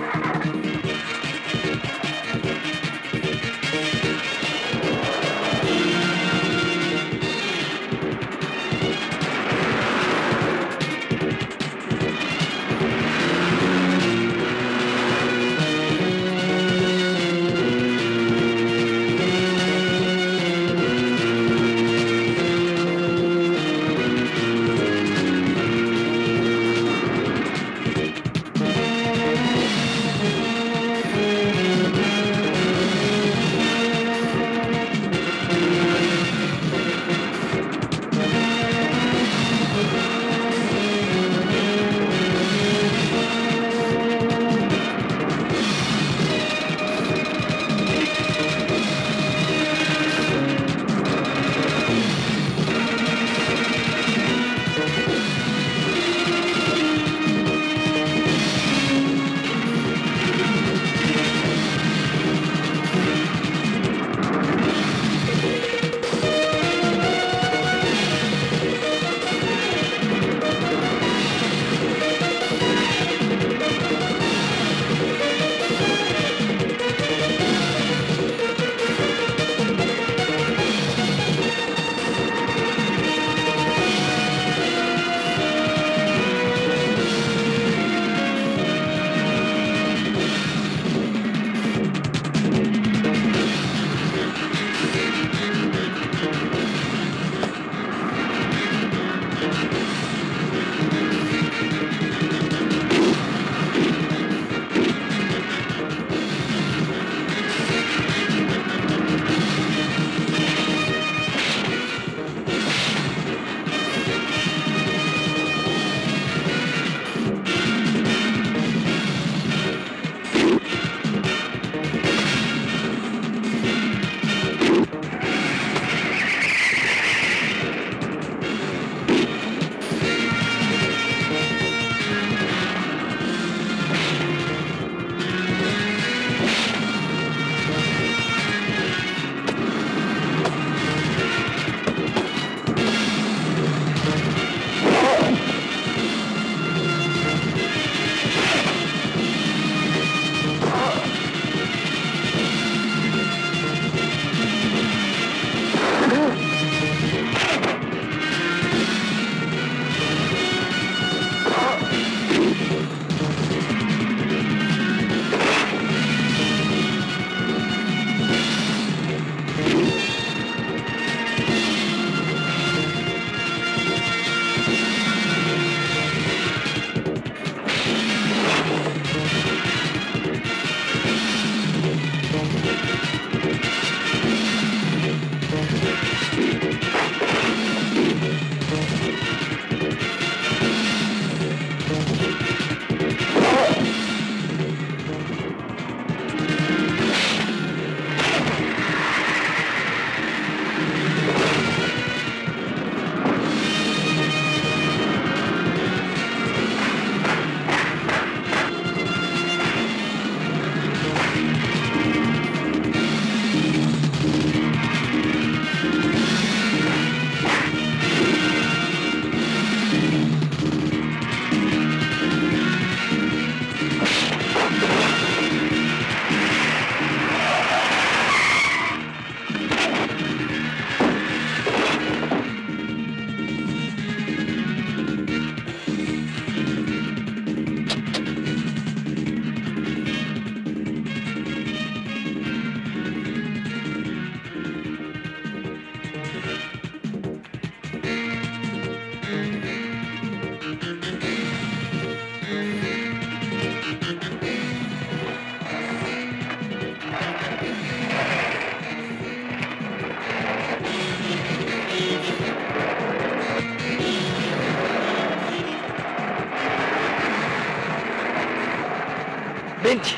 بنتي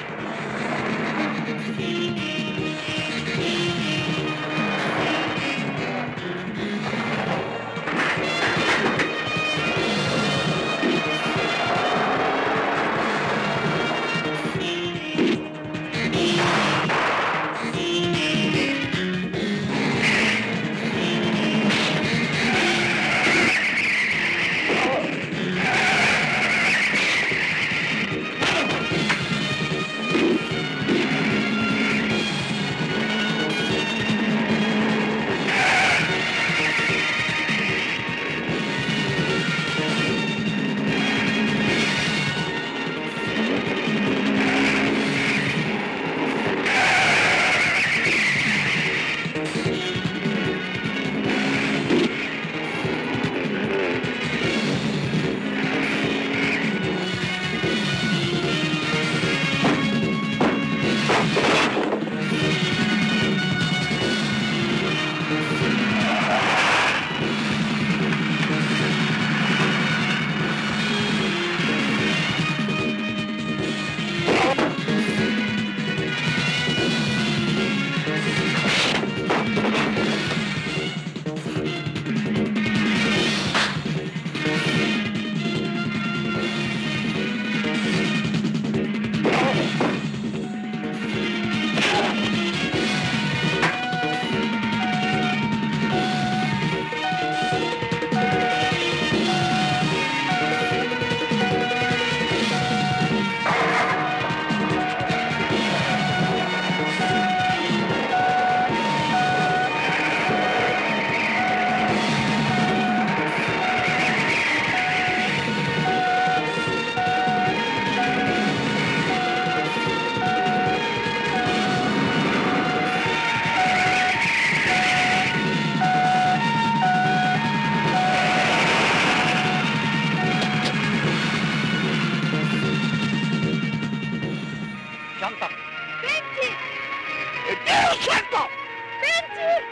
الشنطه بنتي اديله الشنطه بنتي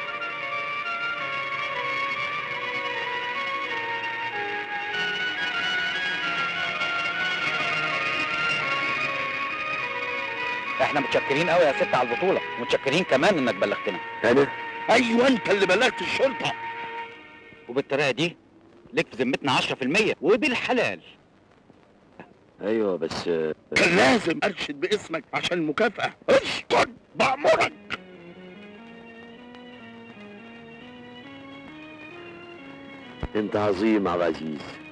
احنا متشكرين قوي يا ست على البطوله متشكرين كمان انك بلغتنا انا ايوه انت اللي بلغت الشرطه وبالطريقه دي ليك في ذمتنا 10% وبالحلال ايوه بس كان لازم ارشد باسمك عشان المكافاه اسكت بامرك انت عظيم عبد العزيز